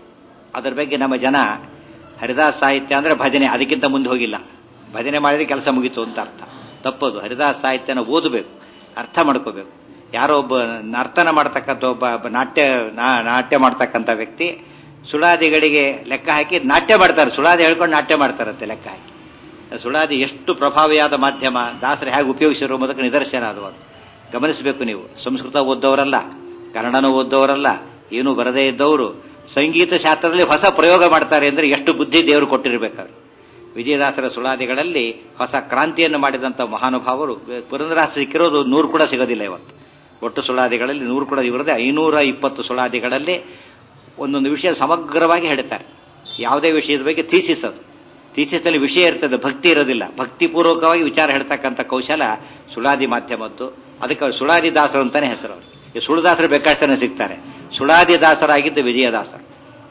ಅದರ ಬಗ್ಗೆ ನಮ್ಮ ಜನ ಹರಿದಾಸ್ ಸಾಹಿತ್ಯ ಅಂದ್ರೆ ಭಜನೆ ಅದಕ್ಕಿಂತ ಮುಂದೆ ಹೋಗಿಲ್ಲ ಭಜನೆ ಮಾಡಿದ್ರೆ ಕೆಲಸ ಮುಗೀತು ಅಂತ ಅರ್ಥ ತಪ್ಪದು ಹರಿದಾಸ್ ಸಾಹಿತ್ಯನ ಓದಬೇಕು ಅರ್ಥ ಮಾಡ್ಕೋಬೇಕು ಯಾರೋ ಒಬ್ಬ ನರ್ತನ ಮಾಡ್ತಕ್ಕಂಥ ಒಬ್ಬ ನಾಟ್ಯ ನಾಟ್ಯ ಮಾಡ್ತಕ್ಕಂಥ ವ್ಯಕ್ತಿ ಸುಳಾದಿಗಳಿಗೆ ಲೆಕ್ಕ ಹಾಕಿ ನಾಟ್ಯ ಮಾಡ್ತಾರೆ ಸುಳಾದಿ ಹೇಳ್ಕೊಂಡು ನಾಟ್ಯ ಮಾಡ್ತಾರಂತೆ ಲೆಕ್ಕ ಹಾಕಿ ಸುಳಾದಿ ಎಷ್ಟು ಪ್ರಭಾವಿಯಾದ ಮಾಧ್ಯಮ ದಾಸರು ಹೇಗೆ ಉಪಯೋಗಿಸಿರೋ ಮೊದಲು ನಿದರ್ಶನ ಅದು ಅದು ಗಮನಿಸಬೇಕು ನೀವು ಸಂಸ್ಕೃತ ಓದ್ದವರಲ್ಲ ಕನ್ನಡನೂ ಓದ್ದವರಲ್ಲ ಏನೂ ಬರದೇ ಇದ್ದವರು ಸಂಗೀತ ಶಾಸ್ತ್ರದಲ್ಲಿ ಹೊಸ ಪ್ರಯೋಗ ಮಾಡ್ತಾರೆ ಅಂದ್ರೆ ಎಷ್ಟು ಬುದ್ಧಿ ದೇವರು ಕೊಟ್ಟಿರ್ಬೇಕಾದ್ರೆ ವಿಜಯದಾಸರ ಸುಳಾದಿಗಳಲ್ಲಿ ಹೊಸ ಕ್ರಾಂತಿಯನ್ನು ಮಾಡಿದಂಥ ಮಹಾನುಭಾವರು ಪುರಂದರಾಸ ಸಿಕ್ಕಿರೋದು ನೂರು ಕೂಡ ಸಿಗೋದಿಲ್ಲ ಇವತ್ತು ಒಟ್ಟು ಸುಳಾದಿಗಳಲ್ಲಿ ನೂರು ಕೂಡ ಇವರದೇ ಐನೂರ ಇಪ್ಪತ್ತು ಸುಳಾದಿಗಳಲ್ಲಿ ಒಂದೊಂದು ವಿಷಯ ಸಮಗ್ರವಾಗಿ ಹೇಳ್ತಾರೆ ಯಾವುದೇ ವಿಷಯದ ಬಗ್ಗೆ ಥೀಸಿಸ್ ಅದು ಥೀಸಿಸಲ್ಲಿ ವಿಷಯ ಇರ್ತದೆ ಭಕ್ತಿ ಇರೋದಿಲ್ಲ ಭಕ್ತಿಪೂರ್ವಕವಾಗಿ ವಿಚಾರ ಹೇಳ್ತಕ್ಕಂಥ ಕೌಶಲ ಸುಳಾದಿ ಮಾಧ್ಯಮದ್ದು ಅದಕ್ಕೆ ಸುಳಾದಿ ದಾಸರು ಅಂತಾನೆ ಹೆಸರು ಅವರು ಈ ಸುಳುದಾಸರು ಬೇಕಾಷ್ಟೇ ಸಿಗ್ತಾರೆ ಸುಳಾದಿ ದಾಸರಾಗಿದ್ದು ವಿಜಯದಾಸರು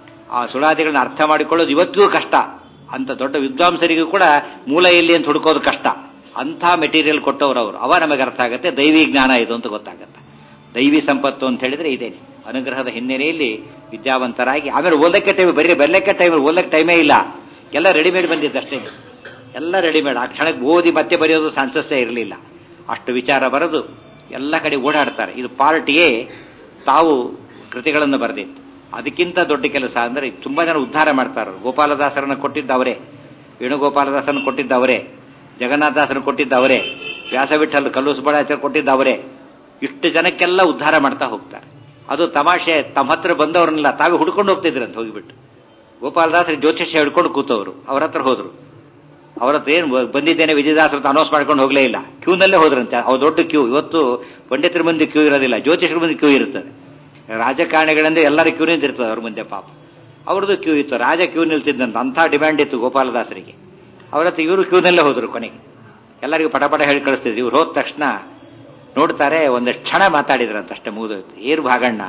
ಆ ಸುಳಾದಿಗಳನ್ನ ಅರ್ಥ ಮಾಡಿಕೊಳ್ಳೋದು ಇವತ್ತಿಗೂ ಕಷ್ಟ ಅಂತ ದೊಡ್ಡ ವಿದ್ವಾಂಸರಿಗೂ ಕೂಡ ಮೂಲ ಎಲ್ಲಿ ಅಂತ ಹುಡುಕೋದು ಕಷ್ಟ ಅಂಥ ಮೆಟೀರಿಯಲ್ ಕೊಟ್ಟವರು ಅವರು ಅವ ನಮಗೆ ಅರ್ಥ ಆಗುತ್ತೆ ದೈವಿ ಜ್ಞಾನ ಇದು ಅಂತ ಗೊತ್ತಾಗುತ್ತೆ ದೈವಿ ಸಂಪತ್ತು ಅಂತ ಹೇಳಿದ್ರೆ ಇದೇನೆ ಅನುಗ್ರಹದ ಹಿನ್ನೆಲೆಯಲ್ಲಿ ವಿದ್ಯಾವಂತರಾಗಿ ಆಮೇಲೆ ಓದಕ್ಕೆ ಟೈಮ್ ಬರೀ ಬರ್ಲಿಕ್ಕೆ ಟೈಮ್ ಓದಕ್ಕೆ ಟೈಮೇ ಇಲ್ಲ ಎಲ್ಲ ರೆಡಿಮೇಡ್ ಬಂದಿದ್ದಷ್ಟೇ ಎಲ್ಲ ರೆಡಿಮೇಡ್ ಆ ಕ್ಷಣಕ್ಕೆ ಓದಿ ಮತ್ತೆ ಬರೆಯೋದು ಚಾನ್ಸಸ್ಸೇ ಇರಲಿಲ್ಲ ಅಷ್ಟು ವಿಚಾರ ಬರೆದು ಎಲ್ಲ ಕಡೆ ಓಡಾಡ್ತಾರೆ ಇದು ಪಾರ್ಟ್ ಎ ತಾವು ಕೃತಿಗಳನ್ನು ಬರೆದಿತ್ತು ಅದಕ್ಕಿಂತ ದೊಡ್ಡ ಕೆಲಸ ಅಂದರೆ ತುಂಬಾ ಜನ ಉದ್ಧಾರ ಮಾಡ್ತಾರೆ ಗೋಪಾಲದಾಸರನ್ನ ಕೊಟ್ಟಿದ್ದ ಅವರೇ ವೇಣುಗೋಪಾಲದಾಸರನ್ನು ಕೊಟ್ಟಿದ್ದ ಅವರೇ ಜಗನ್ನಾಥದಾಸರನ್ನು ಕೊಟ್ಟಿದ್ದ ಅವರೇ ವ್ಯಾಸವಿಠಲ್ ಕಲ್ಲು ಸುಬ್ಬಳಾಚಾರ್ಯ ಕೊಟ್ಟಿದ್ದ ಅವರೇ ಇಷ್ಟು ಜನಕ್ಕೆಲ್ಲ ಉದ್ಧಾರ ಮಾಡ್ತಾ ಹೋಗ್ತಾರೆ ಅದು ತಮಾಷೆ ತಮ್ಮ ಹತ್ರ ಬಂದವ್ರನ್ನೆಲ್ಲ ತಾವೇ ಹುಡ್ಕೊಂಡು ಹೋಗ್ತಿದ್ರಂತ ಹೋಗಿಬಿಟ್ಟು ಗೋಪಾಲದಾಸರು ಜ್ಯೋತಿಷ್ಯ ಹಿಡ್ಕೊಂಡು ಕೂತವರು ಅವ್ರ ಹತ್ರ ಹೋದ್ರು ಅವ್ರ ಹತ್ರ ಏನು ಬಂದಿದ್ದೇನೆ ವಿಜಯದಾಸರು ಅಂತ ಅನೌನ್ಸ್ ಮಾಡ್ಕೊಂಡು ಹೋಗ್ಲೇ ಇಲ್ಲ ಕ್ಯೂನಲ್ಲೇ ಹೋದ್ರಂತೆ ಅವ್ರು ದೊಡ್ಡ ಕ್ಯೂ ಇವತ್ತು ಪಂಡಿತರ ಮುಂದೆ ಕ್ಯೂ ಇರೋದಿಲ್ಲ ಜ್ಯೋತಿಷರ ಮುಂದೆ ಕ್ಯೂ ಇರ್ತದೆ ರಾಜಕಾರಣಿಗಳಂದ್ರೆ ಎಲ್ಲರ ಕ್ಯೂ ನಿಂತಿರ್ತದೆ ಅವ್ರ ಮುಂದೆ ಪಾಪ ಅವ್ರದ್ದು ಕ್ಯೂ ಇತ್ತು ರಾಜ ಕ್ಯೂ ನಿಲ್ತಿದ್ದಂತ ಅಂಥ ಡಿಮ್ಯಾಂಡ್ ಇತ್ತು ಗೋಪಾಲದಾಸರಿಗೆ ಅವ್ರ ಹತ್ರ ಇವರು ಕ್ಯೂನಲ್ಲೇ ಹೋದ್ರು ಕೊನೆಗೆ ಎಲ್ಲರಿಗೂ ಪಟಪಟ ಹೇಳಿ ಕಳಿಸ್ತಿದ್ರು ಇವ್ರು ಹೋದ ತಕ್ಷಣ ನೋಡ್ತಾರೆ ಒಂದಷ್ಟು ಕ್ಷಣ ಮಾತಾಡಿದ್ರಂತ ಅಷ್ಟೇ ಮುಗಿದೋಯ್ತು ಏರು ಭಾಗಣ್ಣ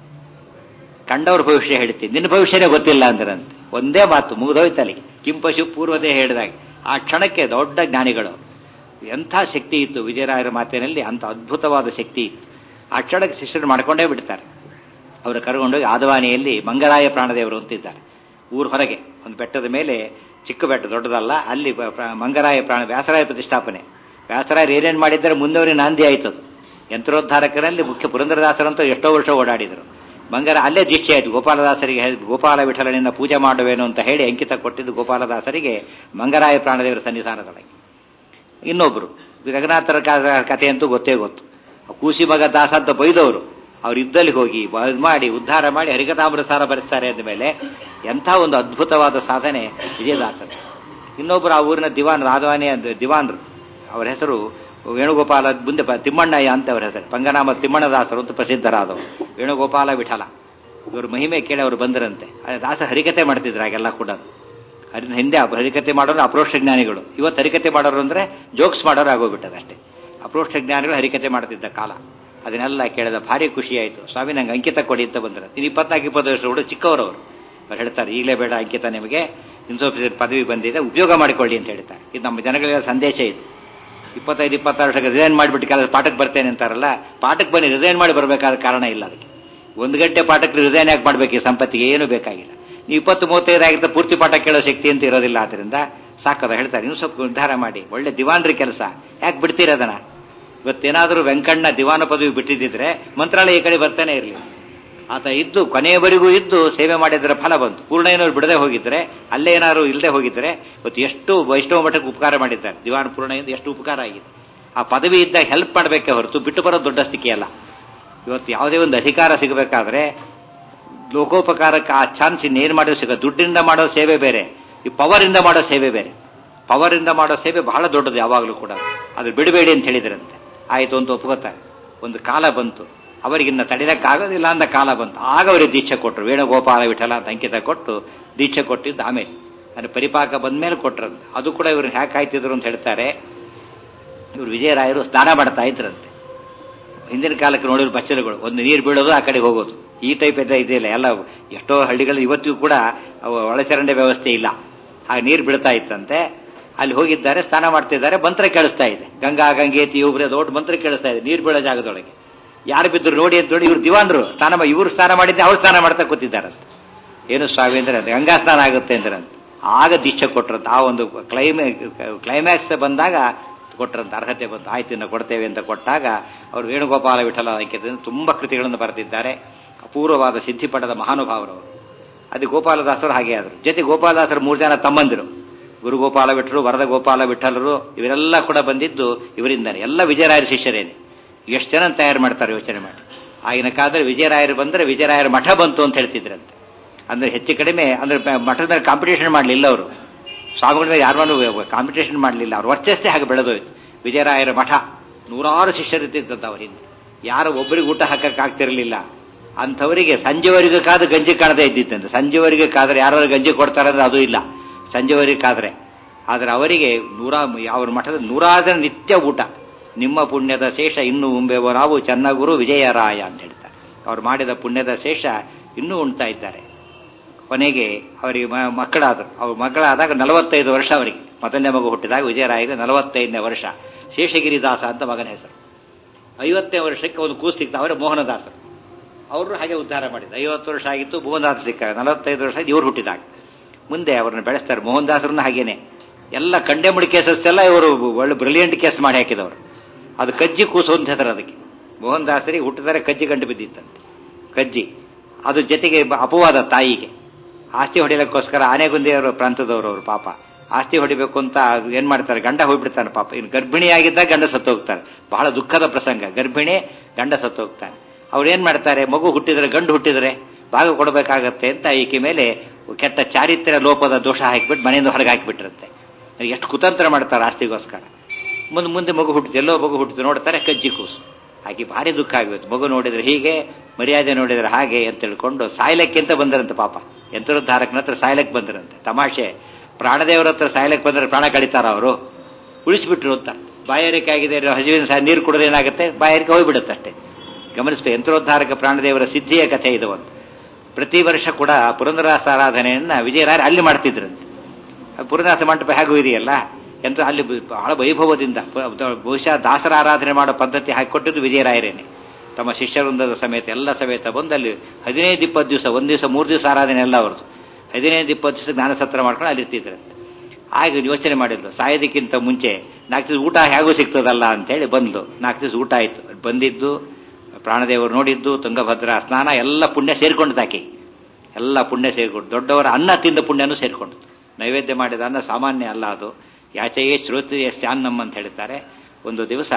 ಕಂಡವ್ರ ಭವಿಷ್ಯ ಹೇಳ್ತೀನಿ ನಿನ್ನ ಭವಿಷ್ಯನೇ ಗೊತ್ತಿಲ್ಲ ಅಂದ್ರಂತೆ ಒಂದೇ ಮಾತು ಮುಗಿದೋಯ್ತು ಅಲ್ಲಿಗೆ ಕಿಂಪಶು ಪೂರ್ವದೇ ಹೇಳಿದಾಗ ಆ ಕ್ಷಣಕ್ಕೆ ದೊಡ್ಡ ಜ್ಞಾನಿಗಳು ಎಂಥ ಶಕ್ತಿ ಇತ್ತು ವಿಜಯರಾಯರ ಮಾತಿನಲ್ಲಿ ಅಂಥ ಅದ್ಭುತವಾದ ಶಕ್ತಿ ಇತ್ತು ಆ ಕ್ಷಣಕ್ಕೆ ಶಿಷ್ಯರು ಮಾಡ್ಕೊಂಡೇ ಬಿಡ್ತಾರೆ ಅವರು ಕರ್ಕೊಂಡೋಗಿ ಆದವಾನಿಯಲ್ಲಿ ಮಂಗರಾಯ ಪ್ರಾಣದೇವರು ಅಂತಿದ್ದಾರೆ ಊರ ಹೊರಗೆ ಒಂದು ಬೆಟ್ಟದ ಮೇಲೆ ಚಿಕ್ಕ ಬೆಟ್ಟ ದೊಡ್ಡದಲ್ಲ ಅಲ್ಲಿ ಬ- ಪ್ರ- ಮಂಗರಾಯ ಪ್ರಾಣ ವ್ಯಾಸರಾಯ ಪ್ರತಿಷ್ಠಾಪನೆ ವ್ಯಾಸರಾಯರು ಏನೇನು ಮಾಡಿದ್ದಾರೆ ಮುಂದವರಿಗೆ ನಾಂದಿ ಆಯ್ತದು ಯಂತ್ರೋದ್ಧಾರಕರಲ್ಲಿ ಮುಖ್ಯ ಪುರಂದರದಾಸರಂತೂ ಎಷ್ಟೋ ವರ್ಷ ಓಡಾಡಿದರು ಮಂಗರ ಅಲ್ಲೇ ದೀಕ್ಷೆ ಆಯ್ತು ಗೋಪಾಲದಾಸರಿಗೆ ಹೇಳಿ, ಗೋಪಾಲ ವಿಠಲನಿಂದ ಪೂಜೆ ಮಾಡುವೇನು ಅಂತ ಹೇಳಿ ಅಂಕಿತ ಕೊಟ್ಟಿದ್ದು ಗೋಪಾಲದಾಸರಿಗೆ ಮಂಗರಾಯ ಪ್ರಾಣದೇವರ ಸನ್ನಿಧಾನದೊಳಗೆ ಇನ್ನೊಬ್ರು ಜಗನ್ನಾಥರ ಕ- ಕಥೆ ಅಂತೂ ಗೊತ್ತೇ ಗೊತ್ತು ಕೂಸಿ ಮಗ ದಾಸ ಅಂತ ಬೈದವರು ಅವ್ರು ಇದ್ದಲ್ಲಿ ಹೋಗಿ ಬ- ಇದ್ ಮಾಡಿ ಉದ್ಧಾರ ಮಾಡಿ ಹರಿಕಥಾಮೃತ ಸಾರ ಬರೆಸ್ತಾರೆ ಅಂದ ಮೇಲೆ ಎಂಥ ಒಂದು ಅದ್ಭುತವಾದ ಸಾಧನೆ ವಿಜಯದಾಸರು ಇನ್ನೊಬ್ರು ಆ ಊರಿನ ದಿವಾನ್ ರಾಧವಾನಿ ಅಂತ ದಿವಾನ್ರು ಅವರ ಹೆಸರು ವೇಣುಗೋಪಾಲ ಮುಂದೆ ಪ- ತಿಮ್ಮಣ್ಣಯ್ಯ ಅಂತ ಅವರ ಹೆಸರು ಪಂಗನಾಮ ತಿಮ್ಮಣ್ಣದಾಸರು ಅಂತ ಪ್ರಸಿದ್ಧರಾದವರು ವೇಣುಗೋಪಾಲ ವಿಠಲ ಇವರು ಮಹಿಮೆ ಕೇಳಿ ಅವರು ಬಂದರಂತೆ ಆ ದಾಸ ಹರಿಕತೆ ಮಾಡ್ತಿದ್ರು ಹಾಗೆಲ್ಲ ಕೂಡ ಅದನ್ನ ಹಿಂದೆ ಅಪ್- ಹರಿಕತೆ ಮಾಡೋರು ಅಪ್ರೋಕ್ಷ ಜ್ಞಾನಿಗಳು ಇವತ್ತು ಹರಿಕತೆ ಮಾಡೋರು ಅಂದ್ರೆ ಜೋಕ್ಸ್ ಮಾಡೋರು ಆಗೋಗ್ಬಿಟ್ಟದ ಅಷ್ಟೇ ಅಪ್ರೋಕ್ಷ ಜ್ಞಾನಿಗಳು ಹರಿಕತೆ ಮಾಡ್ತಿದ್ದ ಕಾಲ ಅದನ್ನೆಲ್ಲ ಕೇಳಿದ ಭಾರಿ ಖುಷಿ ಆಯಿತು ಸ್ವಾಮಿ ನಂಗೆ ಅಂಕಿತ ಕೊಡಿ ಅಂತ ಬಂದ್ರೆ ಇದು ಇಪ್ಪತ್ನಾಲ್ಕು ಇಪ್ಪತ್ತು ವರ್ಷ ಹುಡುಗ ಚಿಕ್ಕವರವರು ಅವ್ರು ಹೇಳ್ತಾರೆ ಈಗಲೇ ಬೇಡ ಅಂಕಿತ ನಿಮಗೆ ಇನ್ಸೋಫಿಸರ್ ಪದವಿ ಬಂದಿದೆ ಉಪಯೋಗ ಮಾಡಿಕೊಳ್ಳಿ ಅಂತ ಹೇಳ್ತಾರೆ ಇದು ನಮ್ಮ ಜನಗಳಿಗೆ ಸಂದೇಶ ಇದು ಇಪ್ಪತ್ತೈದು ಇಪ್ಪತ್ತಾರು ವರ್ಷಕ್ಕೆ ರಿಸೈನ್ ಮಾಡಿಬಿಟ್ಟು ಕೆಲಸ ಪಾಠಕ್ಕೆ ಬರ್ತೇನೆ ಅಂತಾರಲ್ಲ ಪಾಠಕ್ಕೆ ಬನ್ನಿ ರಿಸೈನ್ ಮಾಡಿ ಬರಬೇಕಾದ ಕಾರಣ ಇಲ್ಲ ಅದಕ್ಕೆ ಒಂದು ಗಂಟೆ ಪಾಠಕ್ಕೆ ರಿಸೈನ್ ಯಾಕೆ ಮಾಡ್ಬೇಕು ಈ ಸಂಪತ್ತಿಗೆ ಏನು ಬೇಕಾಗಿಲ್ಲ ನೀವು ಇಪ್ಪತ್ತು ಮೂವತ್ತೈದು ಆಗಿರುತ್ತೆ ಪೂರ್ತಿ ಪಾಠ ಕೇಳೋ ಶಕ್ತಿ ಅಂತ ಇರೋದಿಲ್ಲ ಆದ್ರಿಂದ ಸಾಕದ ಹೇಳ್ತಾರೆ ನೀವು ಸ್ವಲ್ಪ ನಿರ್ಧಾರ ಮಾಡಿ ಒಳ್ಳೆ ದಿವಾನ್ರಿ ಕೆಲಸ ಯಾಕೆ ಬಿಡ್ತೀರದನ್ನ ಇವತ್ತೇನಾದರೂ ವೆಂಕಣ್ಣ ದಿವಾನ ಪದವಿ ಬಿಟ್ಟಿದ್ದಿದ್ರೆ ಮಂತ್ರಾಲಯ ಈ ಕಡೆ ಬರ್ತಾನೆ ಇರಲಿ ಆತ ಇದ್ದು ಕೊನೆಯವರೆಗೂ ಇದ್ದು ಸೇವೆ ಮಾಡಿದ್ರೆ ಫಲ ಬಂತು ಪೂರ್ಣ ಏನಾದ್ರು ಬಿಡದೆ ಹೋಗಿದ್ರೆ ಅಲ್ಲೇ ಏನಾದ್ರು ಇಲ್ಲದೆ ಹೋಗಿದ್ರೆ ಇವತ್ತು ಎಷ್ಟು ವೈಷ್ಣವ ಮಠಕ್ಕೆ ಉಪಕಾರ ಮಾಡಿದ್ದಾರೆ ದಿವಾನ ಪೂರ್ಣದಿಂದ ಎಷ್ಟು ಉಪಕಾರ ಆಗಿದೆ ಆ ಪದವಿ ಇದ್ದಾಗ ಹೆಲ್ಪ್ ಮಾಡಬೇಕೆ ಹೊರತು ಬಿಟ್ಟು ಬರೋದು ದೊಡ್ಡ ಸ್ಥಿತಿ ಅಲ್ಲ ಇವತ್ತು ಯಾವುದೇ ಒಂದು ಅಧಿಕಾರ ಸಿಗಬೇಕಾದ್ರೆ ಲೋಕೋಪಕಾರಕ್ಕೆ ಆ ಚಾನ್ಸ್ ಇನ್ನೇನು ಮಾಡೋ ಸಿಗ ದುಡ್ಡಿಂದ ಮಾಡೋ ಸೇವೆ ಬೇರೆ ಈ ಪವರ್ ಇಂದ ಮಾಡೋ ಸೇವೆ ಬೇರೆ ಪವರ್ ಇಂದ ಮಾಡೋ ಸೇವೆ ಬಹಳ ದೊಡ್ಡದು ಯಾವಾಗಲೂ ಕೂಡ ಅದು ಬಿಡಬೇಡಿ ಅಂತ ಹೇಳಿದ್ರಂತೆ ಆಯ್ತು ಅಂತ ಒಪ್ಕೋತಾರೆ ಒಂದು ಕಾಲ ಬಂತು ಅವರಿಗಿನ್ನ ತಡೆಯಕ್ಕಾಗೋದಿಲ್ಲ ಅಂದ ಕಾಲ ಬಂತು ಆಗ ಅವರಿಗೆ ದೀಕ್ಷೆ ಕೊಟ್ಟರು ವೇಣುಗೋಪಾಲ ವಿಠಲ ಅಂತ ಅಂಕಿತ ಕೊಟ್ಟು ದೀಕ್ಷೆ ಕೊಟ್ಟಿದ್ದು ಆಮೇಲೆ ಅಂದ್ರೆ ಪರಿಪಾಕ ಬಂದ್ಮೇಲೆ ಕೊಟ್ರಂತೆ ಅದು ಕೂಡ ಇವ್ರನ್ನ ಹ್ಯಾಕ್ ಆಯ್ತಿದ್ರು ಅಂತ ಹೇಳ್ತಾರೆ ಇವರು ವಿಜಯರಾಯರು ಸ್ನಾನ ಮಾಡ್ತಾ ಇದ್ರಂತೆ ಹಿಂದಿನ ಕಾಲಕ್ಕೆ ನೋಡಿದ್ರು ಬಚ್ಚಲುಗಳು ಒಂದು ನೀರು ಬೀಳೋದು ಆ ಕಡೆ ಹೋಗೋದು ಈ ಟೈಪ್ ಎಲ್ಲ ಇದೆಯಲ್ಲ ಎಲ್ಲ ಎಷ್ಟೋ ಹಳ್ಳಿಗಳು ಇವತ್ತಿಗೂ ಕೂಡ ಅವು ಒಳಚರಂಡಿ ವ್ಯವಸ್ಥೆ ಇಲ್ಲ ಆ ನೀರು ಬೀಳ್ತಾ ಇತ್ತಂತೆ ಅಲ್ಲಿ ಹೋಗಿದ್ದಾರೆ ಸ್ನಾನ ಮಾಡ್ತಿದ್ದಾರೆ ಮಂತ್ರ ಕೇಳಿಸ್ತಾ ಇದೆ ಗಂಗಾ ಗಂಗೇತಿ ಇವ್ರೆ ದೊಡ್ಡ ಮಂತ್ರ ಕೇಳಿಸ್ತಾ ಇದೆ ನೀರು ಬೀಳೋ ಜಾಗದೊಳಗೆ ಯಾರು ಬಿದ್ದರು ನೋಡಿ ಅಂತ ನೋಡಿ ಇವ್ರು ದಿವಾನ್ರು ಸ್ನಾನ ಮಾ- ಇವ್ರು ಸ್ನಾನ ಮಾಡಿದ್ದೆ ಅವ್ರು ಸ್ನಾನ ಮಾಡ್ತಾ ಕೂತಿದ್ದಾರಂತ ಏನು ಸ್ವಾಮಿ ಅಂದ್ರೆ ಅದು ಗಂಗಾ ಸ್ನಾನ ಆಗುತ್ತೆ ಅಂದ್ರಂತ ಆಗ ದೀಕ್ಷೆ ಕೊಟ್ರಂತ ಆ ಒಂದು ಕ್ಲೈಮೇ ಕ್ಲೈಮ್ಯಾಕ್ಸ್ ಬಂದಾಗ ಕೊಟ್ರಂತ ಅರ್ಹತೆ ಬಂತು ಆಯ್ತು ಇನ್ನು ಕೊಡ್ತೇವೆ ಅಂತ ಕೊಟ್ಟಾಗ ಅವರು ವೇಣುಗೋಪಾಲ ವಿಠಲ ಅಂಕಿತದಿಂದ ತುಂಬಾ ಕೃತಿಗಳನ್ನು ಬರೆದಿದ್ದಾರೆ ಅಪೂರ್ವವಾದ ಸಿದ್ಧಿ ಪಡೆದ ಮಹಾನುಭಾವರವರು ಅದು ಗೋಪಾಲದಾಸರು ಹಾಗೆ ಆದರು ಜೊತೆ ಗೋಪಾಲದಾಸರು ಮೂರು ಜನ ತಮ್ಮಂದಿರು ಗುರು ಗೋಪಾಲ ವಿಠರು ವರದ ಗೋಪಾಲ ವಿಠಲರು ಇವರೆಲ್ಲ ಕೂಡ ಬಂದಿದ್ದು ಇವರಿಂದಾನೆ ಎಲ್ಲ ವಿಜಯರಾಯರ ಶಿಷ್ಯರೇನೆ ಎಷ್ಟು ಜನ ತಯಾರು ಮಾಡ್ತಾರೆ ಯೋಚನೆ ಮಾಡಿ ಆಗಿನ ಕಾಲದಲ್ಲಿ ವಿಜಯರಾಯರು ಬಂದ್ರೆ ವಿಜಯರಾಯರ ಮಠ ಬಂತು ಅಂತ ಹೇಳ್ತಿದ್ರಂತೆ ಅಂದ್ರೆ ಹೆಚ್ಚು ಕಡಿಮೆ ಅಂದ್ರೆ ಪ- ಮಠದ ಮೇಲೆ ಕಾಂಪಿಟೇಷನ್ ಮಾಡಲಿಲ್ಲ ಅವರು ಸ್ವಾಮಿಗಳ ಮೇಲೆ ಯಾರನ್ನೂ ಕಾಂಪಿಟೇಷನ್ ಮಾಡಲಿಲ್ಲ ಅವ್ರ ವರ್ಚಸ್ಸೇ ಹಾಗೆ ಬೆಳೆದೋಯ್ತು ವಿಜಯರಾಯರ ಮಠ ನೂರಾರು ಶಿಷ್ಯರು ಇರ್ತಿದ್ದಂತ ಅವರಿಂದ ಯಾರು ಒಬ್ಬರಿಗೆ ಊಟ ಹಾಕಕ್ಕೆ ಆಗ್ತಿರಲಿಲ್ಲ ಅಂಥವರಿಗೆ ಸಂಜೆವರೆಗೂ ಕಾದು ಗಂಜಿ ಕಾಣದೇ ಇದ್ದಿತ್ತಂತೆ ಸಂಜೆವರೆಗೆ ಕಾದ್ರೆ ಯಾರು ಗಂಜಿ ಕೊಡ್ತಾರೆ ಅಂದ್ರೆ ಅದು ಇಲ್ಲ ಸಂಜೆವರೆಗೆ ಕಾದ್ರೆ ಆದ್ರೆ ಅವರಿಗೆ ನೂರ ಅವ್ರ ಮಠದ ನೂರಾರು ಜನ ನಿತ್ಯ ಊಟ ನಿಮ್ಮ ಪುಣ್ಯದ ಶೇಷ ಇನ್ನು ಉಂಬೆವ ನಾವು ಚನ್ನಗುರು ವಿಜಯರಾಯ ಅಂತ ಹೇಳ್ತಾರೆ ಅವ್ರು ಮಾಡಿದ ಪುಣ್ಯದ ಶೇಷ ಇನ್ನೂ ಉಣ್ತಾ ಇದ್ದಾರೆ ಕೊನೆಗೆ ಅವರಿಗೆ ಮ- ಮಕ್ಕಳಾದರು ಅವ್ರ ಮಕ್ಕಳಾದಾಗ ನಲವತ್ತೈದು ವರ್ಷ ಅವರಿಗೆ ಮೊದಲನೇ ಮಗು ಹುಟ್ಟಿದಾಗ ವಿಜಯರಾಯಗೆ ನಲವತ್ತೈದನೇ ವರ್ಷ ಶೇಷಗಿರಿ ದಾಸ ಅಂತ ಮಗನ ಹೆಸರು ಐವತ್ತನೇ ವರ್ಷಕ್ಕೆ ಒಂದು ಕೂಸು ಸಿಕ್ತ ಅವರೇ ಮೋಹನದಾಸರು ಅವರು ಹಾಗೆ ಉದ್ಧಾರ ಮಾಡಿದ್ರು ಐವತ್ತು ವರ್ಷ ಆಗಿತ್ತು ಮೋಹನದಾಸ ಸಿಕ್ಕ ನಲವತ್ತೈದು ವರ್ಷ ಇವ್ರು ಹುಟ್ಟಿದಾಗ ಮುಂದೆ ಅವ್ರನ್ನ ಬೆಳೆಸ್ತಾರೆ ಮೋಹನದಾಸರನ್ನ ಹಾಗೇನೆ ಎಲ್ಲ ಕಂಡೆಮ್ಡ್ ಕೇಸಸ್ ಎಲ್ಲ ಇವರು ಒಳ್ಳೆ ಬ್ರಿಲಿಯಂಟ್ ಕೇಸ್ ಮಾಡಿ ಹಾಕಿದವರು ಅದು ಕಜ್ಜಿ ಕೂಸು ಅಂತ ಹೆಸರು ಅದಕ್ಕೆ ಮೋಹನ್ ದಾಸರಿಗೆ ಹುಟ್ಟಿದರೆ ಕಜ್ಜಿ ಗಂಟು ಬಿದ್ದಿತ್ತಂತೆ ಕಜ್ಜಿ ಅದು ಜೊತೆಗೆ ಬ- ಅಪವಾದ ತಾಯಿಗೆ ಆಸ್ತಿ ಹೊಡಿಲಿಕ್ಕೋಸ್ಕರ ಆನೆಗುಂದಿಯವರ ಪ್ರಾಂತದವರು ಅವರು ಪಾಪ ಆಸ್ತಿ ಹೊಡಿಬೇಕು ಅಂತ ಅದು ಏನ್ ಮಾಡ್ತಾರೆ ಗಂಡ ಹೋಗ್ಬಿಡ್ತಾನೆ ಪಾಪ ಇನ್ನು ಗರ್ಭಿಣಿಯಾಗಿದ್ದಾಗ ಗಂಡ ಸತ್ತು ಹೋಗ್ತಾರೆ ಬಹಳ ದುಃಖದ ಪ್ರಸಂಗ ಗರ್ಭಿಣಿ ಗಂಡ ಸತ್ತು ಹೋಗ್ತಾನೆ ಅವ್ರು ಏನ್ ಮಾಡ್ತಾರೆ ಮಗು ಹುಟ್ಟಿದರೆ ಗಂಡು ಹುಟ್ಟಿದರೆ ಭಾಗ ಕೊಡಬೇಕಾಗತ್ತೆ ಅಂತ ಈಕೆ ಮೇಲೆ ಕೆಟ್ಟ ಚಾರಿತ್ರ್ಯ ಲೋಪದ ದೋಷ ಹಾಕಿಬಿಟ್ಟು ಮನೆಯಿಂದ ಹೊರಗೆ ಹಾಕಿಬಿಟ್ರಂತೆ ಎಷ್ಟು ಕುತಂತ್ರ ಮಾಡ್ತಾರೆ ಆಸ್ತಿಗೋಸ್ಕರ ಮುಂದೆ ಮುಂದೆ ಮಗು ಹುಟ್ಟಿದೆ ಎಲ್ಲೋ ಮಗು ಹುಟ್ಟಿದೆ ನೋಡ್ತಾರೆ ಕಜ್ಜಿ ಕೂಸು ಆಕೆ ಭಾರಿ ದುಃಖ ಆಗೋಯ್ತು ಮಗು ನೋಡಿದ್ರೆ ಹೀಗೆ ಮರ್ಯಾದೆ ನೋಡಿದ್ರೆ ಹಾಗೆ ಅಂತ ತಿಳ್ಕೊಂಡು ಸಾಯ್ಲಕ್ಕೆ ಅಂತ ಬಂದರಂತೆ ಪಾಪ ಯಂತ್ರೋದ್ಧಾರಕನ ಹತ್ರ ಸಾಯ್ಲಕ್ಕೆ ಬಂದರಂತೆ ತಮಾಷೆ ಪ್ರಾಣದೇವರ ಹತ್ರ ಸಾಯ್ಲಕ್ಕೆ ಬಂದ್ರೆ ಪ್ರಾಣ ಕಡಿತಾರ ಅವರು ಉಳಿಸ್ಬಿಟ್ರು ಅಂತ ಬಾಯಾರಿಕೆ ಆಗಿದೆ ಹಸಿವಿನ ಸಹ ನೀರು ಕುಡಿದ್ರೆ ಏನಾಗುತ್ತೆ ಬಾಯಾರಿಕೆ ಹೋಗ್ಬಿಡುತ್ತೆ ಅಷ್ಟೇ ಗಮನಿಸ್ಬೇಕು ಯಂತ್ರೋದ್ಧಾರಕ ಪ್ರಾಣದೇವರ ಸಿದ್ಧಿಯ ಕಥೆ ಇದು ಒಂದು ಪ್ರತಿ ವರ್ಷ ಕೂಡ ಪುರಂದರಾಸ ಆರಾಧನೆಯನ್ನ ವಿಜಯರಾಯರು ಅಲ್ಲಿ ಮಾಡ್ತಿದ್ರಂತೆ ಆ ಪುರಂದರಾಸ ಮಂಟಪ ಹೇಗೂ ಇದೆಯಲ್ಲ ಯಂತ್ರ ಅಲ್ಲಿ ಬ- ಬಹಳ ವೈಭವದಿಂದ ಪ- ಬಹುಶಃ ದಾಸರ ಆರಾಧನೆ ಮಾಡೋ ಪದ್ಧತಿ ಹಾಕಿಕೊಟ್ಟಿದ್ದು ವಿಜಯರಾಯರೇನೆ ತಮ್ಮ ಶಿಷ್ಯವೃಂದದ ಸಮೇತ ಎಲ್ಲ ಸಮೇತ ಬಂದು ಅಲ್ಲಿ ಹದಿನೈದು ಇಪ್ಪತ್ತು ದಿವಸ ಒಂದು ದಿವಸ ಮೂರು ದಿವಸ ಆರಾಧನೆ ಎಲ್ಲ ಅವ್ರದ್ದು ಹದಿನೈದು ಇಪ್ಪತ್ತು ದಿವಸ ಜ್ಞಾನ ಸತ್ರ ಮಾಡ್ಕೊಂಡು ಅಲ್ಲಿ ಇರ್ತಿದ್ರಂತೆ ಆಗ ಯೋಚನೆ ಮಾಡಿದ್ಲು ಸಾಯೋದಕ್ಕಿಂತ ಮುಂಚೆ ನಾಲ್ಕು ದಿವಸ ಊಟ ಹೇಗೂ ಸಿಗ್ತದಲ್ಲ ಅಂತೇಳಿ ಬಂದ್ಲು ನಾಲ್ಕು ದಿವಸ ಊಟ ಆಯ್ತು ಬಂದಿದ್ದು ಪ್ರಾಣದೇವರು ನೋಡಿದ್ದು ತುಂಗಭದ್ರಾ ಸ್ನಾನ ಎಲ್ಲ ಪುಣ್ಯ ಸೇರ್ಕೊಂಡ್ತಾಕೆ ಎಲ್ಲ ಪುಣ್ಯ ಸೇರ್ಕೊಂಡು ದೊಡ್ಡವರ ಅನ್ನ ತಿಂದ ಪುಣ್ಯನೂ ಸೇರ್ಕೊಂಡು ನೈವೇದ್ಯ ಮಾಡಿದ ಅನ್ನ ಸಾಮಾನ್ಯ ಅಲ್ಲ ಅದು ಯಾಚೆಯೇ ಶ್ರೋತ್ರಿಯ ಸ್ಯಾನ್ನಮ್ ಅಂತ ಹೇಳ್ತಾರೆ ಒಂದು ದಿವಸ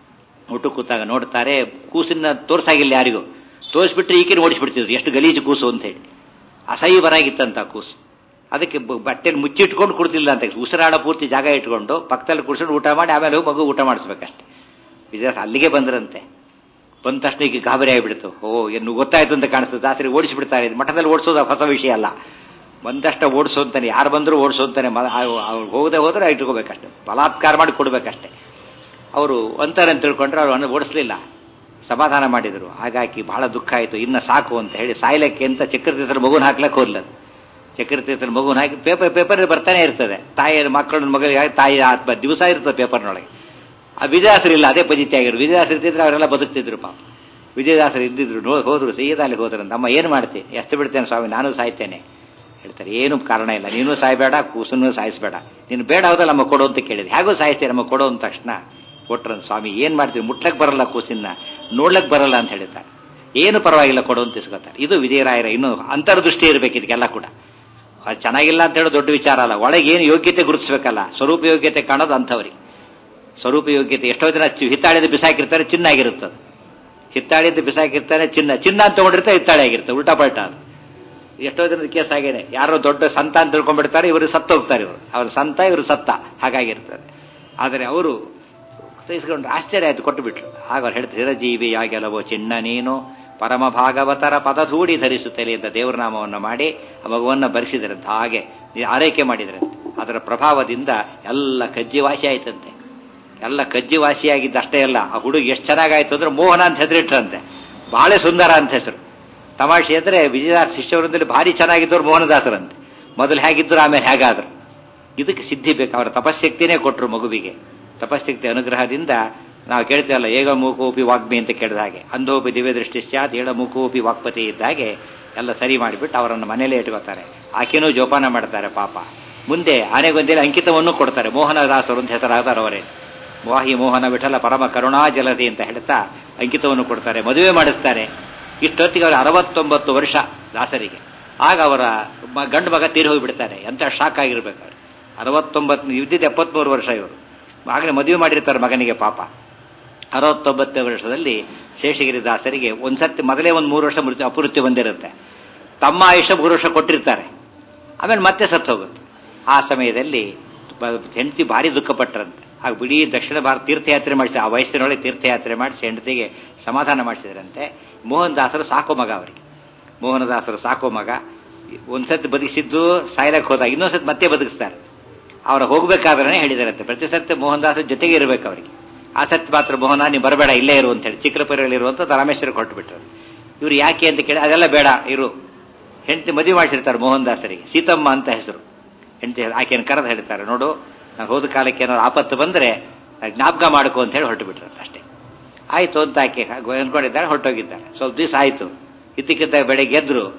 ಊಟ ಕೂತಾಗ ನೋಡ್ತಾರೆ ಕೂಸಿನ ತೋರ್ಸಾಗಿಲ್ಲ ಯಾರಿಗೂ ತೋರಿಸ್ಬಿಟ್ರೆ ಈಕಿನ ಓಡಿಸ್ಬಿಡ್ತಿದ್ರು ಎಷ್ಟು ಗಲೀಜು ಕೂಸು ಅಂತ ಹೇಳಿ ಅಸಹ್ಯವರಾಗಿತ್ತಂತ ಕೂಸು ಅದಕ್ಕೆ ಬ- ಬಟ್ಟೆಲಿ ಮುಚ್ಚಿಟ್ಕೊಂಡು ಕುಡ್ತಿಲ್ಲ ಅಂತ ಉಸಿರಾಡ ಪೂರ್ತಿ ಜಾಗ ಇಟ್ಕೊಂಡು ಪಕ್ಕದಲ್ಲಿ ಕುಡ್ಸ್ಕೊಂಡು ಊಟ ಮಾಡಿ ಆಮೇಲೆ ಹೋಗಿ ಮಗು ಊಟ ಮಾಡಿಸ್ಬೇಕಷ್ಟೆ ವಿಜಯ ಅಲ್ಲಿಗೆ ಬಂದ್ರಂತೆ ಬಂದ ತಕ್ಷಣ ಈಗ ಗಾಬರಿ ಆಗಿಬಿಡ್ತು ಓ ಏನು ಗೊತ್ತಾಯ್ತು ಅಂತ ಕಾಣಿಸ್ತದೆ ದಾಸರಿ ಓಡಿಸ್ಬಿಡ್ತಾರೆ ಇದು ಮಠದಲ್ಲಿ ಓಡಿಸೋದು ಹೊಸ ವಿಷಯ ಅಲ್ಲ ಬಂದಷ್ಟ ಓಡಿಸು ಅಂತಾನೆ ಯಾರು ಬಂದರೂ ಓಡಿಸು ಅಂತಾನೆ ಮ- ಆ- ಅವ್ರು ಹೋಗದೆ ಹೋದ್ರೆ ಇಟ್ಕೋಬೇಕಷ್ಟೆ ಬಲಾತ್ಕಾರ ಮಾಡಿ ಕೊಡ್ಬೇಕಷ್ಟೆ ಅವರು ಅಂತಾರೆ ಅಂತ ತಿಳ್ಕೊಂಡ್ರೆ ಅವ್ರು ಅನ್ನ ಓಡಿಸ್ಲಿಲ್ಲ ಸಮಾಧಾನ ಮಾಡಿದ್ರು ಹಾಗಾಗಿ ಬಹಳ ದುಃಖ ಆಯಿತು ಇನ್ನ ಸಾಕು ಅಂತ ಹೇಳಿ ಸಾಯ್ಲಕ್ಕೆ ಅಂತ ಚಕ್ರತೀರ್ಥರ ಮಗುನ ಹಾಕ್ಲಕ್ಕೆ ಹೋದ್ಲದು ಚಕ್ರತೀರ್ಥರ ಮಗುನ ಹಾಕಿ ಪೇಪರ್ ಪೇಪರ್ ಬರ್ತಾನೆ ಇರ್ತದೆ ತಾಯಿಯ ಮಕ್ಕಳ ಮಗಳಿಗೆ ತಾಯಿ ಆತ್ಮ ದಿವಸ ಇರ್ತದೆ ಪೇಪರ್ನೊಳಗೆ ಆ ವಿಜಯದಾಸರು ಇಲ್ಲ ಅದೇ ಪದ್ಧತಿ ಆಗಿರು ವಿಜಯದಾಸರು ಇದ್ದಿದ್ರೆ ಅವರೆಲ್ಲ ಬದುಕ್ತಿದ್ರು ಪಾಪ ವಿಜಯದಾಸರು ಇದ್ದಿದ್ರು ನೋ ಹೋದ್ರು ಸೀದಾ ಅಲ್ಲಿ ಹೋದ್ರು ಅಮ್ಮ ಏನು ಮಾಡ್ತಿ ಎಷ್ಟು ಬಿಡ್ತೇನೆ ಸ್ವಾಮಿ ನಾನು ಸಾಯ್ತೇನೆ ಹೇಳ್ತಾರೆ ಏನು ಕಾರಣ ಇಲ್ಲ ನೀನು ಸಾಯ್ಬೇಡ ಕೂಸನ್ನು ಸಾಯಿಸ್ಬೇಡ ನೀನು ಬೇಡ ಹೌದಲ್ಲ ನಮ್ಮ ಕೊಡು ಅಂತ ಕೇಳಿದೆ ಹೇಗೂ ಸಾಯಿಸ್ತೀರಿ ನಮ್ಮ ಕೊಡು ಅಂದ ತಕ್ಷಣ ಕೊಟ್ರನ್ ಸ್ವಾಮಿ ಏನ್ ಮಾಡ್ತೀವಿ ಮುಟ್ಲಕ್ ಬರಲ್ಲ ಕೂಸಿನ ನೋಡ್ಲಕ್ ಬರಲ್ಲ ಅಂತ ಹೇಳ್ತಾರೆ ಏನು ಪರವಾಗಿಲ್ಲ ಕೊಡು ಅಂತ ಇಸ್ಕೊತಾರೆ ಇದು ವಿಜಯರಾಯರ ಇನ್ನು ಅಂತರ್ದೃಷ್ಟಿ ಇರಬೇಕು ಇದಕ್ಕೆಲ್ಲ ಕೂಡ ಅದು ಚೆನ್ನಾಗಿಲ್ಲ ಅಂತ ಹೇಳೋ ದೊಡ್ಡ ವಿಚಾರ ಅಲ್ಲ ಒಳಗೆ ಏನು ಯೋಗ್ಯತೆ ಗುರುತಿಸ್ಬೇಕಲ್ಲ ಸ್ವರೂಪ ಯೋಗ್ಯತೆ ಕಾಣೋದು ಅಂಥವ್ರಿಗೆ ಸ್ವರೂಪ ಯೋಗ್ಯತೆ ಎಷ್ಟೋ ಜನ ಚಿ- ಹಿತ್ತಾಳಿದ ಬಿಸಾಕಿರ್ತಾರೆ ಚಿನ್ನ ಆಗಿರುತ್ತದೆ ಹಿತ್ತಾಳಿದ ಬಿಸಾಕಿರ್ತಾರೆ ಚಿನ್ನ ಚಿನ್ನ ಅಂತ ತಗೊಂಡಿರ್ತಾರೆ ಹಿತ್ತಾಳೆ ಆಗಿರುತ್ತೆ ಉಲ್ಟಾ ಪಲ್ಟಾ ಅದು ಎಷ್ಟೋ ಜನದ ಕೇಸ್ ಆಗೇನೆ ಯಾರೋ ದೊಡ್ಡ ಸಂತ ಅಂತ ತಿಳ್ಕೊಂಡ್ಬಿಡ್ತಾರೆ ಇವರು ಸತ್ತು ಹೋಗ್ತಾರೆ ಇವರು ಅವ್ರ ಸಂತ ಇವರು ಸತ್ತ ಹಾಗಾಗಿರ್ತದೆ ಆದರೆ ಅವರು ಇಸ್ಕೊಂಡು ಆಶ್ಚರ್ಯ ಆಯ್ತು ಕೊಟ್ಟು ಬಿಟ್ರು ಆಗ ಅವ್ರು ಹೇಳ್ತಾರೆ ಚಿರಜೀವಿಯಾಗೆಲವೋ ಚಿನ್ನ ನೀನು ಪರಮ ಭಾಗವತರ ಪದಧೂಡಿ ಧರಿಸುತ್ತಲೇ ಅಂತ ದೇವರ ನಾಮವನ್ನು ಮಾಡಿ ಆ ಮಗುವನ್ನ ಬರೆಸಿದ್ರಂತೆ ಹಾಗೆ ಆರೈಕೆ ಮಾಡಿದ್ರಂತೆ ಅದರ ಪ್ರಭಾವದಿಂದ ಎಲ್ಲ ಕಜ್ಜಿ ವಾಸಿ ಆಯ್ತಂತೆ ಎಲ್ಲ ಕಜ್ಜಿ ವಾಸಿಯಾಗಿದ್ದ ಅಷ್ಟೇ ಅಲ್ಲ ಆ ಹುಡುಗ ಎಷ್ಟು ಚೆನ್ನಾಗಾಯ್ತು ಅಂದ್ರೆ ಮೋಹನ ಅಂತ ಹೆಸರಿಟ್ರಂತೆ ಬಾಳೆ ಸುಂದರ ಅಂತ ಹೆಸರು ತಮಾಷೆ ಅಂದ್ರೆ ವಿಜಯದಾಸ ಶಿಷ್ಯವೃಂದದಲ್ಲಿ ಭಾರಿ ಚೆನ್ನಾಗಿದ್ದವ್ರು ಮೋಹನದಾಸರಂತೆ ಮೊದಲು ಹೇಗಿದ್ರು ಆಮೇಲೆ ಹೇಗಾದ್ರು ಇದಕ್ಕೆ ಸಿದ್ಧಿ ಬೇಕು ಅವರ ತಪಶಕ್ತಿನೇ ಕೊಟ್ಟರು ಮಗುವಿಗೆ ತಪಶಕ್ತಿ ಅನುಗ್ರಹದಿಂದ ನಾವು ಕೇಳ್ತೇವಲ್ಲ ಏಗ ಮೂಕೋಪಿ ವಾಗ್ಮಿ ಅಂತ ಕೇಳಿದ ಹಾಗೆ ಅಂಧೋಪಿ ದಿವ್ಯ ದೃಷ್ಟಿ ಸ್ಯಾತ್ ಏಳ ಮೂಕೋಪಿ ವಾಕ್ಪತಿ ಇದ್ದ ಹಾಗೆ ಎಲ್ಲ ಸರಿ ಮಾಡಿಬಿಟ್ಟು ಅವರನ್ನು ಮನೇಲೇ ಇಟ್ಕೋತಾರೆ ಆಕೆನೂ ಜೋಪಾನ ಮಾಡ್ತಾರೆ ಪಾಪ ಮುಂದೆ ಆನೆಗೊಂದಿಯಲ್ಲಿ ಅಂಕಿತವನ್ನು ಕೊಡ್ತಾರೆ ಮೋಹನದಾಸರು ಅಂತ ಹೆಸರಾದಾರ ಅವರೇ ವಾಹಿ ಮೋಹನ ವಿಠಲ ಪರಮ ಕರುಣಾ ಜಲದಿ ಅಂತ ಹೇಳ್ತಾ ಅಂಕಿತವನ್ನು ಕೊಡ್ತಾರೆ ಮದುವೆ ಮಾಡಿಸ್ತಾರೆ ಇಷ್ಟೊತ್ತಿಗೆ ಅವರು ಅರವತ್ತೊಂಬತ್ತು ವರ್ಷ ದಾಸರಿಗೆ ಆಗ ಅವರ ಮ- ಗಂಡು ಮಗ ತೀರಿ ಹೋಗಿಬಿಡ್ತಾರೆ ಎಂತ ಶಾಕ್ ಆಗಿರ್ಬೇಕು ಅವ್ರು ಅರವತ್ತೊಂಬತ್ತು ಇದ್ದಿದ್ದು ಎಪ್ಪತ್ಮೂರು ವರ್ಷ ಇವರು ಆಗಲೇ ಮದುವೆ ಮಾಡಿರ್ತಾರೆ ಮಗನಿಗೆ ಪಾಪ ಅರವತ್ತೊಂಬತ್ತನೇ ವರ್ಷದಲ್ಲಿ ಶೇಷಗಿರಿ ದಾಸರಿಗೆ ಒಂದ್ಸರ್ತಿ ಮೊದಲೇ ಒಂದು ಮೂರು ವರ್ಷ ಮೃತ್ಯು ಅಪಮೃತ್ಯು ಬಂದಿರುತ್ತೆ ತಮ್ಮ ಆಯುಷ್ಯ ಮೂರು ವರ್ಷ ಕೊಟ್ಟಿರ್ತಾರೆ ಆಮೇಲೆ ಮತ್ತೆ ಸತ್ತು ಹೋಗುತ್ತೆ ಆ ಸಮಯದಲ್ಲಿ ಬ- ಹೆಂಡತಿ ಭಾರಿ ದುಃಖಪಟ್ಟರಂತೆ ಆಗ ಬಿಡೀ ದಕ್ಷಿಣ ಭಾರತ ತೀರ್ಥಯಾತ್ರೆ ಮಾಡಿಸಿ ಆ ವಯಸ್ಸಿನೊಳಗೆ ತೀರ್ಥಯಾತ್ರೆ ಮಾಡಿಸಿ ಹೆಂಡತಿಗೆ ಸಮಾಧಾನ ಮಾಡಿಸಿದ್ರಂತೆ ಮೋಹನ್ ದಾಸರು ಸಾಕೋ ಮಗ ಅವರಿಗೆ ಮೋಹನದಾಸರು ಸಾಕೋ ಮಗ ಒಂದ್ಸತಿ ಬದುಕಿಸಿದ್ದು ಸಾಯ್ಲಕ್ಕೆ ಹೋದಾಗ ಇನ್ನೊಂದ್ಸತಿ ಮತ್ತೆ ಬದುಕಿಸ್ತಾರೆ ಅವರ ಹೋಗ್ಬೇಕಾದ್ರೆ ಹೇಳಿದಾರಂತೆ ಪ್ರತಿ ಸರ್ತಿ ಮೋಹನ್ ದಾಸರ ಜೊತೆಗೆ ಇರಬೇಕು ಅವರಿಗೆ ಆ ಸತ್ ಮಾತ್ರ ಮೋಹನ ನೀವು ಬರಬೇಡ ಇಲ್ಲೇ ಇರು ಅಂತ ಹೇಳಿ ಚಿಕ್ಕರಪುರಲ್ಲಿ ಇರುವಂತ ರಾಮೇಶ್ವರ ಕೊಟ್ಟುಬಿಟ್ರು ಇವ್ರು ಯಾಕೆ ಅಂತ ಕೇಳಿ ಅದೆಲ್ಲ ಬೇಡ ಇರು ಹೆಂಡತಿ ಮದುವೆ ಮಾಡಿಸಿರ್ತಾರೆ ಮೋಹನ್ ದಾಸರಿಗೆ ಸೀತಮ್ಮ ಅಂತ ಹೆಸರು ಹೆಂಡತಿ ಆಕೆಯನ್ನು ಕರೆದು ಹೇಳ್ತಾರೆ ನೋಡು ನಾನು ಹೋದ ಕಾಲಕ್ಕೆ ಏನಾದ್ರು ಆಪತ್ತು ಬಂದ್ರೆ ನಾನ್ ಜ್ಞಾಪಕ ಮಾಡ್ಕೊ ಅಂತ ಹೇಳಿ ಹೊರಟು ಬಿಟ್ರು ಅಷ್ಟೇ ಆಯ್ತು ಅಂತ ಆಕೆ ಅನ್ಕೊಂಡಿದ್ದಾರೆ ಹೊರಟೋಗಿದ್ದಾರೆ ಸ್ವಲ್ಪ ದಿವಸ ಆಯ್ತು ಇದ್ದಕ್ಕಿದ್ದಾಗ ಬೆಳಗ್ಗೆ ಎದ್ರು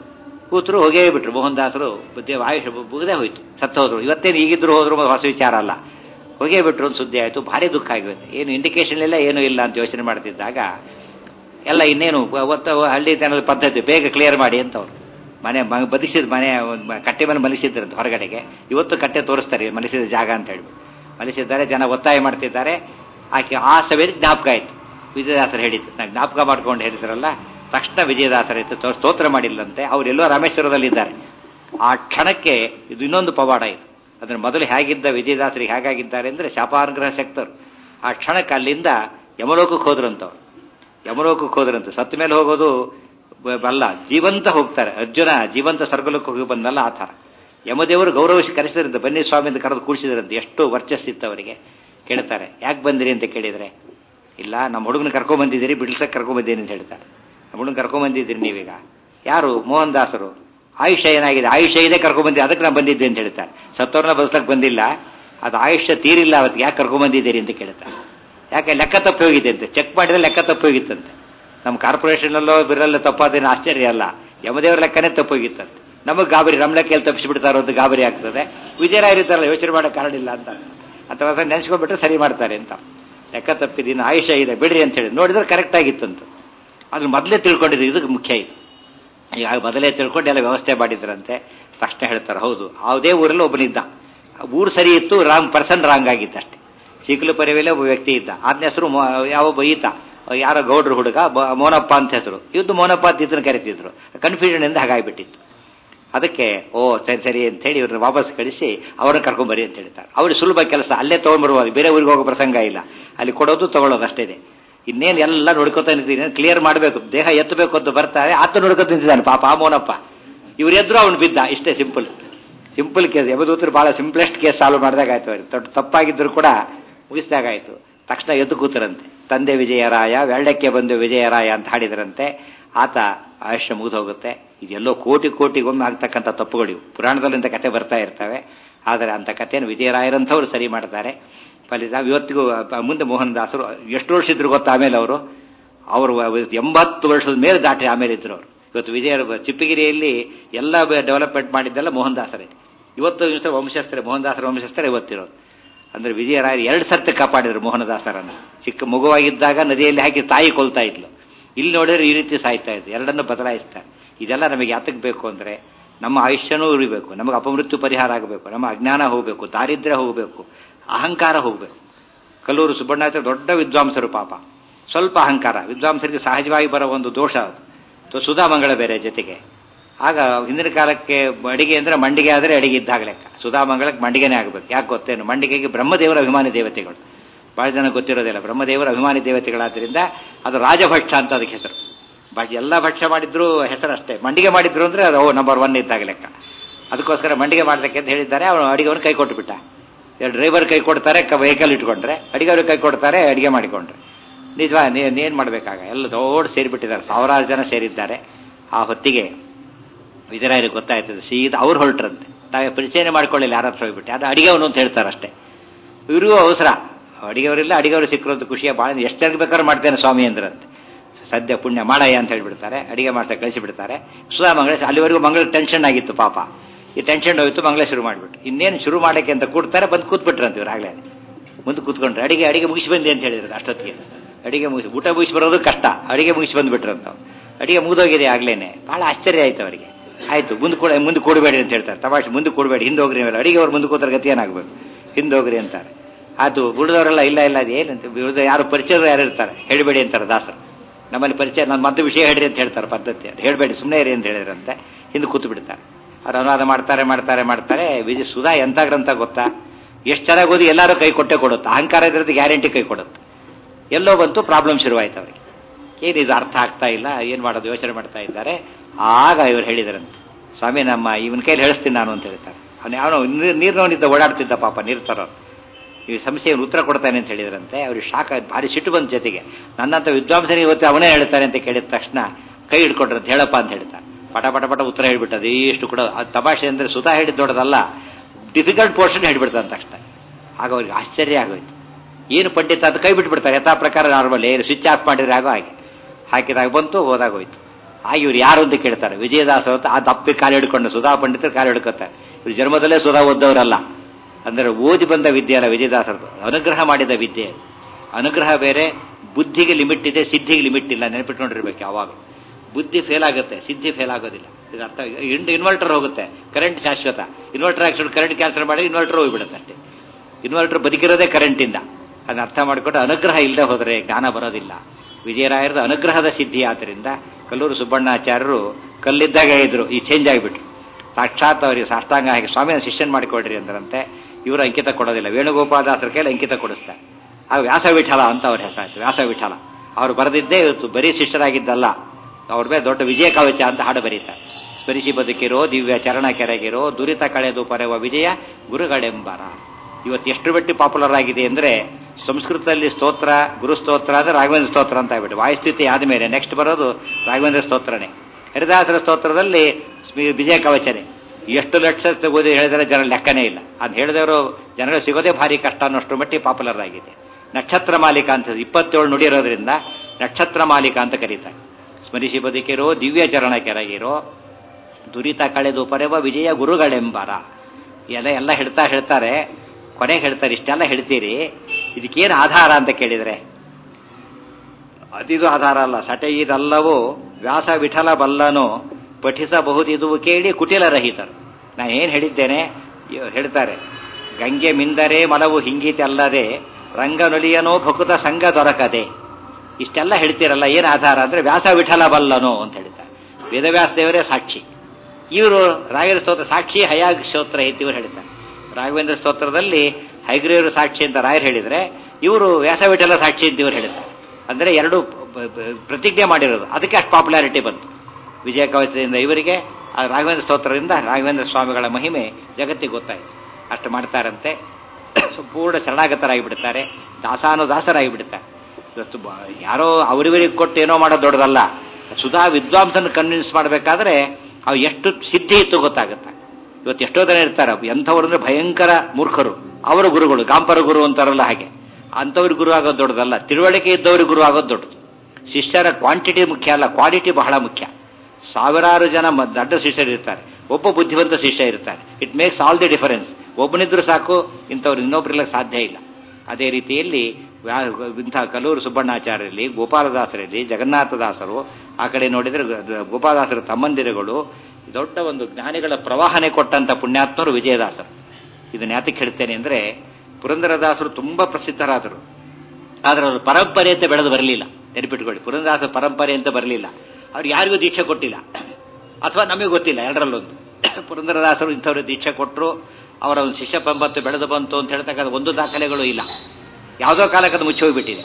ಕೂತರು ಹೋಗೇ ಬಿಟ್ರು ಮೋಹನ್ ದಾಸರು ಬುದ್ಧಿ ಆಯುಷ ಮುಗದೆ ಹೋಯ್ತು ಸತ್ತು ಹೋದ್ರು ಇವತ್ತೇನು ಈಗಿದ್ರು ಹೋದ್ರು ಹೊಸ ವಿಚಾರ ಅಲ್ಲ ಹೋಗೇ ಬಿಟ್ರು ಒಂದು ಸುದ್ದಿ ಆಯಿತು ಭಾರಿ ದುಃಖ ಆಗಿರುತ್ತೆ ಏನು ಇಂಡಿಕೇಶನ್ ಇಲ್ಲ ಏನೂ ಇಲ್ಲ ಅಂತ ಯೋಚನೆ ಮಾಡ್ತಿದ್ದಾಗ ಎಲ್ಲ ಇನ್ನೇನು ಅವತ್ತು ಹಳ್ಳಿ ಜನರ ಪದ್ಧತಿ ಬೇಗ ಕ್ಲಿಯರ್ ಮಾಡಿ ಅಂತ ಅವ್ರು ಮನೆ ಮ- ಬದಿಸಿದ ಮನೆ ಒಂದ್ ಮ- ಕಟ್ಟೆ ಮೇಲೆ ಮಲಿಸಿದ್ರಂತ ಹೊರಗಡೆಗೆ ಇವತ್ತು ಕಟ್ಟೆ ತೋರಿಸ್ತಾರೆ ಮಲಿಸಿದ ಜಾಗ ಅಂತ ಹೇಳ್ಬಿಟ್ಟು ಮಲಿಸಿದ್ದಾರೆ ಜನ ಒತ್ತಾಯ ಮಾಡ್ತಿದ್ದಾರೆ ಆಕೆ ಆ ಸಭೆಯಲ್ಲಿ ಜ್ಞಾಪಕ ಆಯ್ತು ವಿಜಯದಾಸರು ಹೇಳಿದ್ದು ನಾನು ಜ್ಞಾಪಕ ಮಾಡ್ಕೊಂಡು ಹೇಳಿದ್ರಲ್ಲ ತಕ್ಷಣ ವಿಜಯದಾಸರ ಇತ್ತು ತೋ- ಸ್ತೋತ್ರ ಮಾಡಿಲ್ಲಂತೆ ಅವರೆಲ್ಲೋ ರಾಮೇಶ್ವರದಲ್ಲಿದ್ದಾರೆ ಆ ಕ್ಷಣಕ್ಕೆ ಇದು ಇನ್ನೊಂದು ಪವಾಡ ಇದು ಅಂದ್ರೆ ಮೊದಲು ಹೇಗಿದ್ದ ವಿಜಯದಾಸರಿಗೆ ಹೇಗಾಗಿದ್ದಾರೆ ಅಂದ್ರೆ ಶಾಪಾನುಗ್ರಹ ಶಕ್ತರು ಆ ಕ್ಷಣಕ್ಕೆ ಅಲ್ಲಿಂದ ಯಮಲೋಕಕ್ಕೆ ಹೋದ್ರಂತವ್ರು ಯಮಲೋಕಕ್ಕೆ ಹೋದ್ರಂತೆ ಸತ್ತ ಮೇಲೆ ಹೋಗೋದು ಬ- ಬಲ್ಲ ಜೀವಂತ ಹೋಗ್ತಾರೆ ಅರ್ಜುನ ಜೀವಂತ ಸ್ವರ್ಗಲೋಕಕ್ಕೆ ಹೋಗಿ ಬಂದಲ್ಲ ಆ ಥರ ಯಮದೇವರು ಗೌರವಿಸಿ ಕರೆಸಿದ್ರಂತೆ ಬನ್ನಿ ಸ್ವಾಮಿ ಅಂತ ಕರೆದು ಕೂಡಿಸಿದ್ರಂತೆ ಎಷ್ಟು ವರ್ಚಸ್ಸಿತ್ತು ಅವರಿಗೆ ಕೇಳ್ತಾರೆ ಯಾಕೆ ಬಂದಿರಿ ಅಂತ ಕೇಳಿದ್ರೆ ಇಲ್ಲ ನಮ್ಮ ಹುಡುಗನ ಕರ್ಕೊಂಡ್ ಬಂದಿದ್ದೀರಿ ಬಿಡ್ಸಕ್ಕೆ ಕರ್ಕೊಂಡ್ ಬಂದೀನಿ ಅಂತ ಹೇಳ್ತಾರೆ ನಮ್ಮ ಹುಡುಗನ ಕರ್ಕೊಂಡ್ ಬಂದಿದ್ದೀರಿ ನೀವೀಗ ಯಾರು ಮೋಹನ್ ದಾಸರು ಆಯುಷ್ಯ ಏನಾಗಿದೆ ಆಯುಷ್ಯ ಇದೆ ಕರ್ಕೊಂಡ್ ಬಂದಿ ಅದಕ್ಕೆ ನಾನು ಬಂದಿದ್ದೆ ಅಂತ ಹೇಳ್ತಾರೆ ಸತ್ತವ್ರನ್ನ ಬದುಕಕ್ಕೆ ಬಂದಿಲ್ಲ ಅದು ಆಯುಷ್ಯ ತೀರಿಲ್ಲ ಅವತ್ತು ಯಾಕೆ ಕರ್ಕೊಂಡ್ ಬಂದಿದ್ದೀರಿ ಅಂತ ಕೇಳ್ತಾರೆ ಯಾಕೆ ಲೆಕ್ಕ ತಪ್ಪಿ ಹೋಗಿದೆ ಅಂತೆ ಚೆಕ್ ಮಾಡಿದ್ರೆ ಲೆಕ್ಕ ತಪ್ಪಿ ಹೋಗಿತ್ತಂತೆ ನಮ್ಮ ಕಾರ್ಪೊರೇಷನಲ್ಲೋ ಬಿರಲ್ಲೋ ತಪ್ಪಾದೇನು ಆಶ್ಚರ್ಯ ಅಲ್ಲ ಯಮದೇವರ ಲೆಕ್ಕನೇ ತಪ್ಪೋಗಿತ್ತಂತೆ ನಮಗೆ ಗಾಬರಿ ನಮ್ಮ ಲೆಕ್ಕೆಯಲ್ಲಿ ತಪ್ಪಿಸ್ಬಿಡ್ತಾರೋ ಅಂತ ಗಾಬರಿ ಆಗ್ತದೆ ವಿಜಯರಾಯರಿದ್ದಾರಲ್ಲ ಯೋಚನೆ ಮಾಡೋ ಕಾರಣ ಇಲ್ಲ ಅಂತ ಅಥವಾ ನೆನೆಸ್ಕೊಂಡ್ಬಿಟ್ರೆ ಸರಿ ಮಾಡ್ತಾರೆ ಅಂತ ಲೆಕ್ಕ ತಪ್ಪಿದ್ದೀನಿ ಆಯುಷ್ಯ ಇದೆ ಬಿಡ್ರಿ ಅಂತ ಹೇಳಿ ನೋಡಿದ್ರೆ ಕರೆಕ್ಟ್ ಆಗಿತ್ತಂತ ಅದ್ರ ಮೊದಲೇ ತಿಳ್ಕೊಂಡಿದ್ರು ಇದು ಮುಖ್ಯ ಇದು ಈಗ ಮೊದಲೇ ತಿಳ್ಕೊಂಡು ಎಲ್ಲ ವ್ಯವಸ್ಥೆ ಮಾಡಿದ್ರಂತೆ ತಕ್ಷಣ ಹೇಳ್ತಾರೆ ಹೌದು ಯಾವುದೇ ಊರಲ್ಲಿ ಒಬ್ಬನಿದ್ದ ಊರು ಸರಿ ಇತ್ತು ರಾಂಗ್ ಪರ್ಸನ್ ರಾಂಗ್ ಆಗಿದ್ದ ಅಷ್ಟೇ ಸಿಕ್ಲು ಪರಿವೆಲೆ ಒಬ್ಬ ವ್ಯಕ್ತಿ ಇದ್ದ ಆದ್ನ ಹೆಸರು ಯಾವೊಬ್ಬ ಈತ ಯಾರೋ ಗೌಡ್ರ ಹುಡುಗ ಬ- ಮೋನಪ್ಪ ಅಂತ ಹೆಸರು ಇದ್ದು ಮೋನಪ್ಪ ಅಂತ ಇದನ್ನ ಕರಿತಿದ್ರು ಕನ್ಫ್ಯೂಷನ್ ಇಂದ ಹಾಗಾಗ್ಬಿಟ್ಟಿತ್ತು ಅದಕ್ಕೆ ಓ ಸರಿ ಸರಿ ಅಂತ ಹೇಳಿ ಇವ್ರನ್ನ ವಾಪಸ್ ಕಳಿಸಿ ಅವ್ರನ್ನ ಕರ್ಕೊಂಬರಿ ಅಂತ ಹೇಳ್ತಾರೆ ಅವ್ರಿಗೆ ಸುಲಭ ಕೆಲಸ ಅಲ್ಲೇ ತಗೊಂಡ್ಬರ್ಬೋದು ಬೇರೆ ಊರಿಗೆ ಹೋಗೋ ಪ್ರಸಂಗ ಇಲ್ಲ ಅಲ್ಲಿ ಕೊಡೋದು ತಗೊಳ್ಳೋದು ಅಷ್ಟೇ ಇದೆ ಇನ್ನೇನು ಎಲ್ಲ ನೋಡ್ಕೊತಾ ನಿಂತಿದ್ದೀನಿ ಕ್ಲಿಯರ್ ಮಾಡಬೇಕು ದೇಹ ಎತ್ತಬೇಕು ಅಂತ ಬರ್ತಾರೆ ಆತ ನೋಡ್ಕೊತ ನಿಂತಿದ್ದಾನೆ ಪಾಪ ಆ ಮೋನಪ್ಪ ಇವ್ರು ಎದ್ರು ಅವ್ನು ಬಿದ್ದ ಇಷ್ಟೇ ಸಿಂಪಲ್ ಸಿಂಪಲ್ ಕೇಸ್ ಯಮದೂತರು ಬಹಳ ಸಿಂಪ್ಲೆಸ್ಟ್ ಕೇಸ್ ಸಾಲ್ವ್ ಮಾಡಿದಾಗ ಆಯ್ತು ಅವ್ರಿಗೆ ದೊಡ್ಡ ತಪ್ಪಾಗಿದ್ರು ಕೂಡ ಮುಗಿಸಿದಾಗ ಆಯ್ತು ತಕ್ಷಣ ಎದ್ದು ಕೂತರಂತೆ ತಂದೆ ವಿಜಯರಾಯ ವೆಳ್ಳಕ್ಕೆ ಬಂದು ವಿಜಯರಾಯ ಅಂತ ಹಾಡಿದ್ರಂತೆ ಆತ ಆಯುಷ್ಯ ಮುಗಿದು ಹೋಗುತ್ತೆ ಇದೆಲ್ಲೋ ಕೋಟಿ ಕೋಟಿಗೊಮ್ಮೆ ಆಗ್ತಕ್ಕಂಥ ತಪ್ಪುಗಳು ಇವು ಪುರಾಣದಲ್ಲಿ ಇಂಥ ಕತೆ ಬರ್ತಾ ಇರ್ತವೆ ಆದರೆ ಅಂಥ ಕಥೆಯನ್ನು ವಿಜಯರಾಯರಂಥವ್ರು ಸರಿ ಮಾಡ್ತಾರೆ ಫಲಿತ ಇವತ್ತಿಗೂ ಅ- ಮುಂದೆ ಮೋಹನ್ ದಾಸರು ಎಷ್ಟು ವರ್ಷ ಇದ್ರು ಗೊತ್ತಾ ಆಮೇಲೆ ಅವರು ಅವರು ಎಂಬತ್ತು ವರ್ಷದ ಮೇಲೆ ದಾಟಿ ಆಮೇಲೆ ಇದ್ರು ಅವರು ಇವತ್ತು ವಿಜಯ ಚಿಪ್ಪಗಿರಿಯಲ್ಲಿ ಎಲ್ಲ ಡೆವಲಪ್ಮೆಂಟ್ ಮಾಡಿದ್ದೆಲ್ಲ ಮೋಹನ್ ದಾಸರೇ ಇವತ್ತು ದಿವಸ ವಂಶಸ್ಥರೇ ಮೋಹನ್ ದಾಸರ ವಂಶಸ್ಥರೇ ಇವತ್ತಿರೋದು ಅಂದ್ರೆ ವಿಜಯರಾಯರು ಎರಡು ಸರ್ತಿ ಕಾಪಾಡಿದ್ರು ಮೋಹನದಾಸರನ್ನು ಚಿಕ್ಕ ಮಗುವಾಗಿದ್ದಾಗ ನದಿಯಲ್ಲಿ ಹಾಕಿ ತಾಯಿ ಕೊಲ್ತಾ ಇದ್ಲು ಇಲ್ಲಿ ನೋಡಿದ್ರೆ ಈ ರೀತಿ ಸಾಯ್ತಾ ಇದ್ರು ಎರಡನ್ನು ಬದಲಾಯಿಸ್ತಾರೆ ಇದೆಲ್ಲ ನಮಗೆ ಯಾತಕ್ಕೆ ಬೇಕು ಅಂದ್ರೆ ನಮ್ಮ ಆಯುಷ್ಯನೂ ಉಳಿಬೇಕು ನಮಗೆ ಅಪಮೃತ್ಯು ಪರಿಹಾರ ಆಗಬೇಕು ನಮ್ಮ ಅಜ್ಞಾನ ಹೋಗಬೇಕು ದಾರಿದ್ರ್ಯ ಹೋಗಬೇಕು ಅಹಂಕಾರ ಹೋಗಬೇಕು ಕಲ್ಲೂರು ಸುಬ್ಬಣ್ಣಾಚಾರ್ಯ ದೊಡ್ಡ ವಿದ್ವಾಂಸರು ಪಾಪ ಸ್ವಲ್ಪ ಅಹಂಕಾರ ವಿದ್ವಾಂಸರಿಗೆ ಸಹಜವಾಗಿ ಬರೋ ಒಂದು ದೋಷ ಅದು ಸೊ ಸುಧಾಮಂಗಳ ಬೇರೆ ಜೊತೆಗೆ ಆಗ ಹಿಂದಿನ ಕಾಲಕ್ಕೆ ಅಡಿಗೆ ಅಂದ್ರೆ ಮಂಡಿಗೆ ಆದರೆ ಅಡಿಗೆ ಇದ್ದಾಗ ಲೆಕ್ಕ ಸುಧಾಮಂಗಳಕ್ಕೆ ಮಂಡಿಗೆನೇ ಆಗಬೇಕು ಯಾಕೆ ಗೊತ್ತೇನು ಮಂಡಿಗೆಗೆ ಬ್ರಹ್ಮದೇವರ ಅಭಿಮಾನಿ ದೇವತೆಗಳು ಬಹಳ ಜನ ಗೊತ್ತಿರೋದಿಲ್ಲ ಬ್ರಹ್ಮದೇವರ ಅಭಿಮಾನಿ ದೇವತೆಗಳಾದ್ರಿಂದ ಅದು ರಾಜಭಕ್ಷ ಅಂತ ಅದಕ್ಕೆ ಹೆಸರು ಬಟ್ ಎಲ್ಲ ಭಕ್ಷ್ಯ ಮಾಡಿದ್ರು ಹೆಸರು ಅಷ್ಟೇ ಮಂಡಿಗೆ ಮಾಡಿದ್ರು ಅಂದ್ರೆ ಅದು ನಂಬರ್ ಒನ್ ಇದ್ದಾಗ ಲೆಕ್ಕ ಅದಕ್ಕೋಸ್ಕರ ಮಂಡಿಗೆ ಮಾಡ್ಲಿಕ್ಕೆ ಅಂತ ಹೇಳಿದ್ದಾರೆ ಅವನು ಅಡಿಗೆವನು ಕೈ ಕೊಟ್ಟು ಬಿಟ್ಟ ಎರಡು ಡ್ರೈವರ್ ಕೈ ಕೊಡ್ತಾರೆ ವೆಹಿಕಲ್ ಇಟ್ಕೊಂಡ್ರೆ ಅಡಿಗೆಯವರು ಕೈ ಕೊಡ್ತಾರೆ ಅಡಿಗೆ ಮಾಡಿಕೊಂಡ್ರೆ ನಿಜವಾ ಏನ್ ಮಾಡ್ಬೇಕಾಗ ಎಲ್ಲ ದೊಡ್ಡ ಸೇರಿಬಿಟ್ಟಿದ್ದಾರೆ ಸಾವಿರಾರು ಜನ ಸೇರಿದ್ದಾರೆ ಆ ಹೊತ್ತಿಗೆ ವಿಜಯರಾಯರಿಗೆ ಗೊತ್ತಾಯ್ತದೆ ಸೀದಾ ಅವ್ರು ಹೊರಟ್ರಂತೆ ತಾವೇ ಪರಿಚಯನೇ ಮಾಡ್ಕೊಳ್ಳಿಲ್ಲ ಯಾರ ಹತ್ರ ಹೋಗ್ಬಿಟ್ಟು ಅದು ಅಡಿಗೆವನು ಅಂತ ಹೇಳ್ತಾರೆ ಅಷ್ಟೇ ಇವ್ರಿಗೂ ಅವಸರ ಅಡಿಗೆಯವರಿಲ್ಲ ಅಡಿಗೆವರು ಸಿಕ್ಕರು ಅಂತ ಖುಷಿಯ ಭಾಳ ಎಷ್ಟು ಜನಕ್ಕೆ ಬೇಕಾದ್ರೂ ಮಾಡ್ತೇನೆ ಸ್ವಾಮಿ ಅಂದ್ರಂತೆ ಸದ್ಯ ಪುಣ್ಯ ಮಾಡಯ್ಯ ಅಂತ ಹೇಳ್ಬಿಡ್ತಾರೆ ಅಡಿಗೆ ಮಾಡ್ತಾ ಕಳಿಸಿಬಿಡ್ತಾರೆ ಸುಧಾ ಮಂಗಳೇಶ್ ಅಲ್ಲಿವರೆಗೂ ಮಂಗಳ ಟೆನ್ಷನ್ ಆಗಿತ್ತು ಪಾಪ ಈ ಟೆನ್ಷನ್ ಹೋಯ್ತು ಮಂಗಳ ಶುರು ಮಾಡಿಬಿಟ್ಟು ಇನ್ನೇನು ಶುರು ಮಾಡಕ್ಕೆ ಅಂತ ಕೂಡ್ತಾರೆ ಬಂದು ಕೂತ್ಬಿಟ್ರಂತ ಇವ್ರು ಆಗ್ಲೇ ಮುಂದೆ ಕೂತ್ಕೊಂಡ್ರೆ ಅಡಿಗೆ ಅಡಿಗೆ ಮುಗಿಸಿ ಬಂದಿ ಅಂತ ಹೇಳಿದ್ರು ಅಷ್ಟೊತ್ತಿಗೆ ಅಡಿಗೆ ಮುಗಿಸಿ ಊಟ ಮುಗಿಸಿ ಬರೋದು ಕಷ್ಟ ಅಡಿಗೆ ಮುಗಿಸಿ ಬಂದ್ಬಿಟ್ರಂತ ಅಡಿಗೆ ಮುಗಿದೋಗಿದೆ ಆಗ್ಲೇನೆ ಬಹಳ ಆಶ್ಚರ್ಯ ಆಯ್ತು ಅವರಿಗೆ ಆಯ್ತು ಮುಂದೆ ಕೂಡ ಮುಂದೆ ಕೊಡಬೇಡಿ ಅಂತ ಹೇಳ್ತಾರೆ ತಮಾಷೆ ಮುಂದೆ ಕೊಡಬೇಡಿ ಹಿಂದೆ ಹೋಗ್ರಿ ನೀವೆಲ್ಲ ಅಡಿಗೆ ಅವ್ರು ಮುಂದೆ ಕೂತರ ಗತಿ ಏನಾಗಬೇಕು ಹಿಂದೆ ಹೋಗ್ರಿ ಅಂತಾರೆ ಅದು ಉಳಿದವರೆಲ್ಲ ಇಲ್ಲ ಇಲ್ಲ ಅದು ಏನಂತ ಉಳಿದ ಯಾರು ಪರಿಚಯರು ಯಾರು ಇರ್ತಾರೆ ಹೇಳಬೇಡಿ ಅಂತಾರೆ ದಾಸರು ನಮ್ಮಲ್ಲಿ ಪರಿಚಯ ನನ್ನ ಮತ್ತೆ ವಿಷಯ ಹೇಳ್ರಿ ಅಂತ ಹೇಳ್ತಾರೆ ಪದ್ಧತಿ ಅದು ಹೇಳಬೇಡಿ ಸುಮ್ಮನೆ ಇರಿ ಅಂತ ಹೇಳಿದ್ರಂತೆ ಹಿಂದೆ ಕೂತು ಬಿಡ್ತಾರೆ ಅವ್ರು ಅನುವಾದ ಮಾಡ್ತಾರೆ ಮಾಡ್ತಾರೆ ಮಾಡ್ತಾರೆ ವಿಜಯ ಸುಧಾ ಎಂಥ ಗ್ರಂಥ ಗೊತ್ತಾ ಎಷ್ಟು ಚೆನ್ನಾಗಿ ಓದಿ ಎಲ್ಲರೂ ಕೈ ಕೊಟ್ಟೆ ಕೊಡುತ್ತೆ ಅಹಂಕಾರ ಇದ್ರದ್ದು ಗ್ಯಾರಂಟಿ ಕೈ ಕೊಡುತ್ತೆ ಎಲ್ಲೋ ಬಂತು ಪ್ರಾಬ್ಲಮ್ ಶುರುವಾಯ್ತು ಅವರಿಗೆ ಏನಿದು ಅರ್ಥ ಆಗ್ತಾ ಇಲ್ಲ ಏನು ಮಾಡೋದು ಯೋಚನೆ ಮಾಡ್ತಾ ಇದ್ದಾರೆ ಆಗ ಇವ್ರು ಹೇಳಿದ್ರಂತೆ ಸ್ವಾಮಿ ನಮ್ಮ ಇವನ ಕೈಲಿ ಹೇಳಿಸ್ತೀನಿ ನಾನು ಅಂತ ಹೇಳ್ತಾರೆ ಅವನು ಯಾವನೋ ನೀರಿನವನಿದ್ದ ಓಡಾಡ್ತಿದ್ದ ಪಾಪ ನೀರು ತರೋರು ಈ ಸಮಸ್ಯೆಯನ್ನು ಉತ್ತರ ಕೊಡ್ತಾನೆ ಅಂತ ಹೇಳಿದ್ರಂತೆ ಅವ್ರಿಗೆ ಶಾಕ್ ಆಯ್ತು ಭಾರಿ ಸಿಟ್ಟು ಬಂದ ಜೊತೆಗೆ ನನ್ನಂತ ವಿದ್ವಾಂಸನಿಗೆ ಇವತ್ತು ಅವನೇ ಹೇಳ್ತಾನೆ ಅಂತ ಕೇಳಿದ ತಕ್ಷಣ ಕೈ ಹಿಡ್ಕೊಟ್ರಂತ ಹೇಳಪ್ಪ ಅಂತ ಹೇಳ್ತಾನೆ ಪಟ ಪಟ ಪಟ ಉತ್ತರ ಹೇಳ್ಬಿಟ್ಟದು ಇಷ್ಟು ಕೂಡ ಅದು ತಮಾಷೆ ಅಂದ್ರೆ ಸುಧಾ ಹೇಳಿದ ದೊಡ್ಡದಲ್ಲ ಡಿಫಿಕಲ್ಟ್ ಪೋರ್ಷನ್ ಹೇಳ್ಬಿಡ್ತಾನೆ ತಕ್ಷಣ ಆಗ ಅವ್ರಿಗೆ ಆಶ್ಚರ್ಯ ಆಗೋಯ್ತು ಏನು ಪಂಡಿತ ಅಂತ ಕೈ ಬಿಟ್ಬಿಡ್ತಾರೆ ಯಥಾ ಪ್ರಕಾರ ನಾರ್ಮಲ್ ಏನು ಸ್ವಿಚ್ ಆಫ್ ಮಾಡಿದ್ರೆ ಆಗೋ ಹಾಗೆ ಹಾಕಿದಾಗ ಬಂತು ಹೋದಾಗ ಹೋಯ್ತು ಆಗ ಇವ್ರು ಯಾರು ಅಂತ ಕೇಳ್ತಾರೆ ವಿಜಯದಾಸರು ಅಂತ ಆ ದಪ್ಪಿ ಕಾಲು ಹಿಡ್ಕೊಂಡು ಸುಧಾ ಪಂಡಿತರು ಕಾಲು ಹಿಡ್ಕೊತಾರೆ ಇವ್ರು ಜನ್ಮದಲ್ಲೇ ಸುಧಾ ಓದ್ದವರಲ್ಲ ಅಂದ್ರೆ ಓದಿ ಬಂದ ವಿದ್ಯೆ ಅಲ್ಲ ವಿಜಯದಾಸರದು ಅನುಗ್ರಹ ಮಾಡಿದ ವಿದ್ಯೆ ಅದು. ಅನುಗ್ರಹ ಬೇರೆ ಬುದ್ಧಿಗೆ ಲಿಮಿಟ್ ಇದೆ ಸಿದ್ಧಿಗೆ ಲಿಮಿಟ್ ಇಲ್ಲ ನೆನಪಿಟ್ಕೊಂಡಿರ್ಬೇಕು ಯಾವಾಗ ಬುದ್ಧಿ ಫೇಲ್ ಆಗುತ್ತೆ ಸಿದ್ಧಿ ಫೇಲ್ ಆಗೋದಿಲ್ಲ ಇದು ಅರ್ಥ ಇನ್ವರ್ಟರ್ ಹೋಗುತ್ತೆ ಕರೆಂಟ್ ಶಾಶ್ವತ ಇನ್ವರ್ಟರ್ ಆಕ್ಸಿಡೆಂಟ್ ಕರೆಂಟ್ ಕ್ಯಾನ್ಸಲ್ ಮಾಡಿ ಇನ್ವರ್ಟರ್ ಹೋಗ್ಬಿಡುತ್ತೆ ಅಷ್ಟೇ ಇನ್ವರ್ಟರ್ ಬದುಕಿರೋದೇ ಕರೆಂಟಿಂದ ಅದನ್ನ ಅರ್ಥ ಮಾಡಿಕೊಂಡು ಅನುಗ್ರಹ ಇಲ್ಲದೆ ಹೋದರೆ ಜ್ಞಾನ ಬರೋದಿಲ್ಲ ವಿಜಯರಾಯರದ ಅನುಗ್ರಹದ ಸಿದ್ಧಿ ಆದ್ದರಿಂದ ಕಲ್ಲೂರು ಸುಬ್ಬಣ್ಣಾಚಾರ್ಯರು ಕಲ್ಲಿದ್ದಾಗ ಇದ್ರು ಈ ಚೇಂಜ್ ಆಗಿಬಿಟ್ರು ಸಾಕ್ಷಾತ್ ಅವರಿಗೆ ಸಾಷ್ಟಾಂಗ ಹಾಕಿ ಸ್ವಾಮಿನ ಶಿಷ್ಯನ್ ಮಾಡಿಕೊಡ್ರಿ ಅಂದ್ರಂತೆ ಇವರು ಅಂಕಿತ ಕೊಡೋದಿಲ್ಲ ವೇಣುಗೋಪಾಲದಾಸರ ಕೈಲಿ ಅಂಕಿತ ಕೊಡಿಸ್ತಾರೆ ಆ ವ್ಯಾಸ ವಿಠಲ ಅಂತ ಅವ್ರ ಹೆಸರಾಯ್ತು ವ್ಯಾಸ ವಿಠಲ ಅವ್ರು ಬರೆದಿದ್ದೇ ಇವತ್ತು ಬರೀ ಶಿಷ್ಯರಾಗಿದ್ದಲ್ಲ ಅವ್ರ ಮೇಲೆ ದೊಡ್ಡ ವಿಜಯ ಕವಚ ಅಂತ ಹಾಡು ಬರೀತಾರೆ ಸ್ಮರಿಸಿ ಬದುಕಿರೋ ದಿವ್ಯ ಚರಣ ಕೆರಗಿರೋ ದುರಿತ ಕಳೆದು ಪರೆವ ವಿಜಯ ಗುರುಗಳೆಂಬರ ಇವತ್ತು ಎಷ್ಟು ಮಟ್ಟಿ ಪಾಪ್ಯುಲರ್ ಆಗಿದೆ ಅಂದ್ರೆ ಸಂಸ್ಕೃತದಲ್ಲಿ ಸ್ತೋತ್ರ ಗುರು ಸ್ತೋತ್ರ ಅಂದ್ರೆ ರಾಘವೇಂದ್ರ ಸ್ತೋತ್ರ ಅಂತ ಆಗ್ಬಿಟ್ಟು ವಾಯುಸ್ಥಿತಿ ಆದ್ಮೇಲೆ ನೆಕ್ಸ್ಟ್ ಬರೋದು ರಾಘವೇಂದ್ರ ಸ್ತೋತ್ರನೇ ಹರಿದಾಸರ ಸ್ತೋತ್ರದಲ್ಲಿ ಸ್ಮಿ- ವಿಜಯ ಕವಚನೆ ಎಷ್ಟು ಲಕ್ಷ ಓದಿ ಹೇಳಿದರೆ ಜನ ಲೆಕ್ಕನೇ ಇಲ್ಲ ಅದು ಹೇಳಿದವರು ಜನಗಳು ಸಿಗೋದೇ ಭಾರಿ ಕಷ್ಟ ಅನ್ನೋಷ್ಟು ಮಟ್ಟಿಗೆ ಪಾಪ್ಯುಲರ್ ಆಗಿದೆ ನಕ್ಷತ್ರ ಮಾಲಿಕ ಅಂತ ಇಪ್ಪತ್ತೇಳು ನುಡಿರೋದ್ರಿಂದ ನಕ್ಷತ್ರ ಮಾಲಿಕ ಅಂತ ಕರೀತಾರೆ ಸ್ಮರಿಸಿ ಬದುಕಿರೋ ದಿವ್ಯ ಚರಣ ಕೆರಗಿರೋ ದುರಿತ ಕಳೆದು ಪರೆವ ವಿಜಯ ಗುರುಗಳೆಂಬರ ಎಲ್ಲ ಎಲ್ಲ ಹೇಳ್ತಾ ಹೇಳ್ತಾರೆ ಕೊನೆಗೆ ಹೇಳ್ತಾರೆ ಇಷ್ಟೆಲ್ಲ ಹೇಳ್ತೀರಿ ಇದಕ್ಕೇನು ಆಧಾರ ಅಂತ ಕೇಳಿದ್ರೆ ಅದಿದು ಆಧಾರ ಅಲ್ಲ ಸಟೆ ಇದಲ್ಲವೋ ವ್ಯಾಸ ವಿಠಲ ಬಲ್ಲನು ಪಠಿಸಬಹುದಿದು ಕೇಳಿ ಕುಟಿಲರಹಿತರು ನಾ ಏನ್ ಹೇಳಿದ್ದೇನೆ ಇವ್ ಹೇಳ್ತಾರೆ ಗಂಗೆ ಮಿಂದರೆ ಮಲವು ಹಿಂಗಿತಲ್ಲದೆ ರಂಗನುಲಿಯನೋ ಭಕುತ ಸಂಘ ದೊರಕದೆ ಇಷ್ಟೆಲ್ಲ ಹೇಳ್ತೀರಲ್ಲ ಏನ್ ಆಧಾರ ಅಂದ್ರೆ ವ್ಯಾಸ ವಿಠಲ ಬಲ್ಲನು ಅಂತ ಹೇಳ್ತಾರೆ ವೇದವ್ಯಾಸ ದೇವರೇ ಸಾಕ್ಷಿ ಇವರು ರಾಘವೇಂದ್ರ ಸ್ತೋತ್ರ ಸಾಕ್ಷಿ ಹಯಾಗ್ ಸ್ತೋತ್ರ ಅಂತ ಇವರು ಹೇಳ್ತಾರೆ ರಾಘವೇಂದ್ರ ಸ್ತೋತ್ರದಲ್ಲಿ ಹೈಗ್ರೀವರು ಸಾಕ್ಷಿ ಅಂತ ರಾಯರು ಹೇಳಿದ್ರೆ ಇವರು ವ್ಯಾಸ ವಿಠಲ ಸಾಕ್ಷಿ ಅಂತ ಇವರು ಹೇಳಿದ್ದಾರೆ ಅಂದ್ರೆ ಎರಡು ಬ- ಬ- ಪ್ರತಿಜ್ಞೆ ಮಾಡಿರೋದು ಅದಕ್ಕೆ ಅಷ್ಟು ಪಾಪ್ಯುಲಾರಿಟಿ ಬಂತು ವಿಜಯ ಕವಚದಿಂದ ಇವರಿಗೆ ಆ ರಾಘವೇಂದ್ರ ಸ್ತೋತ್ರದಿಂದ ರಾಘವೇಂದ್ರ ಸ್ವಾಮಿಗಳ ಮಹಿಮೆ ಜಗತ್ತಿಗೆ ಗೊತ್ತಾಯಿತು ಅಷ್ಟು ಮಾಡ್ತಾರಂತೆ ಸಂಪೂರ್ಣ ಶರಣಾಗತರಾಗಿ ಬಿಡ್ತಾರೆ ದಾಸಾನುದಾಸರಾಗಿ ಬಿಡ್ತಾರೆ ಇವತ್ತು ಬ- ಯಾರೋ ಅವರಿವರಿಗೆ ಕೊಟ್ಟು ಏನೋ ಮಾಡೋದು ದೊಡ್ಡದಲ್ಲ ಸುಧಾ ವಿದ್ವಾಂಸನ ಕನ್ವಿನ್ಸ್ ಮಾಡಬೇಕಾದ್ರೆ ಅವು ಎಷ್ಟು ಸಿದ್ಧಿ ಇತ್ತು ಗೊತ್ತಾಗುತ್ತೆ ಇವತ್ತು ಎಷ್ಟೋ ಜನ ಇರ್ತಾರೆ ಎಂಥವ್ರು ಅಂದ್ರೆ ಭಯಂಕರ ಮೂರ್ಖರು ಅವರ ಗುರುಗಳು ಗಾಂಪರ ಗುರು ಅಂತಾರಲ್ಲ ಹಾಗೆ ಅಂಥವ್ರಿಗೆ ಗುರು ಆಗೋದು ದೊಡ್ಡದಲ್ಲ ತಿಳುವಳಿಕೆ ಇದ್ದವ್ರಿಗೆ ಗುರು ಆಗೋದು ದೊಡ್ಡದು ಶಿಷ್ಯರ ಕ್ವಾಂಟಿಟಿ ಮುಖ್ಯ ಅಲ್ಲ ಕ್ವಾಲಿಟಿ ಬಹಳ ಮುಖ್ಯ ಸಾವಿರಾರು ಜನ ಮ- ದೊಡ್ಡ ಶಿಷ್ಯರು ಇರ್ತಾರೆ ಒಬ್ಬ ಬುದ್ಧಿವಂತ ಶಿಷ್ಯ ಇರ್ತಾರೆ it makes all the difference ಒಬ್ಬನಿದ್ರು ಸಾಕು ಇಂಥವ್ರು ಇನ್ನೊಬ್ರಿಲ್ಲಕ್ಕೆ ಸಾಧ್ಯ ಇಲ್ಲ ಅದೇ ರೀತಿಯಲ್ಲಿ ವ್ಯಾ- ಇಂಥ ಕಲೂರು ಸುಬ್ಬಣ್ಣಾಚಾರ್ಯರಲ್ಲಿ ಗೋಪಾಲದಾಸರಲ್ಲಿ ಜಗನ್ನಾಥದಾಸರು ಆ ಕಡೆ ನೋಡಿದ್ರೆ ಗ- ಗೋಪಾಲದಾಸರ ತಮ್ಮಂದಿರುಗಳು ದೊಡ್ಡ ಒಂದು ಜ್ಞಾನಿಗಳ ಪ್ರವಾಹನೆ ಕೊಟ್ಟಂತ ಪುಣ್ಯಾತ್ಮರು ವಿಜಯದಾಸರು ಇದನ್ನ ಯಾತಕ್ಕೆ ಹೇಳ್ತೇನೆ ಅಂದ್ರೆ ಪುರಂದರದಾಸರು ತುಂಬಾ ಪ್ರಸಿದ್ಧರಾದರು ಆದ್ರೆ ಅವರು ಪರಂಪರೆ ಅಂತ ಬೆಳೆದು ಬರಲಿಲ್ಲ ನೆನಪಿಟ್ಕೊಳ್ಳಿ ಪುರಂದರದಾಸ ಪರಂಪರೆ ಅಂತ ಬರಲಿಲ್ಲ ಅವ್ರು ಯಾರಿಗೂ ದೀಕ್ಷೆ ಕೊಟ್ಟಿಲ್ಲ ಅಥವಾ ನಮಗೆ ಗೊತ್ತಿಲ್ಲ ಎರಡರಲ್ಲೊಂದು ಪುರಂದರದಾಸರು ಇಂಥವ್ರು ದೀಕ್ಷೆ ಕೊಟ್ಟರು ಅವರ ಒಂದು ಶಿಷ್ಯ ಪಂಬತ್ತು ಬೆಳೆದು ಬಂತು ಅಂತ ಹೇಳ್ತಕ್ಕಂಥ ಒಂದು ದಾಖಲೆಗಳು ಇಲ್ಲ ಯಾವುದೋ ಕಾಲಕ್ಕೆ ಅದು ಮುಚ್ಚಿ ಹೋಗ್ಬಿಟ್ಟಿದೆ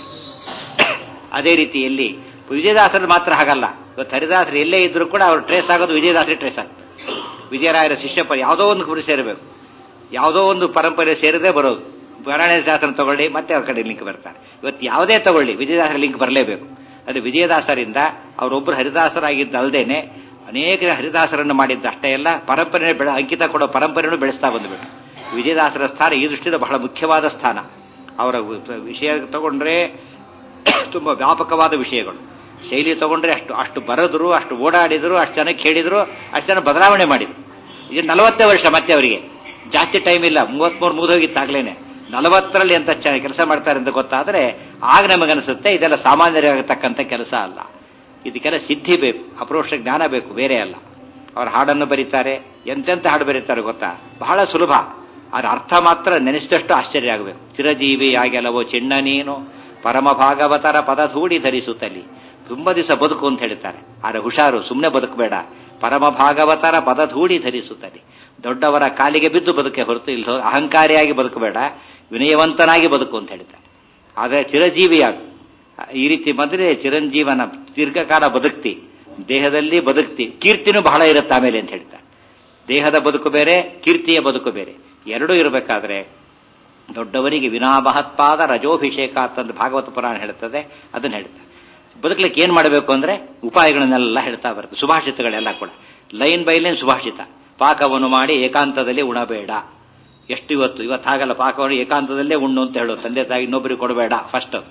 ಅದೇ ರೀತಿಯಲ್ಲಿ ವಿಜಯದಾಸರು ಮಾತ್ರ ಹಾಗಲ್ಲ ಇವತ್ತು ಹರಿದಾಸರು ಎಲ್ಲೇ ಇದ್ರೂ ಕೂಡ ಅವ್ರು ಟ್ರೇಸ್ ಆಗೋದು ವಿಜಯದಾಸರಿ ಟ್ರೇಸ್ ಆಗುತ್ತೆ ವಿಜಯರಾಯರ ಶಿಷ್ಯ ಪ ಯಾವುದೋ ಒಂದು ಗುರು ಸೇರಬೇಕು ಯಾವುದೋ ಒಂದು ಪರಂಪರೆ ಸೇರದೆ ಬರೋದು ಪುರಾಣ ಶಾಸ್ತ್ರ ತಗೊಳ್ಳಿ ಮತ್ತೆ ಅವ್ರ ಕಡೆ ಲಿಂಕ್ ಬರ್ತಾರೆ ಇವತ್ತು ಯಾವುದೇ ತಗೊಳ್ಳಿ ವಿಜಯದಾಸರ ಲಿಂಕ್ ಬರಲೇಬೇಕು ಅದು ವಿಜಯದಾಸರಿಂದ ಅವರೊಬ್ಬರು ಹರಿದಾಸರಾಗಿದ್ದಲ್ದೇನೆ ಅನೇಕ ಹರಿದಾಸರನ್ನು ಮಾಡಿದ್ದ ಅಷ್ಟೇ ಎಲ್ಲ ಪರಂಪರೆ ಬೆಳೆ ಅಂಕಿತ ಕೊಡೋ ಪರಂಪರೆಯನ್ನು ಬೆಳೆಸ್ತಾ ಬಂದ್ಬಿಟ್ಟು ವಿಜಯದಾಸರ ಸ್ಥಾನ ಈ ದೃಷ್ಟಿಯಿಂದ ಬಹಳ ಮುಖ್ಯವಾದ ಸ್ಥಾನ ಅವರ ವಿಷಯ ತಗೊಂಡ್ರೆ ತುಂಬಾ ವ್ಯಾಪಕವಾದ ವಿಷಯಗಳು ಶೈಲಿ ತಗೊಂಡ್ರೆ ಅಷ್ಟು ಅಷ್ಟು ಬರೆದ್ರು ಅಷ್ಟು ಓಡಾಡಿದ್ರು ಅಷ್ಟು ಜನಕ್ಕೆ ಹೇಳಿದ್ರು ಅಷ್ಟು ಜನ ಬದಲಾವಣೆ ಮಾಡಿದ್ರು ಈಗ ನಲವತ್ತೇ ವರ್ಷ ಮತ್ತೆ ಅವರಿಗೆ ಜಾಸ್ತಿ ಟೈಮ್ ಇಲ್ಲ ಮೂವತ್ಮೂರು ಮುಗಿದೋಗಿತ್ತಾಗ್ಲೇನೆ ನಲವತ್ತರಲ್ಲಿ ಎಂತ ಚೆನ್ನಾಗಿ ಕೆಲಸ ಮಾಡ್ತಾರೆ ಅಂತ ಗೊತ್ತಾದ್ರೆ ಆಗ ನಮಗನ್ಸುತ್ತೆ ಇದೆಲ್ಲ ಸಾಮಾನ್ಯರಾಗತಕ್ಕಂಥ ಕೆಲಸ ಅಲ್ಲ ಇದಕ್ಕೆಲ್ಲ ಸಿದ್ಧಿ ಬೇಕು ಅಪರೋಕ್ಷ ಜ್ಞಾನ ಬೇಕು ಬೇರೆ ಅಲ್ಲ ಅವ್ರ ಹಾಡನ್ನು ಬರೀತಾರೆ ಎಂತೆಂತ ಹಾಡು ಬರೀತಾರೆ ಗೊತ್ತಾ ಬಹಳ ಸುಲಭ ಅದ್ರ ಅರ್ಥ ಮಾತ್ರ ನೆನೆಸಿದಷ್ಟು ಆಶ್ಚರ್ಯ ಆಗಬೇಕು ಚಿರಜೀವಿ ಆಗೆಲವೋ ಚಿಣ್ಣ ನೀನು ಪರಮ ಭಾಗವತರ ಪದಧೂಡಿ ಧರಿಸುತ್ತಲಿ ತುಂಬಾ ದಿವಸ ಬದುಕು ಅಂತ ಹೇಳ್ತಾರೆ ಆದ್ರೆ ಹುಷಾರು ಸುಮ್ಮನೆ ಬದುಕಬೇಡ ಪರಮ ಭಾಗವತರ ಪದಧೂಡಿ ಧರಿಸುತ್ತಲಿ ದೊಡ್ಡವರ ಕಾಲಿಗೆ ಬಿದ್ದು ಬದುಕೆ ಹೊರತು ಇಲ್ಲಿ ಹೋ- ಅಹಂಕಾರಿಯಾಗಿ ಬದುಕಬೇಡ ವಿನಯವಂತನಾಗಿ ಬದುಕು ಅಂತ ಹೇಳ್ತಾರೆ ಆದರೆ ಚಿರಜೀವಿಯಾಗು ಈ ರೀತಿ ಬಂದ್ರೆ ಚಿರಂಜೀವನ ದೀರ್ಘಕಾಲ ಬದುಕ್ತಿ ದೇಹದಲ್ಲಿ ಬದುಕ್ತಿ ಕೀರ್ತಿನೂ ಬಹಳ ಇರುತ್ತೆ ಆಮೇಲೆ ಅಂತ ಹೇಳ್ತಾರೆ ದೇಹದ ಬದುಕು ಬೇರೆ ಕೀರ್ತಿಯ ಬದುಕು ಬೇರೆ ಎರಡೂ ಇರಬೇಕಾದ್ರೆ ದೊಡ್ಡವರಿಗೆ ವಿನಾ ಮಹತ್ಪಾದ ರಜೋಭಿಷೇಕ ಅಂತಂದು ಭಾಗವತ ಪುರಾಣ ಹೇಳ್ತದೆ ಅದನ್ನ ಹೇಳ್ತಾರೆ ಬದುಕಲಿಕ್ಕೆ ಏನ್ ಮಾಡಬೇಕು ಅಂದ್ರೆ ಉಪಾಯಗಳನ್ನೆಲ್ಲ ಹೇಳ್ತಾ ಬರುತ್ತೆ ಸುಭಾಷಿತಗಳೆಲ್ಲ ಕೂಡ ಲೈನ್ ಬೈ ಲೈನ್ ಸುಭಾಷಿತ ಪಾಕವನ್ನು ಮಾಡಿ ಏಕಾಂತದಲ್ಲಿ ಉಣಬೇಡ ಎಷ್ಟು ಇವತ್ತು ಇವತ್ತು ಹಾಗಲ್ಲ ಪಾಕವನ್ನು ಏಕಾಂತದಲ್ಲೇ ಉಣ್ಣು ಅಂತ ಹೇಳೋದು ತಂದೆ ತಾಯಿ ಇನ್ನೊಬ್ಬರಿಗೆ ಕೊಡಬೇಡ ಫಸ್ಟ್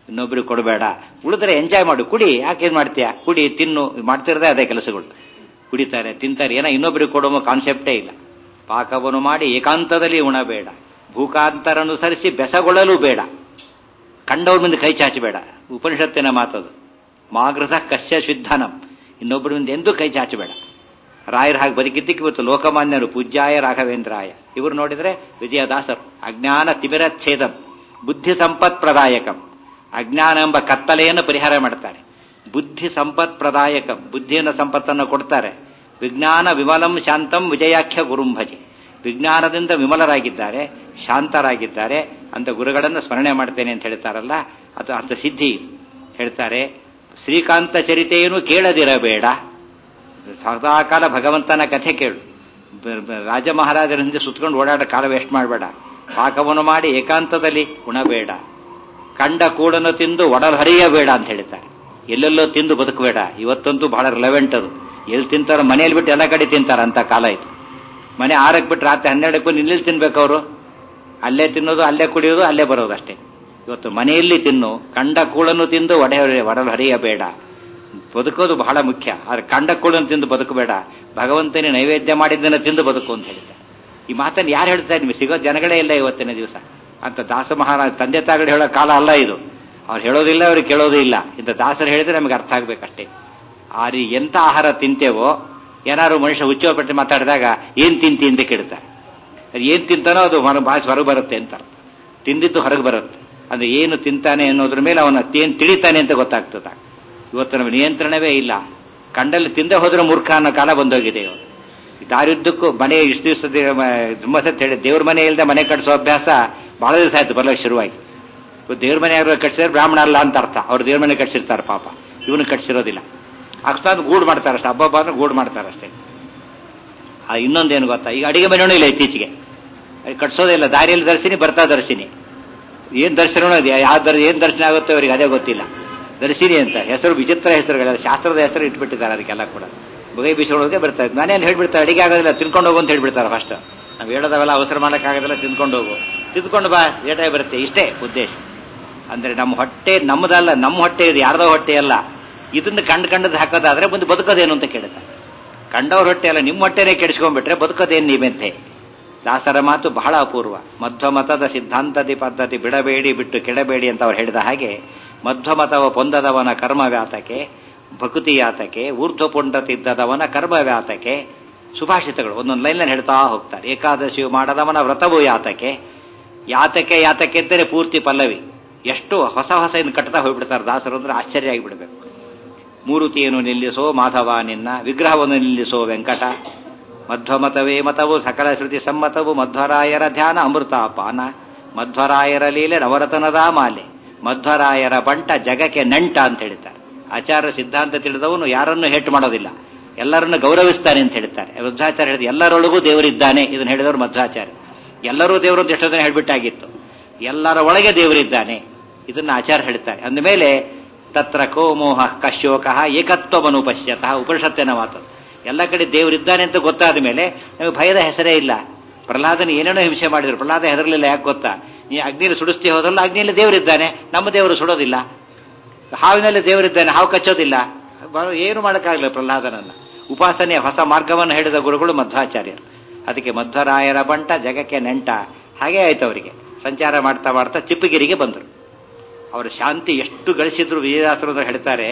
ಇನ್ನೊಬ್ರಿಗೆ ಕೊಡಬೇಡ ಉಳಿದ್ರೆ ಎಂಜಾಯ್ ಮಾಡು ಕುಡಿ ಯಾಕೆ ಏನ್ ಮಾಡ್ತೀಯ ಕುಡಿ ತಿನ್ನು ಮಾಡ್ತಿರದೆ ಅದೇ ಕೆಲಸಗಳು ಕುಡಿತಾರೆ ತಿಂತಾರೆ ಏನೋ ಇನ್ನೊಬ್ರಿಗೆ ಕೊಡೋ ಕಾನ್ಸೆಪ್ಟೇ ಇಲ್ಲ ಪಾಕವನ್ನು ಮಾಡಿ ಏಕಾಂತದಲ್ಲಿ ಉಣಬೇಡ ಭೂಕಾಂತರನುಸರಿಸಿ ಬೆಸಗೊಳ್ಳಲು ಬೇಡ ಕಂಡವ್ರ ಮುಂದೆ ಕೈ ಚಾಚಬೇಡ ಉಪನಿಷತ್ತಿನ ಮಾತದು ಮಾಗೃತ ಕಸ್ಯ ಶುದ್ಧನಂ ಇನ್ನೊಬ್ಬರ ಮುಂದೆ ಎಂದೂ ಕೈ ಚಾಚಬೇಡ ರಾಯರ ಹಾಗೆ ಬದುಕಿದ್ದಕ್ಕೆ ಇವತ್ತು ಲೋಕಮಾನ್ಯರು ಪೂಜ್ಯಾಯ ರಾಘವೇಂದ್ರಾಯ ಇವರು ನೋಡಿದ್ರೆ ವಿಜಯದಾಸರು ಅಜ್ಞಾನ ತಿಮಿರಚ್ಛೇದಂ ಬುದ್ಧಿ ಸಂಪತ್ ಪ್ರದಾಯಕಂ ಅಜ್ಞಾನ ಎಂಬ ಕತ್ತಲೆಯನ್ನು ಪರಿಹಾರ ಮಾಡ್ತಾರೆ ಬುದ್ಧಿ ಸಂಪತ್ ಪ್ರದಾಯಕಂ ಬುದ್ಧಿಯನ್ನು ಸಂಪತ್ತನ್ನು ಕೊಡ್ತಾರೆ ವಿಜ್ಞಾನ ವಿಮಲಂ ಶಾಂತಂ ವಿಜಯಾಖ್ಯ ಗುರುಂಭಜಿ ವಿಜ್ಞಾನದಿಂದ ವಿಮಲರಾಗಿದ್ದಾರೆ ಶಾಂತರಾಗಿದ್ದಾರೆ ಅಂತ ಗುರುಗಳನ್ನು ಸ್ಮರಣೆ ಮಾಡ್ತೇನೆ ಅಂತ ಹೇಳ್ತಾರಲ್ಲ ಅದು ಅಂತ ಸಿದ್ಧಿ ಹೇಳ್ತಾರೆ ಶ್ರೀಕಾಂತ ಚರಿತೆಯನ್ನು ಕೇಳದಿರಬೇಡ ಸದಾಕಾಲ ಭಗವಂತನ ಕಥೆ ಕೇಳು ರಾಜ ಮಹಾರಾಜರ ಹಿಂದೆ ಸುತ್ಕೊಂಡು ಓಡಾಡ ಕಾಲ ವೇಸ್ಟ್ ಮಾಡಬೇಡ ಪಾಕವನ್ನು ಮಾಡಿ ಏಕಾಂತದಲ್ಲಿ ಉಣಬೇಡ ಕಂಡ ಕೂಡನ್ನು ತಿಂದು ಒಡಲ್ ಹರಿಯಬೇಡ ಅಂತ ಹೇಳ್ತಾರೆ ಎಲ್ಲೆಲ್ಲೋ ತಿಂದು ಬದುಕಬೇಡ ಇವತ್ತಂತೂ ಬಹಳ ರಿಲೆವೆಂಟ್ ಅದು ಎಲ್ಲಿ ತಿಂತಾರೋ ಮನೆಯಲ್ಲಿ ಬಿಟ್ಟು ಎಲ್ಲ ಕಡೆ ತಿಂತಾರ ಅಂತ ಕಾಲ ಇದು ಮನೆ ಆರಕ್ಕೆ ಬಿಟ್ಟು ರಾತ್ರಿ ಹನ್ನೆರಡಕ್ಕೂ ನಿಲ್ಲಿ ತಿನ್ಬೇಕು ಅವರು ಅಲ್ಲೇ ತಿನ್ನೋದು ಅಲ್ಲೇ ಕುಡಿಯೋದು ಅಲ್ಲೇ ಬರೋದು ಅಷ್ಟೇ ಇವತ್ತು ಮನೆಯಲ್ಲಿ ತಿನ್ನು ಕಂಡ ಕೂಳನ್ನು ತಿಂದು ಒಡೆ ಒಡಲು ಹರಿಯಬೇಡ ಬದುಕೋದು ಬಹಳ ಮುಖ್ಯ ಆದ್ರೆ ಕಂಡ ಕೂಳನ್ನು ತಿಂದು ಬದುಕಬೇಡ ಭಗವಂತನೇ ನೈವೇದ್ಯ ಮಾಡಿದ್ದನ್ನು ತಿಂದು ಬದುಕು ಅಂತ ಹೇಳಿದ್ದಾರೆ ಈ ಮಾತನ್ನು ಯಾರು ಹೇಳ್ತಾರೆ ನಿಮಗೆ ಸಿಗೋ ಜನಗಳೇ ಇಲ್ಲ ಇವತ್ತಿನ ದಿವಸ ಅಂತ ದಾಸ ಮಹಾರಾಜ ತಂದೆ ತಾಯಿಗಳು ಹೇಳೋ ಕಾಲ ಅಲ್ಲ ಇದು ಅವ್ರು ಹೇಳೋದಿಲ್ಲ ಅವ್ರಿಗೆ ಕೇಳೋದು ಇಲ್ಲ ಇಂಥ ದಾಸರು ಹೇಳಿದ್ರೆ ನಮಗೆ ಅರ್ಥ ಆಗ್ಬೇಕಷ್ಟೇ ಆ ರೀ ಎಂಥ ಆಹಾರ ತಿಂತೇವೋ ಏನಾದ್ರು ಮನುಷ್ಯ ಹುಚ್ಚೋಪಟ್ಟು ಮಾತಾಡಿದಾಗ ಏನ್ ತಿಂತಿ ಅಂತ ಕೇಳ್ತಾರೆ ಅದು ಏನ್ ತಿಂತಾನೋ ಅದು ಹೊರ ಭಾಷೆ ಹೊರಗೆ ಬರುತ್ತೆ ಅಂತ ತಿಂದಿದ್ದು ಹೊರಗೆ ಬರುತ್ತೆ ಅಂದ್ರೆ ಏನು ತಿಂತಾನೆ ಅನ್ನೋದ್ರ ಮೇಲೆ ಅವನ ಏನ್ ತಿಳಿತಾನೆ ಅಂತ ಗೊತ್ತಾಗ್ತದ ಇವತ್ತು ನಮಗೆ ನಿಯಂತ್ರಣವೇ ಇಲ್ಲ ಕಂಡಲ್ಲಿ ತಿಂದೆ ಹೋದ್ರೆ ಮೂರ್ಖ ಅನ್ನೋ ಕಾಲ ಬಂದೋಗಿದೆ ಇವತ್ತು ದಾರಿದ್ದಕ್ಕೂ ಮನೆ ಇಷ್ಟು ದಿವಸದ ತುಂಬ ಸತ್ ಹೇಳಿ ದೇವ್ರ ಮನೆ ಇಲ್ಲದೆ ಮನೆ ಕಟ್ಸೋ ಅಭ್ಯಾಸ ಬಹಳ ದಿವಸ ಆಯ್ತು ಬರ್ಲಿಕ್ಕೆ ಶುರುವಾಗಿ ದೇವ್ರ ಮನೆ ಯಾರು ಕಟ್ಸಿದ್ರೆ ಬ್ರಾಹ್ಮಣ ಅಲ್ಲ ಅಂತ ಅರ್ಥ ಅವ್ರು ದೇವ್ರ ಮನೆ ಕಟ್ಸಿರ್ತಾರೆ ಪಾಪ ಇವನು ಕಟ್ಸಿರೋದಿಲ್ಲ ಅಕಸ್ಮಾತ್ ಗೂಡು ಮಾಡ್ತಾರೆ ಅಷ್ಟೇ ಹಬ್ಬ ಅಂದ್ರೆ ಗೂಡು ಮಾಡ್ತಾರೆ ಅಷ್ಟೇ ಆ ಇನ್ನೊಂದೇನು ಗೊತ್ತಾ ಈಗ ಅಡಿಗೆ ಮನೆಯೂ ಇಲ್ಲ ಇತ್ತೀಚೆಗೆ ಕಟ್ಸೋದೇ ಇಲ್ಲ ದಾರಿಯಲ್ಲಿ ದರ್ಶಿನಿ ಬರ್ತಾ ದರ್ಶಿನಿ ಏನ್ ದರ್ಶನ ಯಾವ ದರ್ ಏನ್ ದರ್ಶನ ಆಗುತ್ತೆ ಅವರಿಗೆ ಅದೇ ಗೊತ್ತಿಲ್ಲ ದರ್ಶಿನಿ ಅಂತ ಹೆಸರು ವಿಚಿತ್ರ ಹೆಸರುಗಳೆಲ್ಲ ಶಾಸ್ತ್ರದ ಹೆಸರು ಇಟ್ಬಿಟ್ಟಿದ್ದಾರೆ ಅದಕ್ಕೆಲ್ಲ ಕೂಡ ಬಗೆ ಬೀಸೊಳಗೆ ಬರ್ತಾರೆ ಮನೇಲಿ ಹೇಳ್ಬಿಡ್ತಾರೆ ಅಡಿಗೆ ಆಗೋದಿಲ್ಲ ತಿನ್ಕೊಂಡು ಹೋಗು ಅಂತ ಹೇಳ್ಬಿಡ್ತಾರೆ ಫಸ್ಟ್ ನಾವು ಹೇಳೋದವೆಲ್ಲ ಅವಸರ ಮಾಡೋಕ್ಕಾಗೋದಿಲ್ಲ ತಿನ್ಕೊಂಡು ಹೋಗು ತಿದ್ಕೊಂಡು ಬಾ ಏಟಾಗಿ ಬರುತ್ತೆ ಇಷ್ಟೇ ಉದ್ದೇಶ ಅಂದ್ರೆ ನಮ್ಮ ಹೊಟ್ಟೆ ನಮ್ಮದಲ್ಲ ನಮ್ಮ ಹೊಟ್ಟೆ ಇದು ಯಾರ್ದೋ ಹೊಟ್ಟೆ ಅಲ್ಲ ಇದನ್ನ ಕಂಡು ಕಂಡದ್ದು ಹಾಕೋದಾದ್ರೆ ಮುಂದೆ ಬದುಕೋದೇನು ಅಂತ ಕೇಳುತ್ತೆ ಕಂಡವ್ರ ಹೊಟ್ಟೆ ಅಲ್ಲ ನಿಮ್ಮ ಹೊಟ್ಟೆನೇ ಕೆಡಿಸ್ಕೊಂಡ್ಬಿಟ್ರೆ ಬದುಕೋದೇನು ನೀವೆಂತೆ ದಾಸರ ಮಾತು ಬಹಳ ಅಪೂರ್ವ ಮಧ್ವ ಮತದ ಸಿದ್ಧಾಂತದಿ ಪದ್ಧತಿ ಬಿಡಬೇಡಿ ಬಿಟ್ಟು ಕೆಡಬೇಡಿ ಅಂತ ಅವ್ರು ಹೇಳಿದ ಹಾಗೆ ಮಧ್ವ ಮತವ ಪೊಂದದವನ ಕರ್ಮ ವ್ಯಾತಕ್ಕೆ ಭಕುತಿ ಯಾತಕ್ಕೆ ಊರ್ಧ್ವ ಪುಂಡ ತಿದ್ದದವನ ಕರ್ಮ ವ್ಯಾತಕ್ಕೆ ಸುಭಾಷಿತಗಳು ಒಂದೊಂದು ಲೈನ್ಲೈನ್ ಹೇಳ್ತಾ ಹೋಗ್ತಾರೆ ಏಕಾದಶಿಯು ಮಾಡದವನ ವ್ರತವು ಯಾತಕ್ಕೆ ಯಾತಕ್ಕೆ ಯಾತಕ್ಕೆ ಅಂತಾರೆ ಪೂರ್ತಿ ಪಲ್ಲವಿ ಎಷ್ಟು ಹೊಸ ಹೊಸ ಇನ್ನು ಕಟ್ತಾ ಹೋಗ್ಬಿಡ್ತಾರೆ ದಾಸರು ಅಂದ್ರೆ ಆಶ್ಚರ್ಯ ಆಗಿಬಿಡ್ಬೇಕು ಮೂರುತಿಯನ್ನು ನಿಲ್ಲಿಸೋ ಮಾಧವ ನಿನ್ನ ವಿಗ್ರಹವನ್ನು ನಿಲ್ಲಿಸೋ ವೆಂಕಟ ಮಧ್ವಮತವೇ ಮತವು ಸಕಲ ಶ್ರುತಿ ಸಮ್ಮತವು ಮಧ್ವರಾಯರ ಧ್ಯಾನ ಅಮೃತಾಪಾನ ಮಧ್ವರಾಯರ ಲೀಲೆ ನವರತನದ ಮಾಲೆ ಮಧ್ವರಾಯರ ಬಂಟ ಜಗಕ್ಕೆ ನಂಟ ಅಂತ ಹೇಳ್ತಾರೆ ಆಚಾರ ಸಿದ್ಧಾಂತ ತಿಳಿದವನು ಯಾರನ್ನು ಹೇಟ್ ಮಾಡೋದಿಲ್ಲ ಎಲ್ಲರನ್ನು ಗೌರವಿಸ್ತಾನೆ ಅಂತ ಹೇಳ್ತಾರೆ ಮಧ್ವಾಚಾರ್ಯ ಹೇಳಿದ ಎಲ್ಲರೊಳಗೂ ದೇವರಿದ್ದಾನೆ ಇದನ್ನು ಹೇಳಿದವರು ಮಧ್ವಾಚಾರ್ಯ ಎಲ್ಲರೂ ದೇವರು ಅಂತ ಎಷ್ಟೋ ದಿನ ಹೇಳ್ಬಿಟ್ಟಾಗಿತ್ತು ಎಲ್ಲರ ಒಳಗೆ ದೇವರಿದ್ದಾನೆ ಇದನ್ನ ಆಚಾರ ಹೇಳ್ತಾರೆ ಅಂದಮೇಲೆ ತತ್ರ ಕೋಮೋಹ ಕಶ್ಯೋಕ ಏಕತ್ವವನ್ನು ಪಶ್ಯತಃ ಉಪನಿಷತ್ತಿನ ಮಾತು ಎಲ್ಲ ಕಡೆ ದೇವರಿದ್ದಾನೆ ಅಂತ ಗೊತ್ತಾದ ಮೇಲೆ ನಮಗೆ ಭಯದ ಹೆಸರೇ ಇಲ್ಲ ಪ್ರಹ್ಲಾದನ ಏನೇನೋ ಹಿಂಸೆ ಮಾಡಿದ್ರು ಪ್ರಹ್ಲಾದ ಹೆದರಲಿಲ್ಲ ಯಾಕೆ ಗೊತ್ತಾ ನೀ ಅಗ್ನಿಯಲ್ಲಿ ಸುಡಿಸ್ತಿ ಹೋದಲ್ಲ ಅಗ್ನಿಯಲ್ಲಿ ದೇವರಿದ್ದಾನೆ ನಮ್ಮ ದೇವರು ಸುಡೋದಿಲ್ಲ ಹಾವಿನಲ್ಲಿ ದೇವರಿದ್ದಾನೆ ಹಾವು ಕಚ್ಚೋದಿಲ್ಲ ಏನು ಮಾಡೋಕ್ಕಾಗಲಿಲ್ಲ ಪ್ರಹ್ಲಾದನನ್ನ ಉಪಾಸನೆಯ ಹೊಸ ಮಾರ್ಗವನ್ನು ಹೇಳಿದ ಗುರುಗಳು ಮಧ್ವಾಚಾರ್ಯರು ಅದಕ್ಕೆ ಮಧ್ವರಾಯರ ಬಂಟ ಜಗಕ್ಕೆ ನೆಂಟ ಹಾಗೇ ಆಯ್ತು ಅವರಿಗೆ ಸಂಚಾರ ಮಾಡ್ತಾ ಮಾಡ್ತಾ ಚಿಪ್ಪಗಿರಿಗೆ ಬಂದರು ಅವರ ಶಾಂತಿ ಎಷ್ಟು ಗಳಿಸಿದ್ರು ವಿಜಯದಾಸರು ಅಂತ ಹೇಳ್ತಾರೆ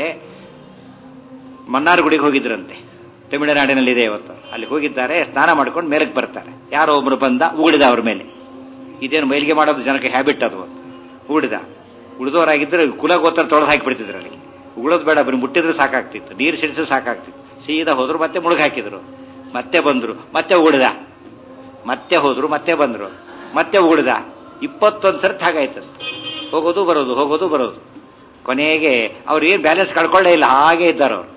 ಮನ್ನಾರ್ಗುಡಿಗೆ ಹೋಗಿದ್ರಂತೆ ತಮಿಳುನಾಡಿನಲ್ಲಿದೆ ಇವತ್ತು ಅಲ್ಲಿ ಹೋಗಿದ್ದಾರೆ ಸ್ನಾನ ಮಾಡ್ಕೊಂಡು ಮೇಲಕ್ಕೆ ಬರ್ತಾರೆ ಯಾರೋ ಒಬ್ರು ಬಂದ ಉಗುಳಿದ ಅವ್ರ ಮೇಲೆ ಇದೇನು ಮೈಲಿಗೆ ಮಾಡೋದು ಜನಕ್ಕೆ ಹ್ಯಾಬಿಟ್ ಅದು ಉಗುಳಿದ ಉಳಿದವರಾಗಿದ್ದರೆ ಕುಲ ಗೋತ್ರ ತೊಳೆದು ಹಾಕಿಬಿಡ್ತಿದ್ರು ಅಲ್ಲಿ ಉಗುಳೋದು ಬೇಡ ಬರೀ ಮುಟ್ಟಿದ್ರೆ ಸಾಕಾಗ್ತಿತ್ತು ನೀರು ಸಿಡಿಸಿದ್ರೆ ಸಾಕಾಗ್ತಿತ್ತು ಸೀದಾ ಹೋದ್ರು ಮತ್ತೆ ಮುಳುಗ್ ಹಾಕಿದ್ರು ಮತ್ತೆ ಬಂದ್ರು ಮತ್ತೆ ಉಗುಳಿದ ಮತ್ತೆ ಹೋದ್ರು ಮತ್ತೆ ಬಂದ್ರು ಮತ್ತೆ ಉಗುಳಿದ ಇಪ್ಪತ್ತೊಂದು ಸರ್ತಿ ಹಾಗಾಯ್ತಂತ ಹೋಗೋದು ಬರೋದು ಹೋಗೋದು ಬರೋದು ಕೊನೆಗೆ ಅವ್ರು ಏನು ಬ್ಯಾಲೆನ್ಸ್ ಕಳ್ಕೊಳ್ಳೇ ಇಲ್ಲ ಹಾಗೆ ಇದ್ದಾರೆ ಅವರು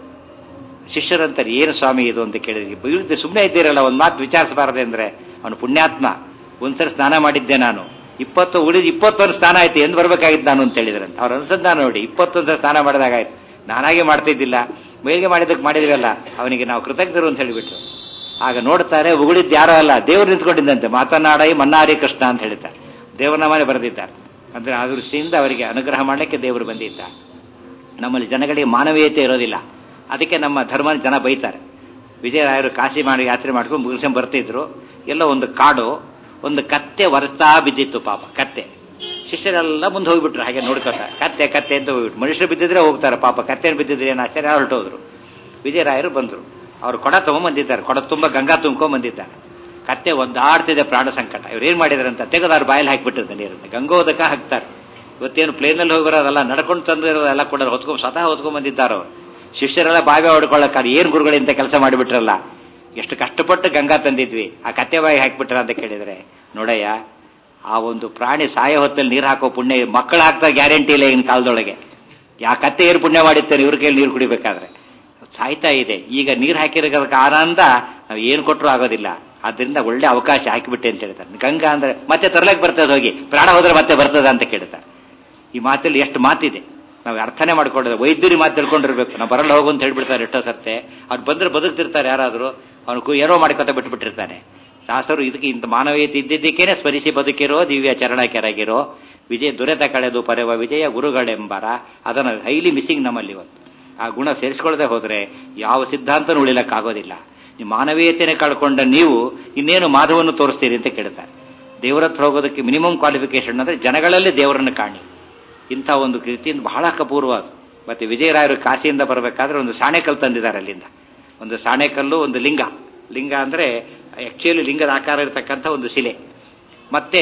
ಶಿಷ್ಯರಂತಾರೆ ಏನು ಸ್ವಾಮಿ ಇದು ಅಂತ ಕೇಳಿದ್ರಿ ಸುಮ್ಮನೆ ಇದ್ದೀರಲ್ಲ ಒಂದು ಮಾತು ವಿಚಾರಿಸಬಾರದೆ ಅಂದ್ರೆ ಅವನು ಪುಣ್ಯಾತ್ಮ ಒಂದ್ಸರಿ ಸ್ನಾನ ಮಾಡಿದ್ದೆ ನಾನು ಇಪ್ಪತ್ತು ಉಳಿದ ಇಪ್ಪತ್ತೊಂದು ಸ್ನಾನ ಆಯ್ತು ಎಂದು ಬರ್ಬೇಕಾಗಿತ್ತು ನಾನು ಅಂತ ಹೇಳಿದ್ರಂತ ಅವ್ರ ಅನ್ಸಂಧಾನ ನೋಡಿ ಇಪ್ಪತ್ತೊಂದು ಸ್ನಾನ ಮಾಡಿದಾಗಾಯ್ತು ನಾನಾಗೆ ಮಾಡ್ತಿದ್ದಿಲ್ಲ ಮೇಲ್ಗೆ ಮಾಡಿದ್ದಕ್ಕೆ ಮಾಡಿದ್ವಲ್ಲ ಅವನಿಗೆ ನಾವು ಕೃತಜ್ಞರು ಅಂತ ಹೇಳಿಬಿಟ್ರು ಆಗ ನೋಡ್ತಾರೆ ಉಗುಳಿದ್ದು ಯಾರೋ ಅಲ್ಲ ದೇವರು ನಿಂತ್ಕೊಂಡಿದ್ದಂತೆ ಮಾತನಾಡೈ ಮನ್ನಾರಿ ಕೃಷ್ಣ ಅಂತ ಹೇಳ್ತಾರೆ ದೇವರ ಮನೆ ಬರೆದಿದ್ದಾರೆ ಅಂದ್ರೆ ಆ ದೃಷ್ಟಿಯಿಂದ ಅವರಿಗೆ ಅನುಗ್ರಹ ಮಾಡಲಿಕ್ಕೆ ದೇವರು ಬಂದಿದ್ದ ನಮ್ಮಲ್ಲಿ ಜನಗಳಿಗೆ ಮಾನವೀಯತೆ ಇರೋದಿಲ್ಲ ಅದಕ್ಕೆ ನಮ್ಮ ಧರ್ಮ ಜನ ಬೈತಾರೆ ವಿಜಯರಾಯರು ಕಾಶಿ ಮಾಡಿ ಯಾತ್ರೆ ಮಾಡ್ಕೊಂಡು ಮುಗಿಸ್ಕೊಂಡು ಬರ್ತಿದ್ರು ಎಲ್ಲ ಒಂದು ಕಾಡು ಒಂದು ಕತ್ತೆ ವರ್ತಾ ಬಿದ್ದಿತ್ತು ಪಾಪ ಕತ್ತೆ ಶಿಷ್ಯರೆಲ್ಲ ಮುಂದೆ ಹೋಗ್ಬಿಟ್ರು ಹಾಗೆ ನೋಡ್ಕೊತ ಕತ್ತೆ ಕತ್ತೆ ಅಂತ ಹೋಗ್ಬಿಟ್ಟು ಮನುಷ್ಯರು ಬಿದ್ದಿದ್ರೆ ಹೋಗ್ತಾರೆ ಪಾಪ ಕತ್ತೆ ಬಿದ್ದಿದ್ರೆ ಏನು ಆಶ್ಚರ್ಯ ಹೊರಟೋದ್ರು ವಿಜಯರಾಯರು ಬಂದರು ಅವ್ರು ಕೊಡ ತಗೊಂಬಂದಿದ್ದಾರೆ ಕೊಡ ತುಂಬ ಗಂಗಾ ತುಂಬ್ಕೊಂಬಂದಿದ್ದಾರೆ ಕತ್ತೆ ಒದ್ದಾಡ್ತಿದೆ ಪ್ರಾಣ ಸಂಕಟ ಇವ್ರು ಏನ್ ಮಾಡಿದಾರೆ ಅಂತ ತೆಗೆದಾರು ಬಾಯಲ್ಲಿ ಹಾಕಿಬಿಟ್ಟಿರ್ತಾರೆ ನೀರನ್ನು ಗಂಗೋದಕ ಹಾಕ್ತಾರೆ ಇವತ್ತೇನು ಪ್ಲೇನಲ್ಲಿ ಹೋಗಿರೋದಲ್ಲ ನಡ್ಕೊಂಡು ತಂದಿರೋದೆಲ್ಲ ಕೂಡ ಹೊತ್ಕೊಂಡ್ ಸ್ವತಃ ಹೊತ್ಕೊಂಡ್ ಬಂದಿದ್ದಾರೆ ಅವರು ಶಿಷ್ಯರೆಲ್ಲ ಬಾವಿ ಹೊಡ್ಕೊಳ್ಳೋಕ್ಕಾರೆ ಏನ್ ಗುರುಗಳಿಂದ ಕೆಲಸ ಮಾಡಿಬಿಟ್ರಲ್ಲ ಎಷ್ಟು ಕಷ್ಟಪಟ್ಟು ಗಂಗಾ ತಂದಿದ್ವಿ ಆ ಕತ್ತೆ ಬಾಯಿ ಹಾಕ್ಬಿಟ್ರ ಅಂತ ಕೇಳಿದ್ರೆ ನೋಡಯ್ಯ ಆ ಒಂದು ಪ್ರಾಣಿ ಸಾಯ ಹೊತ್ತಲ್ಲಿ ನೀರು ಹಾಕೋ ಪುಣ್ಯ ಮಕ್ಕಳು ಹಾಕ್ತಾ ಗ್ಯಾರಂಟಿ ಇಲ್ಲ ಈಗಿನ ಕಾಲದೊಳಗೆ ಯಾ ಕತ್ತೆ ಏನು ಪುಣ್ಯ ಮಾಡಿರ್ತಾರೆ ಇವ್ರ ಕೈಯಲ್ಲಿ ನೀರು ಕುಡಿಬೇಕಾದ್ರೆ ಸಾಯ್ತಾ ಇದೆ ಈಗ ನೀರು ಹಾಕಿರೋದಕ್ಕೆ ಆನಂದ ನಾವು ಏನು ಕೊಟ್ಟರು ಆಗೋದಿಲ್ಲ ಆದ್ರಿಂದ ಒಳ್ಳೆ ಅವಕಾಶ ಹಾಕಿಬಿಟ್ಟೆ ಅಂತ ಹೇಳ್ತಾರೆ ಗಂಗಾ ಅಂದ್ರೆ ಮತ್ತೆ ತರಲಕ್ಕೆ ಬರ್ತದೆ ಹೋಗಿ ಪ್ರಾಣ ಹೋದ್ರೆ ಮತ್ತೆ ಬರ್ತದ ಅಂತ ಕೇಳ್ತಾರೆ ಈ ಮಾತಲ್ಲಿ ಎಷ್ಟು ಮಾತಿದೆ ನಾವು ಅರ್ಥನೆ ಮಾಡ್ಕೊಂಡ್ರೆ ವೈದ್ಯರಿ ಮಾತು ತಿಳ್ಕೊಂಡಿರ್ಬೇಕು ನಾವು ಬರಲ್ಲ ಹೋಗು ಅಂತ ಹೇಳ್ಬಿಡ್ತಾರೆ ಎಷ್ಟೋ ಸರ್ತೆ ಅವ್ರು ಬಂದ್ರೆ ಬದುಕ್ತಿರ್ತಾರೆ ಯಾರಾದರೂ ಅವನು ಏನೋ ಮಾಡ್ಕೊತ ಬಿಟ್ಬಿಟ್ಟಿರ್ತಾನೆ ಶಾಸ್ತ್ರರು ಇದಕ್ಕೆ ಇಂಥ ಮಾನವೀಯತೆ ಇದ್ದಿದ್ದಕ್ಕೇನೆ ಸ್ಮರಿಸಿ ಬದುಕಿರೋ ದಿವ್ಯ ಚರಣ ಕೆರಗಿರೋ ವಿಜಯ ದುರೆತ ಕಳೆದು ಪರೆವ ವಿಜಯ ಗುರುಗಳೆಂಬರ ಅದನ್ನು ಹೈಲಿ ಮಿಸ್ಸಿಂಗ್ ನಮ್ಮಲ್ಲಿ ಇವತ್ತು ಆ ಗುಣ ಸೇರಿಸ್ಕೊಳ್ಳದೆ ಹೋದ್ರೆ ಯಾವ ಸಿದ್ಧಾಂತನೂ ಉಳಿಲಕ್ಕಾಗೋದಿಲ್ಲ ನೀವು ಮಾನವೀಯತೆನೆ ಕಳ್ಕೊಂಡ ನೀವು ಇನ್ನೇನು ಮಾಧವನ್ನು ತೋರಿಸ್ತೀರಿ ಅಂತ ಕೇಳ್ತಾರೆ ದೇವರ ಹತ್ರ ಹೋಗೋದಕ್ಕೆ ಮಿನಿಮಮ್ ಕ್ವಾಲಿಫಿಕೇಶನ್ ಅಂದ್ರೆ ಜನಗಳಲ್ಲಿ ದೇವರನ್ನು ಕಾಣಿ ಇಂಥ ಒಂದು ಕೃತಿಯಿಂದ ಬಹಳ ಅಪೂರ್ವ ಅದು ಮತ್ತೆ ವಿಜಯರಾಯರು ಕಾಶಿಯಿಂದ ಬರಬೇಕಾದ್ರೆ ಒಂದು ಸಾಣೆಕಲ್ಲು ತಂದಿದ್ದಾರೆ ಅಲ್ಲಿಂದ ಒಂದು ಸಾಣೆಕಲ್ಲು ಒಂದು ಲಿಂಗ ಲಿಂಗ ಅಂದ್ರೆ ಆಕ್ಚುಲಿ ಲಿಂಗದ ಆಕಾರ ಇರತಕ್ಕಂಥ ಒಂದು ಶಿಲೆ ಮತ್ತೆ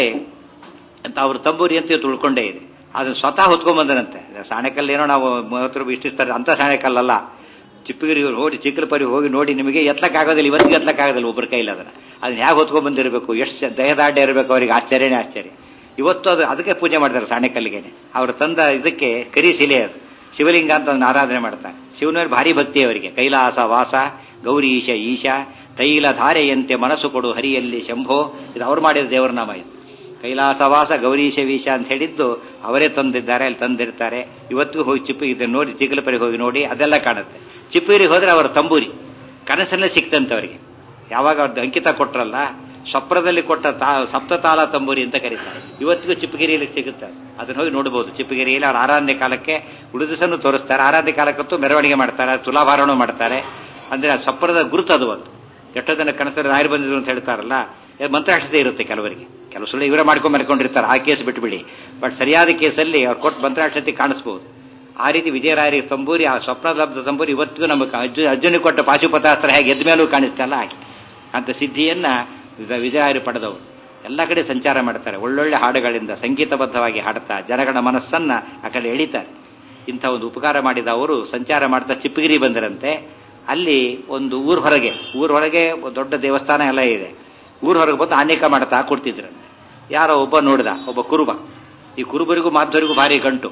ಅಂತ ಅವ್ರ ತಂಬೂರಿ ಅಂತ ಇವತ್ತು ಉಳ್ಕೊಂಡೇ ಇದೆ ಅದನ್ನ ಸ್ವತಃ ಹೊತ್ಕೊಂಡ್ಬಂದನಂತೆ ಸಾಣೆಕಲ್ಲು ಏನೋ ನಾವು ಮೂವತ್ತು ರೂಪಾಯಿ ಇಷ್ಟಿಸ್ತಾರೆ ಅಂತ ಸಾಣೆಕಲ್ಲಲ್ಲ ಚಿಪ್ಪಗಿರಿ ಹೋಗಿ ಚಿಕ್ಕಲಪರಿ ಹೋಗಿ ನೋಡಿ ನಿಮಗೆ ಎತ್ತಕ್ಕಾಗೋದಿಲ್ಲ ಇವತ್ತಿಗೆ ಎತ್ತಕ್ಕಾಗೋದಿಲ್ಲ ಒಬ್ಬರ ಕೈಲಿ ಅದನ್ನ ಅದನ್ನ ಹೇಗೆ ಹೊತ್ಕೊಂಡ್ ಬಂದಿರಬೇಕು ಎಷ್ಟು ದಯದಾಡ್ಯ ಇರಬೇಕು ಅವರಿಗೆ ಆಶ್ಚರ್ಯನೇ ಆಶ್ಚರ್ಯ ಇವತ್ತು ಅದು ಅದಕ್ಕೆ ಪೂಜೆ ಮಾಡ್ತಾರೆ ಸಾಣೆಕಲ್ಲಿಗೆನೆ ಅವರು ತಂದ ಇದಕ್ಕೆ ಕರಿ ಶಿಲೆ ಅದು ಶಿವಲಿಂಗ ಅಂತ ಒಂದು ಆರಾಧನೆ ಮಾಡ್ತಾರೆ ಶಿವನ ಮೇಲೆ ಭಾರಿ ಭಕ್ತಿ ಅವರಿಗೆ ಕೈಲಾಸ ವಾಸ ಗೌರೀಶ ಈಶ ತೈಲ ಧಾರೆಯಂತೆ ಮನಸ್ಸು ಕೊಡು ಹರಿಯಲ್ಲಿ ಶಂಭೋ ಇದು ಅವ್ರು ಮಾಡಿದ ದೇವರ ನಾಮ ಇದು ಕೈಲಾಸವಾಸ ಗೌರೀಶ ವೀಶ ಅಂತ ಹೇಳಿದ್ದು ಅವರೇ ತಂದಿದ್ದಾರೆ ಅಲ್ಲಿ ತಂದಿರ್ತಾರೆ ಇವತ್ತಿಗೂ ಹೋಗಿ ಚಿಪ್ಪು ಇದನ್ನು ನೋಡಿ ಚಿಕ್ಕಲಪರಿಗೆ ಹೋಗಿ ನೋಡಿ ಅದೆಲ್ಲ ಕಾಣುತ್ತೆ ಚಿಪ್ಪಗಿರಿಗೆ ಹೋದ್ರೆ ಅವರ ತಂಬೂರಿ ಕನಸಲ್ಲೇ ಸಿಕ್ತಂತೆ ಅವರಿಗೆ ಯಾವಾಗ ಅವ್ರದ್ದು ಅಂಕಿತ ಕೊಟ್ರಲ್ಲ ಸ್ವಪ್ನದಲ್ಲಿ ಕೊಟ್ಟ ತಾ ಸಪ್ತತಾಲ ತಂಬೂರಿ ಅಂತ ಕರೀತಾರೆ ಇವತ್ತಿಗೂ ಚಿಪ್ಪಗಿರಿಯಲ್ಲಿ ಸಿಗುತ್ತೆ ಅದನ್ನ ಹೋಗಿ ನೋಡಬಹುದು ಚಿಪ್ಪಗಿರಿಯಲ್ಲಿ ಅವ್ರ ಆರಾಧನೆ ಕಾಲಕ್ಕೆ ಉಳಿದಿಸನ್ನು ತೋರಿಸ್ತಾರೆ ಆರಾಧನೆ ಕಾಲಕ್ಕಂತೂ ಮೆರವಣಿಗೆ ಮಾಡ್ತಾರೆ ತುಲಾಭಾರಣ ಮಾಡ್ತಾರೆ ಅಂದ್ರೆ ಆ ಸ್ವಪ್ನದ ಗುರುತು ಅದು ಒಂದು ಎಷ್ಟೋ ಜನ ಕನಸಲ್ಲಿ ರಾಯರು ಬಂದಿದ್ರು ಅಂತ ಹೇಳ್ತಾರಲ್ಲ ಮಂತ್ರಾಕ್ಷತೆ ಇರುತ್ತೆ ಕೆಲವರಿಗೆ ಕೆಲವು ಸುಳ್ಳು ಇವರೇ ಮಾಡ್ಕೊಂಡು ಮರ್ಕೊಂಡಿರ್ತಾರೆ ಆ ಕೇಸ್ ಬಿಟ್ಬಿಡಿ ಬಟ್ ಸರಿಯಾದ ಕೇಸಲ್ಲಿ ಅವ್ರು ಕೊಟ್ಟು ಮಂತ್ರಾಕ್ಷತೆ ಕಾಣಿಸ್ಬೋದು ಆ ರೀತಿ ವಿಜಯರಾಯರಿಗೆ ತಂಬೂರಿ ಆ ಸ್ವಪ್ನಲಬ್ಧ ತಂಬೂರಿ ಇವತ್ತಿಗೂ ನಮಗೆ ಅರ್ಜುನ ಅರ್ಜುನಿಗೆ ಕೊಟ್ಟ ಪಾಶುಪತಾಸ್ತ್ರ ಹೇಗೆ ಎದ್ದ ಮೇಲೂ ಕಾಣಿಸ್ತಲ್ಲ ಹಾಗೆ ಅಂತ ಸಿದ್ಧಿಯನ್ನ ವಿಜಯರಾಯರು ಪಡೆದವರು ಎಲ್ಲ ಕಡೆ ಸಂಚಾರ ಮಾಡ್ತಾರೆ ಒಳ್ಳೊಳ್ಳೆ ಹಾಡುಗಳಿಂದ ಸಂಗೀತಬದ್ಧವಾಗಿ ಹಾಡುತ್ತಾ ಜನಗಳ ಮನಸ್ಸನ್ನ ಆ ಕಡೆ ಎಳಿತಾರೆ ಇಂಥ ಒಂದು ಉಪಕಾರ ಮಾಡಿದ ಅವರು ಸಂಚಾರ ಮಾಡ್ತಾ ಚಿಪ್ಪಗಿರಿ ಬಂದರಂತೆ ಅಲ್ಲಿ ಒಂದು ಊರ್ ಹೊರಗೆ ಊರ್ ಹೊರಗೆ ದೊಡ್ಡ ದೇವಸ್ಥಾನ ಎಲ್ಲ ಇದೆ ಊರ್ ಹೊರಗೆ ಬಂದು ಅನೇಕ ಮಾಡ್ತಾ ಕೊಡ್ತಿದ್ರಂತೆ ಯಾರೋ ಒಬ್ಬ ನೋಡಿದ ಒಬ್ಬ ಕುರುಬ ಈ ಕುರುಬರಿಗೂ ಮಾಧ್ವರಿಗೂ ಭಾರಿ ಗಂಟು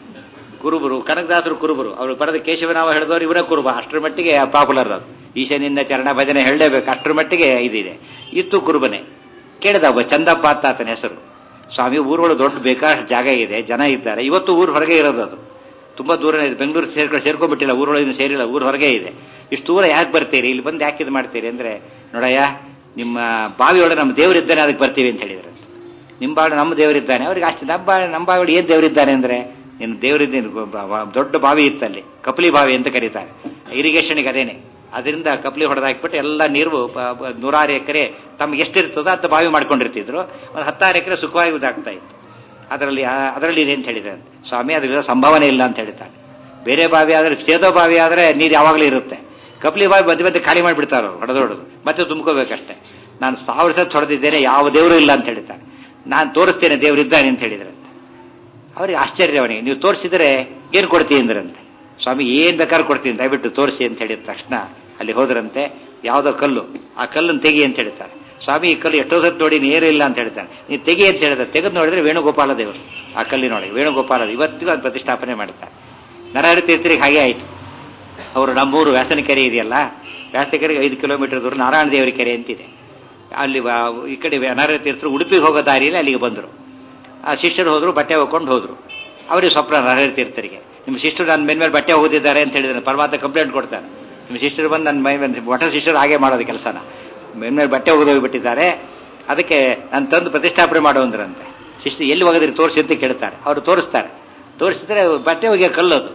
ಕುರುಬರು ಕನಕದಾಸರು ಕುರುಬರು ಅವರು ಬರೆದ ಕೇಶವನಾಮ ಹೇಳಿದವರು ಇವರೇ ಕುರುಬ ಅಷ್ಟರ ಮಟ್ಟಿಗೆ ಪಾಪ್ಯುಲರ್ ಅದು ಈಶನಿಂದ ಚರಣ ಭಜನೆ ಹೇಳಲೇಬೇಕು ಅಷ್ಟರ ಮಟ್ಟಿಗೆ ಇದಿದೆ ಇತ್ತು ಕುರುಬನೆ ಕೇಳಿದ ಒಬ್ಬ ಚಂದಪ್ಪ ಅಂತ ಆತನ ಹೆಸರು ಸ್ವಾಮಿ ಊರುಗಳು ದೊಡ್ಡ ಬೇಕಾದಷ್ಟು ಜಾಗ ಇದೆ ಜನ ಇದ್ದಾರೆ ಇವತ್ತು ಊರು ಹೊರಗೆ ಇರೋದು ಅದು ತುಂಬಾ ದೂರನೇ ಇದೆ ಬೆಂಗಳೂರು ಸೇರ್ಕೊಂಡು ಸೇರ್ಕೊಂಡ್ಬಿಟ್ಟಿಲ್ಲ ಊರೊಳಗಿನ ಸೇರಿಲ್ಲ ಊರು ಹೊರಗೆ ಇದೆ ಇಷ್ಟು ದೂರ ಯಾಕೆ ಬರ್ತೀರಿ ಇಲ್ಲಿ ಬಂದು ಯಾಕೆ ಇದು ಮಾಡ್ತೀರಿ ಅಂದ್ರೆ ನೋಡಯ್ಯ ನಿಮ್ಮ ಬಾವಿಯೊಳಗೆ ನಮ್ಮ ದೇವರಿದ್ದಾನೆ ಅದಕ್ಕೆ ಬರ್ತೀವಿ ಅಂತ ಹೇಳಿದ್ರು ನಿಮ್ಮ ಬಾಳು ನಮ್ಮ ದೇವರಿದ್ದಾನೆ ಅವ್ರಿಗೆ ಅಷ್ಟೇ ನಮ್ಮ ಬಾವಿ ನಮ್ಮ ಬಾವಿಯೊಳಗೆ ಏನ್ ದೇವರಿದ್ದಾನೆ ಅಂದ್ರೆ ನಿನ್ನ ದೇವರಿದ್ದೇನೆ ದೊಡ್ಡ ಬಾವಿ ಇತ್ತಲ್ಲಿ ಕಪಲಿ ಬಾವಿ ಅಂತ ಕರೀತಾರೆ ಇರಿಗೇಷನ್ಗೆ ಅದೇನೆ ಅದರಿಂದ ಕಪಲಿ ಹೊಡೆದಾಕ್ಬಿಟ್ಟು ಎಲ್ಲ ನೀರು ನೂರಾರು ಎಕರೆ ತಮ್ಗೆ ಎಷ್ಟಿರ್ತದೋ ಅಂತ ಬಾವಿ ಮಾಡ್ಕೊಂಡಿರ್ತಿದ್ರು ಒಂದು ಹತ್ತಾರು ಎಕರೆ ಸುಖವಾಗಿ ಇದಾಗ್ತಾ ಇತ್ತು ಅದರಲ್ಲಿ ಅದರಲ್ಲಿ ಇದೆ ಅಂತ ಹೇಳಿದ್ರೆ ಸ್ವಾಮಿ ಅದರಿಂದ ಸಂಭಾವನೆ ಇಲ್ಲ ಅಂತ ಹೇಳ್ತಾರೆ ಬೇರೆ ಬಾವಿ ಆದ್ರೆ ಸೇದೋ ಬಾವಿ ಆದ್ರೆ ನೀರು ಯಾವಾಗಲೂ ಇರುತ್ತೆ ಕಪ್ಲಿ ಬಾವಿ ಮಧ್ಯೆ ಮಧ್ಯೆ ಖಾಲಿ ಮಾಡಿಬಿಡ್ತಾರೆ ಹೊಡೆದು ಹೊಡೆದು ಮತ್ತೆ ತುಂಬ್ಕೋಬೇಕಷ್ಟೇ ನಾನು ಸಾವಿರ ಸತ್ ಹೊಡೆದಿದ್ದೇನೆ ಯಾವ ದೇವರು ಇಲ್ಲ ಅಂತ ಹೇಳ್ತಾರೆ ನಾನು ತೋರಿಸ್ತೇನೆ ದೇವರಿದ್ದಾನೆ ಅಂತ ಹೇಳಿದ್ರೆ ಅವ್ರಿಗೆ ಆಶ್ಚರ್ಯ ಅವನಿಗೆ ನೀವು ತೋರಿಸಿದ್ರೆ ಏನು ಕೊಡ್ತೀನಿ ಅಂದ್ರಂತೆ ಸ್ವಾಮಿ ಏನ್ ಬೇಕಾದ್ರೂ ಕೊಡ್ತೀನಿ ದಯವಿಟ್ಟು ತೋರಿಸಿ ಅಂತ ಹೇಳಿದ ತಕ್ಷಣ ಅಲ್ಲಿ ಹೋದ್ರಂತೆ ಯಾವುದೋ ಕಲ್ಲು ಆ ಕಲ್ಲನ್ನು ತೆಗಿ ಅಂತ ಹೇಳ್ತಾರೆ ಸ್ವಾಮಿ ಈ ಕಲ್ಲು ಎಷ್ಟೋ ಸತ್ ನೋಡಿ ನೀರು ಇಲ್ಲ ಅಂತ ಹೇಳ್ತಾನೆ ನೀವು ತೆಗಿ ಅಂತ ಹೇಳಿದ್ರೆ ತೆಗೆದು ನೋಡಿದ್ರೆ ವೇಣುಗೋಪಾಲ ದೇವರು ಆ ಕಲ್ಲಿನೊಳಗೆ ವೇಣುಗೋಪಾಲ ಇವತ್ತಿಗೂ ಅದು ಪ್ರತಿಷ್ಠಾಪನೆ ಮಾಡ್ತಾರೆ ನರಹರಿ ತೀರ್ಥರಿಗೆ ಹಾಗೆ ಆಯಿತು ಅವರು ನಮ್ಮೂರು ವ್ಯಾಸನ ಕೆರೆ ಇದೆಯಲ್ಲ ವ್ಯಾಸನ ಕೆರೆಗೆ ಐದು ಕಿಲೋಮೀಟರ್ ದೂರ ನಾರಾಯಣ ದೇವರ ಕೆರೆ ಅಂತಿದೆ ಅಲ್ಲಿ ಈ ಕಡೆ ನರಹರಿ ತೀರ್ಥರು ಉಡುಪಿಗೆ ಹೋಗೋ ದಾರಿಯಲ್ಲಿ ಅಲ್ಲಿಗೆ ಬಂದರು ಆ ಶಿಷ್ಯರು ಹೋದ್ರು ಬಟ್ಟೆ ಹೋಗ್ಕೊಂಡು ಹೋದ್ರು ಅವರಿಗೆ ಸ್ವಪ್ನ ನರಹರಿ ತೀರ್ಥರಿಗೆ ನಿಮ್ಮ ಶಿಷ್ಯರು ನನ್ನ ಮೇಲ್ ಮೇಲೆ ಬಟ್ಟೆ ಹೋಗಿದ್ದಾರೆ ಅಂತ ಹೇಳಿದ್ರೆ ಪರಮಾತ್ಮ ಕಂಪ್ಲೇಂಟ್ ಕೊಡ್ತಾರೆ ನಿಮ್ಮ ಶಿಷ್ಯರು ಬಂದು ನನ್ನ ಮೈ ಮೇಲೆ ಒಟ್ಟ ಶಿಷ್ಯರು ಹಾಗೆ ಮಾಡೋದು ಕೆಲಸನ ಮೇಲ್ಮೇಲೆ ಬಟ್ಟೆ ಹೋಗಿಬಿಟ್ಟಿದ್ದಾರೆ ಅದಕ್ಕೆ ನಾನು ತಂದು ಪ್ರತಿಷ್ಠಾಪನೆ ಮಾಡು ಅಂದ್ರಂತೆ ಶಿಷ್ಟ ಎಲ್ಲಿ ಹೋಗಿದ್ರಿ ತೋರಿಸಿ ಅಂತ ಕೇಳ್ತಾರೆ ಅವರು ತೋರಿಸ್ತಾರೆ ತೋರಿಸಿದ್ರೆ ಬಟ್ಟೆ ಒಗೆಯ ಕಲ್ಲದು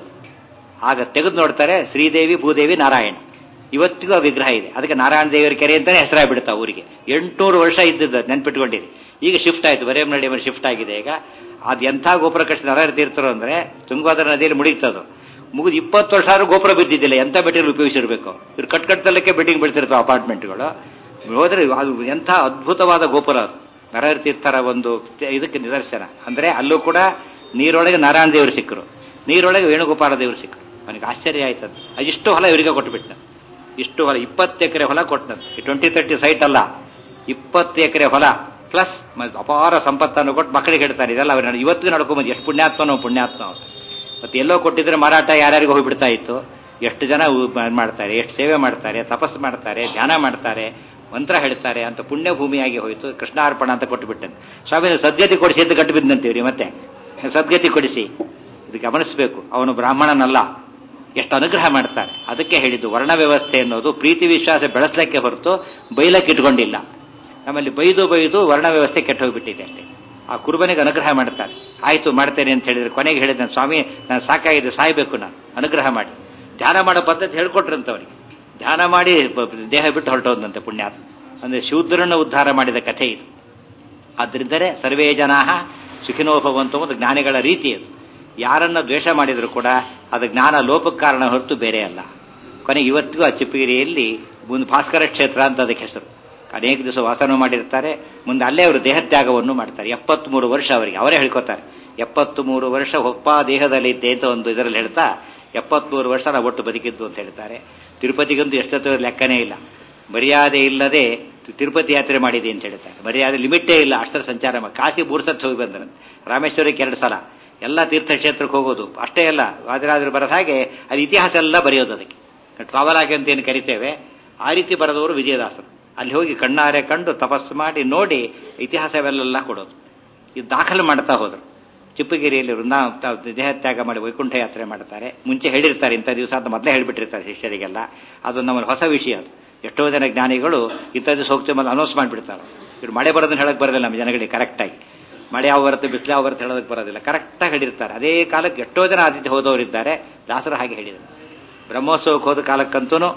ಆಗ ತೆಗೆದು ನೋಡ್ತಾರೆ ಶ್ರೀದೇವಿ ಭೂದೇವಿ ನಾರಾಯಣ ಇವತ್ತಿಗೂ ಆ ವಿಗ್ರಹ ಇದೆ ಅದಕ್ಕೆ ನಾರಾಯಣ ದೇವರ ಕೆರೆ ಅಂತಾನೆ ಹೆಸರಾಗ್ಬಿಡ್ತಾ ಊರಿಗೆ ಎಂಟುನೂರು ವರ್ಷ ಇದ್ದಿದ್ದು ನೆನ್ಪಿಟ್ಕೊಂಡಿರಿ ಈಗ ಶಿಫ್ಟ್ ಆಯ್ತು ಬರೇಮನಹಳ್ಳಿ ಮೇಲೆ ಶಿಫ್ಟ್ ಆಗಿದೆ ಈಗ ಅದು ಎಂಥ ಗೋಪುರ ಕಟ್ಟಿಸಿ ನರ ತೀರ್ಥರು ಅಂದ್ರೆ ತುಂಗಭದ್ರಾ ನದಿಯಲ್ಲಿ ಮುಡಿತದು ಮುಗಿದು ಇಪ್ಪತ್ತು ವರ್ಷ ಆದ್ರೂ ಗೋಪುರ ಬಿದ್ದಿದ್ದಿಲ್ಲ ಎಂಥ ಮೆಟೀರಿಯಲ್ ಉಪಯೋಗಿಸಿರ್ಬೇಕು ಇವ್ರು ಕಟ್ ಕಟ್ಟದಲ್ಲಕ್ಕೆ ಬಿಲ್ಡಿಂಗ್ ಬಿಡ್ತಿರ್ತಾವೆ ಅಪಾರ್ಟ್ಮೆಂಟ್ಗಳು ಹೋದ್ರೆ ಅದು ಎಂಥ ಅದ್ಭುತವಾದ ಗೋಪುರ ಅದು ನರಹರಿ ತೀರ್ಥರ ಒಂದು ಇದಕ್ಕೆ ನಿದರ್ಶನ ಅಂದ್ರೆ ಅಲ್ಲೂ ಕೂಡ ನೀರೊಳಗೆ ನಾರಾಯಣ ದೇವರು ಸಿಕ್ಕರು ನೀರೊಳಗೆ ವೇಣುಗೋಪಾಲ ದೇವರು ಸಿಕ್ಕರು ಅವನಿಗೆ ಆಶ್ಚರ್ಯ ಆಯ್ತದ ಅದಿಷ್ಟು ಹೊಲ ಇವರಿಗೆ ಕೊಟ್ಟುಬಿಟ್ಟ ಇಷ್ಟು ಹೊಲ ಇಪ್ಪತ್ತು ಎಕರೆ ಹೊಲ ಕೊಟ್ಟನಂತ ಈ ಟ್ವೆಂಟಿ ತರ್ಟಿ ಸೈಟ್ ಅಲ್ಲ ಇಪ್ಪತ್ತು ಎಕರೆ ಹೊಲ ಪ್ಲಸ್ ಅಪಾರ ಸಂಪತ್ತನ್ನು ಕೊಟ್ಟು ಮಕ್ಕಳಿಗೆ ಹೇಳ್ತಾರೆ ಇದೆಲ್ಲ ಅವ್ರು ಇವತ್ತಿಗೂ ನಡ್ಕೊಂಬಂದು ಎಷ್ಟು ಪುಣ್ಯಾತ್ಮನೋ ಪುಣ್ಯಾತ್ಮ ಅವ್ರು ಮತ್ತೆ ಎಲ್ಲೋ ಕೊಟ್ಟಿದ್ರೆ ಮಾರಾಟ ಯಾರ್ಯಾರಿಗೂ ಹೋಗ್ಬಿಡ್ತಾ ಇತ್ತು ಎಷ್ಟು ಜನ ಉ- ಮಾಡ್ತಾರೆ ಎಷ್ಟು ಸೇವೆ ಮಾಡ್ತಾರೆ ತಪಸ್ಸು ಮಾಡ್ತಾರೆ ಧ್ಯಾನ ಮಾಡ್ತಾರೆ ಮಂತ್ರ ಹೇಳ್ತಾರೆ ಅಂತ ಪುಣ್ಯ ಭೂಮಿಯಾಗಿ ಹೋಯಿತು ಕೃಷ್ಣಾರ್ಪಣ ಅಂತ ಕೊಟ್ಟುಬಿಟ್ಟಂತೆ ಸ್ವಾಮಿ ಸದ್ಗತಿ ಕೊಡಿಸಿ ಅಂತ ಕಟ್ಟು ಬಿದ್ದಂತೀವ್ರಿ ಮತ್ತೆ ಸದ್ಗತಿ ಕೊಡಿಸಿ ಇದು ಗಮನಿಸಬೇಕು ಅವನು ಬ್ರಾಹ್ಮಣನಲ್ಲ ಎಷ್ಟು ಅನುಗ್ರಹ ಮಾಡ್ತಾರೆ ಅದಕ್ಕೆ ಹೇಳಿದ್ದು ವರ್ಣ ವ್ಯವಸ್ಥೆ ಅನ್ನೋದು ಪ್ರೀತಿ ವಿಶ್ವಾಸ ಬೆಳೆಸಲಿಕ್ಕೆ ಹೊರತು ಬೈಲಕ್ಕೆ ಇಟ್ಕೊಂಡಿಲ್ಲ ನಮ್ಮಲ್ಲಿ ಬೈದು ಬೈದು ವರ್ಣ ವ್ಯವಸ್ಥೆ ಕೆಟ್ಟ ಹೋಗ್ಬಿಟ್ಟಿದೆ ಅಷ್ಟೇ ಆ ಕುರುಬನಿಗೆ ಅನುಗ್ರಹ ಮಾಡ್ತಾರೆ ಆಯ್ತು ಮಾಡ್ತೇನೆ ಅಂತ ಹೇಳಿದ್ರೆ ಕೊನೆಗೆ ಹೇಳಿದ ಸ್ವಾಮಿ ನಾನು ಸಾಕಾಗಿದೆ ಸಾಯ್ಬೇಕು ನಾನು ಅನುಗ್ರಹ ಮಾಡಿ ಧ್ಯಾನ ಮಾಡೋ ಪದ್ಧತಿ ಹೇಳ್ಕೊಟ್ರಂತವನಿಗೆ ಧ್ಯಾನ ಮಾಡಿ ಬ- ದೇಹ ಬಿಟ್ಟು ಹೊರಟೋದಂತೆ ಪುಣ್ಯಾತ್ಮ ಅಂದ್ರೆ ಶೂದ್ರನ ಉದ್ಧಾರ ಮಾಡಿದ ಕಥೆ ಇದು ಆದ್ರಿಂದಲೇ ಸರ್ವೇ ಜನಾ ಸುಖಿನೋಭವಂತು ಒಂದು ಜ್ಞಾನಿಗಳ ರೀತಿ ಅದು ಯಾರನ್ನ ದ್ವೇಷ ಮಾಡಿದ್ರು ಕೂಡ ಅದು ಜ್ಞಾನ ಲೋಪಕ್ಕೆ ಕಾರಣ ಹೊರತು ಬೇರೆ ಅಲ್ಲ ಕೊನೆಗೆ ಇವತ್ತಿಗೂ ಆ ಚಿಪ್ಪಗಿರಿಯಲ್ಲಿ ಒಂದು ಭಾಸ್ಕರ ಕ್ಷೇತ್ರ ಅಂತ ಅದಕ್ಕೆ ಹೆಸರು ಅನೇಕ ದಿವಸ ವಾಸನ ಮಾಡಿರ್ತಾರೆ ಮುಂದೆ ಅಲ್ಲೇ ಅವರು ದೇಹತ್ಯಾಗವನ್ನು ಮಾಡ್ತಾರೆ ಎಪ್ಪತ್ಮೂರು ವರ್ಷ ಅವರಿಗೆ ಅವರೇ ಹೇಳ್ಕೊತಾರೆ ಎಪ್ಪತ್ತ್ ಮೂರು ವರ್ಷ ಒಪ್ಪ ದೇಹದಲ್ಲಿ ಇದ್ದೆ ಅಂತ ಒಂದು ಇದರಲ್ಲಿ ಹೇಳ್ತಾ ಎಪ್ಪತ್ಮೂರು ವರ್ಷ ನಾವು ಒಟ್ಟು ಬದುಕಿದ್ದು ಅಂತ ಹೇಳ್ತಾರೆ ತಿರುಪತಿಗಂತೂ ಎಷ್ಟೊತ್ತು ಲೆಕ್ಕನೇ ಇಲ್ಲ ಮರ್ಯಾದೆ ಇಲ್ಲದೆ ತಿರುಪತಿ ಯಾತ್ರೆ ಮಾಡಿದೆ ಅಂತ ಹೇಳ್ತಾರೆ ಮರ್ಯಾದೆ ಲಿಮಿಟೇ ಇಲ್ಲ ಅಷ್ಟರ ಸಂಚಾರ ಮಾಡಿ ಕಾಶಿ ಮೂರು ಸತ್ತು ಹೋಗಿ ಬಂದ್ರೆ ರಾಮೇಶ್ವರಕ್ಕೆ ಎರಡು ಸಲ ಎಲ್ಲ ತೀರ್ಥಕ್ಷೇತ್ರಕ್ಕೆ ಹೋಗೋದು ಅಷ್ಟೇ ಅಲ್ಲ ವಾದರಾದ್ರು ಬರದ ಹಾಗೆ ಅದು ಇತಿಹಾಸ ಎಲ್ಲ ಬರೆಯೋದು ಅದಕ್ಕೆ ಟ್ರಾವೆಲ್ ಆಗಿ ಅಂತ ಏನು ಕರಿತೇವೆ ಆ ರೀತಿ ಬರೆದವರು ವಿಜಯದಾಸರು ಅಲ್ಲಿ ಹೋಗಿ ಕಣ್ಣಾರೆ ಕಂಡು ತಪಸ್ಸು ಮಾಡಿ ನೋಡಿ ಇತಿಹಾಸವೆಲ್ಲ ಕೊಡೋದು ಇದು ದಾಖಲೆ ಮಾಡ್ತಾ ಹೋದ್ರು ಚಿಪ್ಪಗಿರಿಯಲ್ಲಿ ವೃಂದಾ ತ- ದೇಹತ್ಯಾಗ ಮಾಡಿ ವೈಕುಂಠ ಯಾತ್ರೆ ಮಾಡ್ತಾರೆ ಮುಂಚೆ ಹೇಳಿರ್ತಾರೆ ಇಂಥ ದಿವಸ ಅಂತ ಮೊದಲೇ ಹೇಳಿಬಿಟ್ಟಿರ್ತಾರೆ ಶಿಷ್ಯರಿಗೆಲ್ಲ ಅದು ನಮ್ಮ ಹೊಸ ವಿಷಯ ಅದು ಎಷ್ಟೋ ಜನ ಜ್ಞಾನಿಗಳು ಇಂಥ ದಿವಸ ಹೋಗ್ತೇವೆ ಮೊದಲು ಅನೌನ್ಸ್ ಮಾಡಿಬಿಡ್ತಾರೆ ಇವ್ರು ಮಳೆ ಬರೋದನ್ನ ಹೇಳಕ್ ಬರೋದಿಲ್ಲ ನಮ್ಮ ಜನಗಳಿಗೆ ಕರೆಕ್ಟಾಗಿ ಮಳೆ ಯಾವ ಬರುತ್ತೆ ಬಿಸಿಲು ಯಾವ ಬರುತ್ತೆ ಹೇಳೋದಕ್ಕೆ ಬರೋದಿಲ್ಲ ಕರೆಕ್ಟಾಗಿ ಹೇಳಿರ್ತಾರೆ ಅದೇ ಕಾಲಕ್ಕೆ ಎಷ್ಟೋ ಜನ ಆತಿಥ್ಯ ಹೋದವರಿದ್ದಾರೆ ದಾಸರು ಹಾಗೆ ಹೇಳಿದರು ಬ್ರಹ್ಮೋತ್ಸವಕ್ಕೆ ಹೋದ ಕಾಲಕ್ಕಂತೂ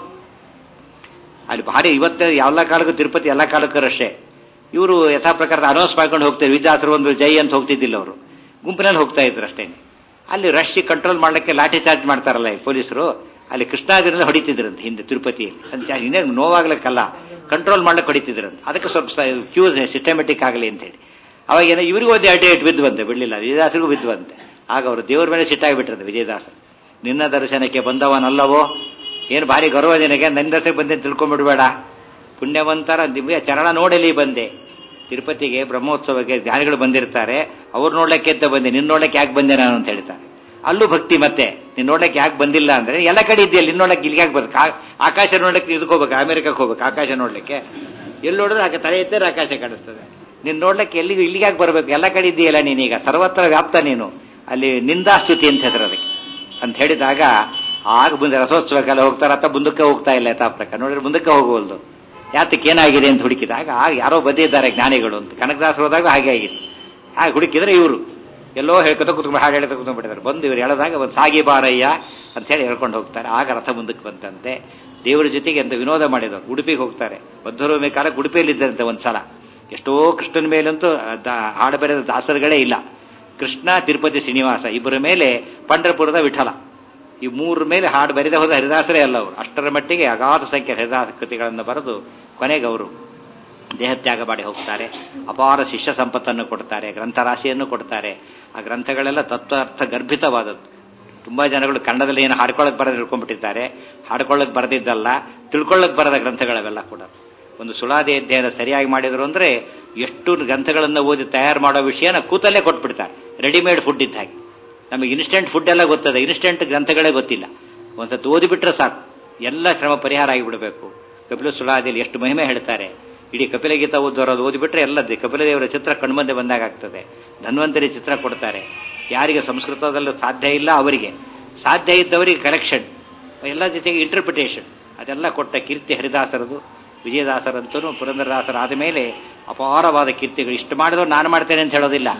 ಅಲ್ಲಿ ಭಾರಿ ಇವತ್ತೇ ಎಲ್ಲ ಕಾಲಕ್ಕೂ ತಿರುಪತಿ ಎಲ್ಲ ಕಾಲಕ್ಕೂ ರಶೆ ಇವರು ಯಥಾ ಪ್ರಕಾರ ಅನೌನ್ಸ್ ಮಾಡ್ಕೊಂಡು ಹೋಗ್ತಾರೆ ವಿದ್ಯಾರ್ಥರು ಒಂದು ಜೈ ಅಂತ ಹೋಗ್ತಿದ್ದಿಲ್ಲ ಅವರು ಗುಂಪಿನಲ್ಲಿ ಹೋಗ್ತಾ ಇದ್ರು ಅಷ್ಟೇ ಅಲ್ಲಿ ರಶ್ ಕಂಟ್ರೋಲ್ ಮಾಡ್ಲಿಕ್ಕೆ ಲಾಠಿ ಚಾರ್ಜ್ ಮಾಡ್ತಾರಲ್ಲ ಈ ಪೊಲೀಸರು ಅಲ್ಲಿ ಕೃಷ್ಣಾದಿರಲ್ಲ ಹೊಡಿತಿದ್ರಂತೆ ಹಿಂದೆ ತಿರುಪತಿಯಲ್ಲಿ ಅದು ಜಾ- ಇನ್ನೇನು ನೋವಾಗ್ಲಿಕ್ಕಲ್ಲ ಕಂಟ್ರೋಲ್ ಮಾಡ್ಲಿಕ್ಕೆ ಹೊಡಿತಿದ್ರಂತೆ ಅದಕ್ಕೆ ಸ್ವಲ್ಪ ಕ್ಯೂ ಸಿಸ್ಟಮೆಟಿಕ್ ಆಗಲಿ ಅಂತ ಹೇಳಿ ಅವಾಗ ಏನೋ ಇವರಿಗೂ ಒಂದು ಅಡ್ಡೆ ಇಟ್ಟು ಬಿದ್ದುವಂತೆ ಬಿಡಲಿಲ್ಲ ವಿಜಯದಾಸರಿಗೂ ಬಿದ್ದುವಂತೆ ಆಗ ಅವರು ದೇವರ ಮೇಲೆ ಸಿಟ್ಟಾಗಿಬಿಟ್ರಂತೆ ವಿಜಯದಾಸರು ನಿನ್ನ ದರ್ಶನಕ್ಕೆ ಬಂದವನಲ್ಲವೋ ಏನು ಭಾರಿ ಗೌರವ ನಿನಗೆ ನನ್ನ ದರ್ಶನಕ್ಕೆ ಬಂದೆ ಅಂತ ತಿಳ್ಕೊಂಡ್ಬಿಡ್ಬೇಡ ಪುಣ್ಯವಂತರ ದಿವ್ಯ ಚರಣ ನೋಡಲಿ ಬಂದೆ ತಿರುಪತಿಗೆ ಬ್ರಹ್ಮೋತ್ಸವಕ್ಕೆ ಜ್ಞಾನಿಗಳು ಬಂದಿರ್ತಾರೆ ಅವ್ರು ನೋಡ್ಲಿಕ್ಕೆ ಅಂತ ಬಂದೆ ನಿನ್ನ ನೋಡ್ಲಿಕ್ಕೆ ಯಾಕೆ ಬಂದೆ ನಾನು ಅಂತ ಹೇಳ್ತಾರೆ ಅಲ್ಲೂ ಭಕ್ತಿ ಮತ್ತೆ ನೀನ್ ನೋಡ್ಲಿಕ್ಕೆ ಯಾಕೆ ಬಂದಿಲ್ಲ ಅಂದ್ರೆ ಎಲ್ಲ ಕಡೆ ಇದೆಯಲ್ಲ ನಿನ್ನ ನೋಡ್ಲಿಕ್ಕೆ ಇಲ್ಲಿಗೆ ಯಾಕೆ ಬರ್ಬೇಕು ಆ- ಆಕಾಶ ನೋಡ್ಲಿಕ್ಕೆ ಇದಕ್ಕೆ ಹೋಗ್ಬೇಕು ಅಮೆರಿಕಕ್ಕೆ ಹೋಗ್ಬೇಕು ಆಕಾಶ ನೋಡ್ಲಿಕ್ಕೆ ಎಲ್ಲಿ ನೋಡಿದ್ರೆ ಆಗ ತಲೆ ಎತ್ತರೆ ಆಕಾಶ ಕಾಣಿಸ್ತದೆ ನೀನ್ ನೋಡ್ಲಿಕ್ಕೆ ಎಲ್ಲಿಗೂ ಇಲ್ಲಿಗೆ ಯಾಕೆ ಬರ್ಬೇಕು ಎಲ್ಲ ಕಡೆ ಇದೆಯಲ್ಲ ನೀನೀಗ ಸರ್ವತ್ರ ವ್ಯಾಪ್ತ ನೀನು ಅಲ್ಲಿ ನಿಂದಾಸ್ತುತಿ ಅಂತ ಹೆಸರು ಅದಕ್ಕೆ ಅಂತ ಹೇಳಿದಾಗ ಆಗ ಮುಂದೆ ರಥೋತ್ಸವಕ್ಕೆಲ್ಲ ಹೋಗ್ತಾರೆ ಅಥವಾ ಮುಂದಕ್ಕೆ ಹೋಗ್ತಾ ಇಲ್ಲ ಯಥಾ ಪ್ರಕಾರ ನೋಡಿದ್ರೆ ಮುಂದಕ್ಕೆ ಹೋಗುವಲ್ದು ಯಾತಕ್ಕೆ ಏನಾಗಿದೆ ಅಂತ ಹುಡುಕಿದಾಗ ಆಗ ಯಾರೋ ಬಂದಿದ್ದಾರೆ ಜ್ಞಾನಿಗಳು ಅಂತ ಕನಕದಾಸರು ಹೋದಾಗ ಹಾಗೆ ಆಗಿದೆ ಹಾಗೆ ಹುಡುಕಿದ್ರೆ ಇವರು ಎಲ್ಲೋ ಹೇಳ್ಕೊತ ಕುತ್ಕೊಂಡು ಹಾಡು ಹೇಳ್ತಾ ಕುತ್ಕೊಂಡ್ಬಿಟ್ಟಿದ್ದಾರೆ ಬಂದು ಇವ್ರು ಹೇಳಿದಾಗ ಒಂದು ಸಾಗಿ ಬಾರಯ್ಯ ಅಂತ ಹೇಳಿ ಹೇಳ್ಕೊಂಡು ಹೋಗ್ತಾರೆ ಆಗ ರಥ ಮುಂದಕ್ಕೆ ಬಂತಂತೆ ದೇವರ ಜೊತೆಗೆ ಅಂತ ವಿನೋದ ಮಾಡಿದವರು ಉಡುಪಿಗೆ ಹೋಗ್ತಾರೆ ಮಧ್ವರೋಮೆ ಕಾಲಕ್ಕೆ ಉಡುಪಿಯಲ್ಲಿದ್ದರಂತೆ ಒಂದ್ಸಲ ಎಷ್ಟೋ ಕೃಷ್ಣನ ಮೇಲಂತೂ ದ- ಹಾಡು ಬರೆದ ದಾಸರುಗಳೇ ಇಲ್ಲ ಕೃಷ್ಣ ತಿರುಪತಿ ಶ್ರೀನಿವಾಸ ಇಬ್ಬರ ಮೇಲೆ ಪಂಡರಪುರದ ವಿಠಲ ಈ ಮೂರ ಮೇಲೆ ಹಾಡು ಬರೆದ ಹೋದ ಹರಿದಾಸರೇ ಅಲ್ಲ ಅವರು ಅಷ್ಟರ ಮಟ್ಟಿಗೆ ಅಗಾಧ ಸಂಖ್ಯೆ ಹರಿದಾಸ ಕೃತಿಗಳನ್ನು ಬರೆದು ಕೊನೆಗೆ ಅವರು ದೇಹತ್ಯಾಗ ಮಾಡಿ ಹೋಗ್ತಾರೆ ಅಪಾರ ಶಿಷ್ಯ ಸಂಪತ್ತನ್ನು ಕೊಡ್ತಾರೆ ಗ್ರಂಥರಾಶಿಯನ್ನು ಕೊಡ್ತಾರೆ ಆ ಗ್ರಂಥಗಳೆಲ್ಲ ತತ್ವಾರ್ಥ ಗರ್ಭಿತವಾದದ್ದು ತುಂಬಾ ಜನಗಳು ಕನ್ನಡದಲ್ಲಿ ಏನು ಹಾಡ್ಕೊಳ್ಳಕ್ ಬರದೆ ತಿಳ್ಕೊಂಡ್ಬಿಟ್ಟಿದ್ದಾರೆ ಹಾಡ್ಕೊಳ್ಳಕ್ ಬರದಿದ್ದಲ್ಲ ತಿಳ್ಕೊಳ್ಳಕ್ ಬರದ ಗ್ರಂಥಗಳವೆಲ್ಲ ಕೂಡ ಒಂದು ಸುಳಾದಿ ಅಧ್ಯಯನ ಸರಿಯಾಗಿ ಮಾಡಿದ್ರು ಅಂದ್ರೆ ಎಷ್ಟು ಗ್ರಂಥಗಳನ್ನು ಓದಿ ತಯಾರು ಮಾಡೋ ವಿಷಯನ ಕೂತಲ್ಲೇ ಕೊಟ್ಬಿಡ್ತಾರೆ ರೆಡಿಮೇಡ್ ಫುಡ್ ಇದ್ದ ಹಾಗೆ ನಮಗೆ ಇನ್ಸ್ಟೆಂಟ್ ಫುಡ್ ಎಲ್ಲ ಗೊತ್ತದೆ ಇನ್ಸ್ಟೆಂಟ್ ಗ್ರಂಥಗಳೇ ಗೊತ್ತಿಲ್ಲ ಒಂದ್ಸತಿ ಓದಿಬಿಟ್ರೆ ಸಾಕು ಎಲ್ಲ ಶ್ರಮ ಪರಿಹಾರ ಆಗಿಬಿಡಬೇಕು ಕಪಿಲ ಸುಳಾದಿಯಲ್ಲಿ ಎಷ್ಟು ಮಹಿಮೆ ಹೇಳ್ತಾರೆ ಇಡೀ ಕಪಿಲ ಗೀತಾ ಓದೋರು ಓದಿಬಿಟ್ರೆ ಎಲ್ಲ ದೆ- ಕಪಿಲ ದೇವರ ಚಿತ್ರ ಕಣ್ಮಂದೆ ಬಂದಾಗ ಆಗ್ತದೆ ಧನ್ವಂತರಿ ಚಿತ್ರ ಕೊಡ್ತಾರೆ ಯಾರಿಗೆ ಸಂಸ್ಕೃತದಲ್ಲೂ ಸಾಧ್ಯ ಇಲ್ಲ ಅವರಿಗೆ ಸಾಧ್ಯ ಇದ್ದವರಿಗೆ ಕಲೆಕ್ಷನ್ ಎಲ್ಲ ಜೊತೆಗೆ ಇಂಟರ್ಪ್ರಿಟೇಷನ್ ಅದೆಲ್ಲ ಕೊಟ್ಟ ಕೀರ್ತಿ ಹರಿದಾಸರದು ವಿಜಯದಾಸರಂತೂ ಪುರಂದರದಾಸರ ಆದ ಮೇಲೆ ಅಪಾರವಾದ ಕೀರ್ತಿಗಳು ಇಷ್ಟು ಮಾಡಿದ್ರು ನಾನು ಮಾಡ್ತೇನೆ ಅಂತ ಹೇಳೋದಿಲ್ಲ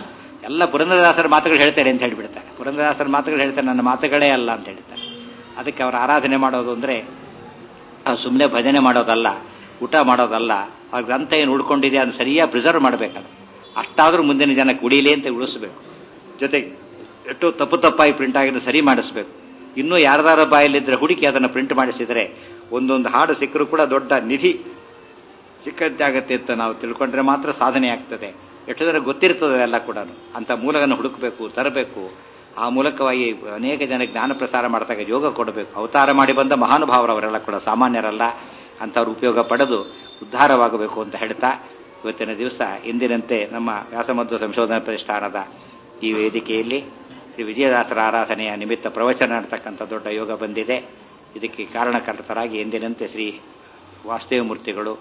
ಎಲ್ಲ ಪುರಂದರದಾಸರ ಮಾತುಗಳು ಹೇಳ್ತಾರೆ ಅಂತ ಹೇಳಿಬಿಡ್ತಾರೆ ಪುರಂದರದಾಸರ ಮಾತುಗಳು ಹೇಳ್ತಾರೆ ನನ್ನ ಮಾತುಗಳೇ ಅಲ್ಲ ಅಂತ ಹೇಳ್ತಾರೆ ಅದಕ್ಕೆ ಅವರ ಆರಾಧನೆ ಮಾಡೋದು ಅಂದರೆ ಸುಮ್ಮನೆ ಭಜನೆ ಮಾಡೋದಲ್ಲ ಊಟ ಮಾಡೋದಲ್ಲ ಆ ಗ್ರಂಥ ಏನು ಉಳ್ಕೊಂಡಿದೆ ಅದನ್ನು ಸರಿಯಾಗಿ ಪ್ರಿಸರ್ವ್ ಮಾಡಬೇಕದು ಅಷ್ಟಾದರೂ ಮುಂದಿನ ಜನಕ್ಕೆ ಉಳಿಲಿ ಅಂತ ಉಳಿಸ್ಬೇಕು ಜೊತೆಗೆ ಎಷ್ಟೋ ತಪ್ಪು ತಪ್ಪಾಗಿ ಪ್ರಿಂಟ್ ಆಗಿದ್ದು ಸರಿ ಮಾಡಿಸ್ಬೇಕು ಇನ್ನೂ ಯಾರ್ದಾರ ಬಾಯಲ್ಲಿದ್ದರೆ ಹುಡುಕಿ ಅದನ್ನು ಪ್ರಿಂಟ್ ಮಾಡಿಸಿದರೆ ಒಂದೊಂದು ಹಾಡು ಸಿಕ್ಕರೂ ಕೂಡ ದೊಡ್ಡ ನಿಧಿ ಸಿಕ್ಕಂತಾಗತ್ತೆ ಅಂತ ನಾವು ತಿಳ್ಕೊಂಡ್ರೆ ಮಾತ್ರ ಸಾಧನೆ ಆಗ್ತದೆ ಎಷ್ಟು ಜನ ಗೊತ್ತಿರ್ತದೆ ಎಲ್ಲ ಕೂಡ ಅಂತ ಮೂಲಗಳನ್ನು ಹುಡುಕಬೇಕು ತರಬೇಕು ಆ ಮೂಲಕವಾಗಿ ಅನೇಕ ಜನ ಜ್ಞಾನ ಪ್ರಸಾರ ಮಾಡ್ತಾಗ ಯೋಗ ಕೊಡಬೇಕು ಅವತಾರ ಮಾಡಿ ಬಂದ ಮಹಾನುಭಾವರವರೆಲ್ಲ ಕೂಡ ಸಾಮಾನ್ಯರಲ್ಲ ಅಂಥವ್ರು ಉಪಯೋಗ ಪಡೆದು ಉದ್ಧಾರವಾಗಬೇಕು ಅಂತ ಹೇಳ್ತಾ ಇವತ್ತಿನ ದಿವಸ ಇಂದಿನಂತೆ ನಮ್ಮ ವ್ಯಾಸಮಧ್ವ ಸಂಶೋಧನಾ ಪ್ರತಿಷ್ಠಾನದ ಈ ವೇದಿಕೆಯಲ್ಲಿ ಶ್ರೀ ವಿಜಯದಾಸರ ಆರಾಧನೆಯ ನಿಮಿತ್ತ ಪ್ರವಚನ ನಡೆತಕ್ಕಂಥ ದೊಡ್ಡ ಯೋಗ ಬಂದಿದೆ ಇದಕ್ಕೆ ಕಾರಣಕರ್ತರಾಗಿ ಎಂದಿನಂತೆ ಶ್ರೀ ವಾಸ್ತವಮೂರ್ತಿಗಳು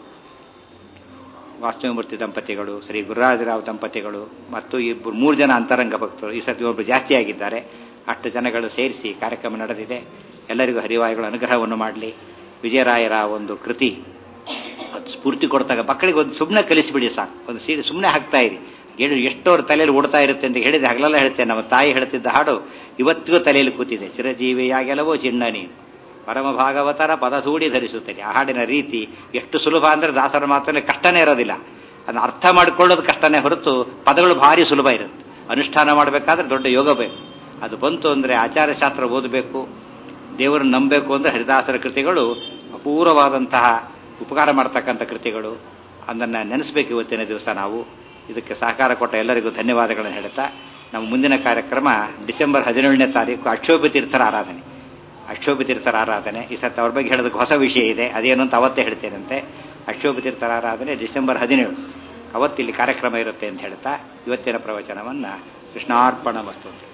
ವಾಸ್ತವಮೂರ್ತಿ ದಂಪತಿಗಳು ಶ್ರೀ ಗುರುರಾಜರಾವ್ ದಂಪತಿಗಳು ಮತ್ತು ಇಬ್ಬರು ಮೂರು ಜನ ಅಂತರಂಗ ಭಕ್ತರು ಈ ಸತಿ ಒಬ್ಬರು ಜಾಸ್ತಿ ಆಗಿದ್ದಾರೆ ಅಷ್ಟು ಜನಗಳು ಸೇರಿಸಿ ಕಾರ್ಯಕ್ರಮ ನಡೆದಿದೆ ಎಲ್ಲರಿಗೂ ಹರಿವಾಯುಗಳ ಅನುಗ್ರಹವನ್ನು ಮಾಡಲಿ ವಿಜಯರಾಯರ ಒಂದು ಕೃತಿ ಅದು ಸ್ಫೂರ್ತಿ ಕೊಡ್ತಾಗ ಮಕ್ಕಳಿಗೆ ಒಂದು ಸುಮ್ಮನೆ ಕಲಿಸಿಬಿಡಿ ಸಾಕು ಒಂದು ಸೀರೆ ಸುಮ್ಮನೆ ಹಾಕ್ತಾ ಇರಿ ಹೇಳಿ ಎಷ್ಟೋರ ತಲೆಯಲ್ಲಿ ಓಡ್ತಾ ಇರುತ್ತೆ ಅಂತ ಹೇಳಿದ್ರೆ ಹಗಲೆಲ್ಲ ಹೇಳ್ತೇನೆ ನಮ್ಮ ತಾಯಿ ಹೇಳ್ತಿದ್ದ ಹಾಡು ಇವತ್ತಿಗೂ ತಲೆಯಲ್ಲಿ ಕೂತಿದೆ ಚಿರಜೀವಿಯಾಗೆಲ್ಲವೋ ಚಿನ್ನ ನೀನು ಪರಮ ಭಾಗವತರ ಪದಧೂಡಿ ಧರಿಸುತ್ತೇನೆ ಆ ಹಾಡಿನ ರೀತಿ ಎಷ್ಟು ಸುಲಭ ಅಂದ್ರೆ ದಾಸರ ಮಾತಲ್ಲಿ ಕಷ್ಟನೇ ಇರೋದಿಲ್ಲ ಅದನ್ನ ಅರ್ಥ ಮಾಡ್ಕೊಳ್ಳೋದು ಕಷ್ಟನೇ ಹೊರತು ಪದಗಳು ಭಾರಿ ಸುಲಭ ಇರುತ್ತೆ ಅನುಷ್ಠಾನ ಮಾಡಬೇಕಾದ್ರೆ ದೊಡ್ಡ ಯೋಗ ಬೇಕು ಅದು ಬಂತು ಅಂದ್ರೆ ಆಚಾರಶಾಸ್ತ್ರ ಓದಬೇಕು ದೇವರನ್ನು ನಂಬಬೇಕು ಅಂದ್ರೆ ಹರಿದಾಸರ ಕೃತಿಗಳು ಅಪೂರ್ವವಾದಂತಹ ಉಪಕಾರ ಮಾಡ್ತಕ್ಕಂಥ ಕೃತಿಗಳು ಅದನ್ನು ನೆನೆಸ್ಬೇಕು ಇವತ್ತಿನ ದಿವಸ ನಾವು ಇದಕ್ಕೆ ಸಹಕಾರ ಕೊಟ್ಟ ಎಲ್ಲರಿಗೂ ಧನ್ಯವಾದಗಳನ್ನು ಹೇಳ್ತಾ ನಮ್ಮ ಮುಂದಿನ ಕಾರ್ಯಕ್ರಮ ಡಿಸೆಂಬರ್ ಹದಿನೇಳನೇ ತಾರೀಕು ಅಕ್ಷೋಭ ತೀರ್ಥರ ಆರಾಧನೆ ಅಕ್ಷೋಭ ತೀರ್ಥರ ಆರಾಧನೆ ಈ ಸತ್ತು ಅವ್ರ ಬಗ್ಗೆ ಹೇಳೋದಕ್ಕೆ ಹೊಸ ವಿಷಯ ಇದೆ ಅದೇನು ಅಂತ ಅವತ್ತೇ ಹೇಳ್ತೇನಂತೆ ಅಕ್ಷೋಭ ತೀರ್ಥರ ಆರಾಧನೆ ಡಿಸೆಂಬರ್ ಹದಿನೇಳು ಅವತ್ತಿಲ್ಲಿ ಕಾರ್ಯಕ್ರಮ ಇರುತ್ತೆ ಅಂತ ಹೇಳ್ತಾ ಇವತ್ತಿನ ಪ್ರವಚನವನ್ನ ಕೃಷ್ಣಾರ್ಪಣ ವಸ್ತು ಅಂತ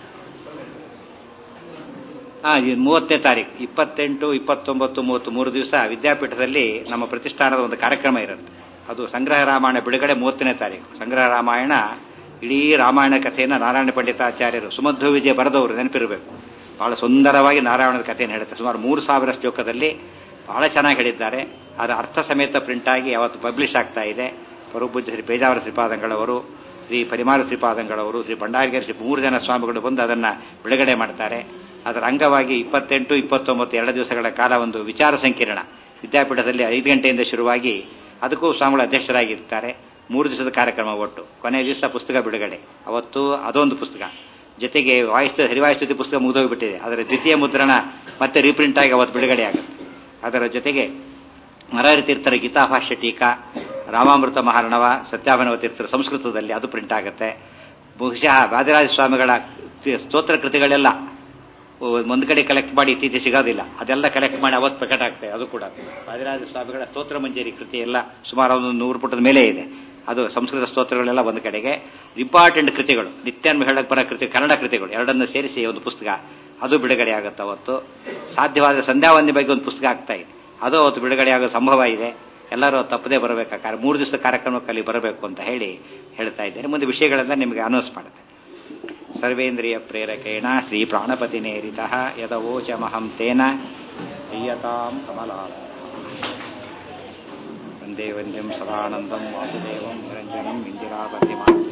ಹಾ ಮೂವತ್ತನೇ ತಾರೀಕು ಇಪ್ಪತ್ತೆಂಟು ಇಪ್ಪತ್ತೊಂಬತ್ತು ಮೂವತ್ತು ಮೂರು ದಿವಸ ವಿದ್ಯಾಪೀಠದಲ್ಲಿ ನಮ್ಮ ಪ್ರತಿಷ್ಠಾನದ ಒಂದು ಕಾರ್ಯಕ್ರಮ ಇರುತ್ತೆ ಅದು ಸಂಗ್ರಹ ರಾಮಾಯಣ ಬಿಡುಗಡೆ ಮೂವತ್ತನೇ ತಾರೀಕು ಸಂಗ್ರಹ ರಾಮಾಯಣ ಇಡೀ ರಾಮಾಯಣ ಕಥೆಯನ್ನು ನಾರಾಯಣ ಪಂಡಿತಾಚಾರ್ಯರು ಸುಮಧ್ವ ವಿಜಯ ಬರೆದವರು ನೆನಪಿರಬೇಕು ಬಹಳ ಸುಂದರವಾಗಿ ನಾರಾಯಣದ ಕಥೆಯನ್ನು ಹೇಳುತ್ತೆ ಸುಮಾರು ಮೂರು ಸಾವಿರ ಶ್ಲೋಕದಲ್ಲಿ ಬಹಳ ಚೆನ್ನಾಗಿ ಹೇಳಿದ್ದಾರೆ ಅದರ ಅರ್ಥ ಸಮೇತ ಪ್ರಿಂಟ್ ಆಗಿ ಅವತ್ತು ಪಬ್ಲಿಷ್ ಆಗ್ತಾ ಇದೆ ಪರಪೂಜ್ಯ ಶ್ರೀ ಪೇಜಾವರ ಶ್ರೀಪಾದಂಗಳವರು ಶ್ರೀ ಪರಿಮಾರ ಶ್ರೀಪಾದಂಗಳವರು ಶ್ರೀ ಭಂಡಾರಗಿರಿ ಶ್ರೀ ಮೂರು ಜನ ಸ್ವಾಮಿಗಳು ಬಂದು ಅದನ್ನು ಬಿಡುಗಡೆ ಮಾಡ್ತಾರೆ ಅದರ ಅಂಗವಾಗಿ ಇಪ್ಪತ್ತೆಂಟು ಇಪ್ಪತ್ತೊಂಬತ್ತು ಎರಡು ದಿವಸಗಳ ಕಾಲ ಒಂದು ವಿಚಾರ ಸಂಕಿರಣ ವಿದ್ಯಾಪೀಠದಲ್ಲಿ ಐದು ಗಂಟೆಯಿಂದ ಶುರುವಾಗಿ ಅದಕ್ಕೂ ಸ್ವಾಮಿಗಳು ಅಧ್ಯಕ್ಷರಾಗಿರ್ತಾರೆ ಮೂರು ದಿವಸದ ಕಾರ್ಯಕ್ರಮ ಒಟ್ಟು ಕೊನೆಯ ದಿವಸ ಪುಸ್ತಕ ಬಿಡುಗಡೆ ಅವತ್ತು ಅದೊಂದು ಪುಸ್ತಕ ಜೊತೆಗೆ ವಾಯುಸ್ತು ಹರಿವಾಯುಸ್ತುತಿ ಪುಸ್ತಕ ಮುಗಿದೋಗ್ಬಿಟ್ಟಿದೆ ಅದರ ದ್ವಿತೀಯ ಮುದ್ರಣ ಮತ್ತೆ ರೀಪ್ರಿಂಟ್ ಆಗಿ ಅವತ್ತು ಬಿಡುಗಡೆ ಆಗುತ್ತೆ ಅದರ ಜೊತೆಗೆ ಮರಾರಿ ತೀರ್ಥರ ಗೀತಾಭಾಷ್ಯ ಟೀಕಾ ರಾಮಾಮೃತ ಮಹಾರಣವ ಸತ್ಯಾಭನವ ತೀರ್ಥರ ಸಂಸ್ಕೃತದಲ್ಲಿ ಅದು ಪ್ರಿಂಟ್ ಆಗುತ್ತೆ ಬಹುಶಃ ವಾದಿರಾಜ ಸ್ವಾಮಿಗಳ ಸ್ತೋತ್ರ ಕೃತಿಗಳೆಲ್ಲ ಒಂದು ಕಡೆ ಕಲೆಕ್ಟ್ ಮಾಡಿ ಇತ್ತೀಚೆಗೆ ಸಿಗೋದಿಲ್ಲ ಅದೆಲ್ಲ ಕಲೆಕ್ಟ್ ಮಾಡಿ ಅವತ್ತು ಪ್ರಕಟ ಆಗ್ತದೆ ಅದು ಕೂಡ ವಾದಿರಾಜ ಸ್ವಾಮಿಗಳ ಸ್ತೋತ್ರ ಮಂಜರಿ ಕೃತಿ ಎಲ್ಲ ಸುಮಾರು ಒಂದು ನೂರು ಪುಟದ ಮೇಲೆ ಇದೆ ಅದು ಸಂಸ್ಕೃತ ಸ್ತೋತ್ರಗಳೆಲ್ಲ ಒಂದು ಕಡೆಗೆ ಇಂಪಾರ್ಟೆಂಟ್ ಕೃತಿಗಳು ನಿತ್ಯಾನ್ವ ಹೇಳಕ್ ಬರೋ ಕೃತಿ ಕನ್ನಡ ಕೃತಿಗಳು ಎರಡನ್ನು ಸೇರಿಸಿ ಒಂದು ಪುಸ್ತಕ ಅದು ಬಿಡುಗಡೆ ಆಗುತ್ತೆ ಅವತ್ತು ಸಾಧ್ಯವಾದ ಸಂಧ್ಯಾವಂದಿ ಬಗ್ಗೆ ಒಂದು ಪುಸ್ತಕ ಆಗ್ತಾ ಇದೆ ಅದು ಅವತ್ತು ಬಿಡುಗಡೆ ಆಗೋ ಸಂಭವ ಇದೆ ಎಲ್ಲರೂ ತಪ್ಪದೇ ಬರಬೇಕಾದ್ರೆ ಮೂರು ದಿವಸ ಕಾರ್ಯಕ್ರಮಕ್ಕೆ ಅಲ್ಲಿ ಬರಬೇಕು ಅಂತ ಹೇಳಿ ಹೇಳ್ತಾ ಇದ್ದೇನೆ ಮುಂದೆ ವಿಷಯಗಳನ್ನ ನಿಮಗೆ ಅನೌನ್ಸ್ ಮಾಡುತ್ತೆ ಸರ್ವೇಂದ್ರಿಯ ಪ್ರೇರಕೇಣ ಶ್ರೀ ಪ್ರಾಣಪತಿ ನೇರಿತ ಯದವೋಚಮಹಂ ತೇನ ಶ್ರೀಯತಾಂ ಕಮಲಾ ವಂದೇ ವಂದ್ಯಂ ಸದಾನಂದಂ ವಾಸುದೇವಂ ನಿರಂಜನಂ ಇಂದಿರಾಪತಿಮಾನ್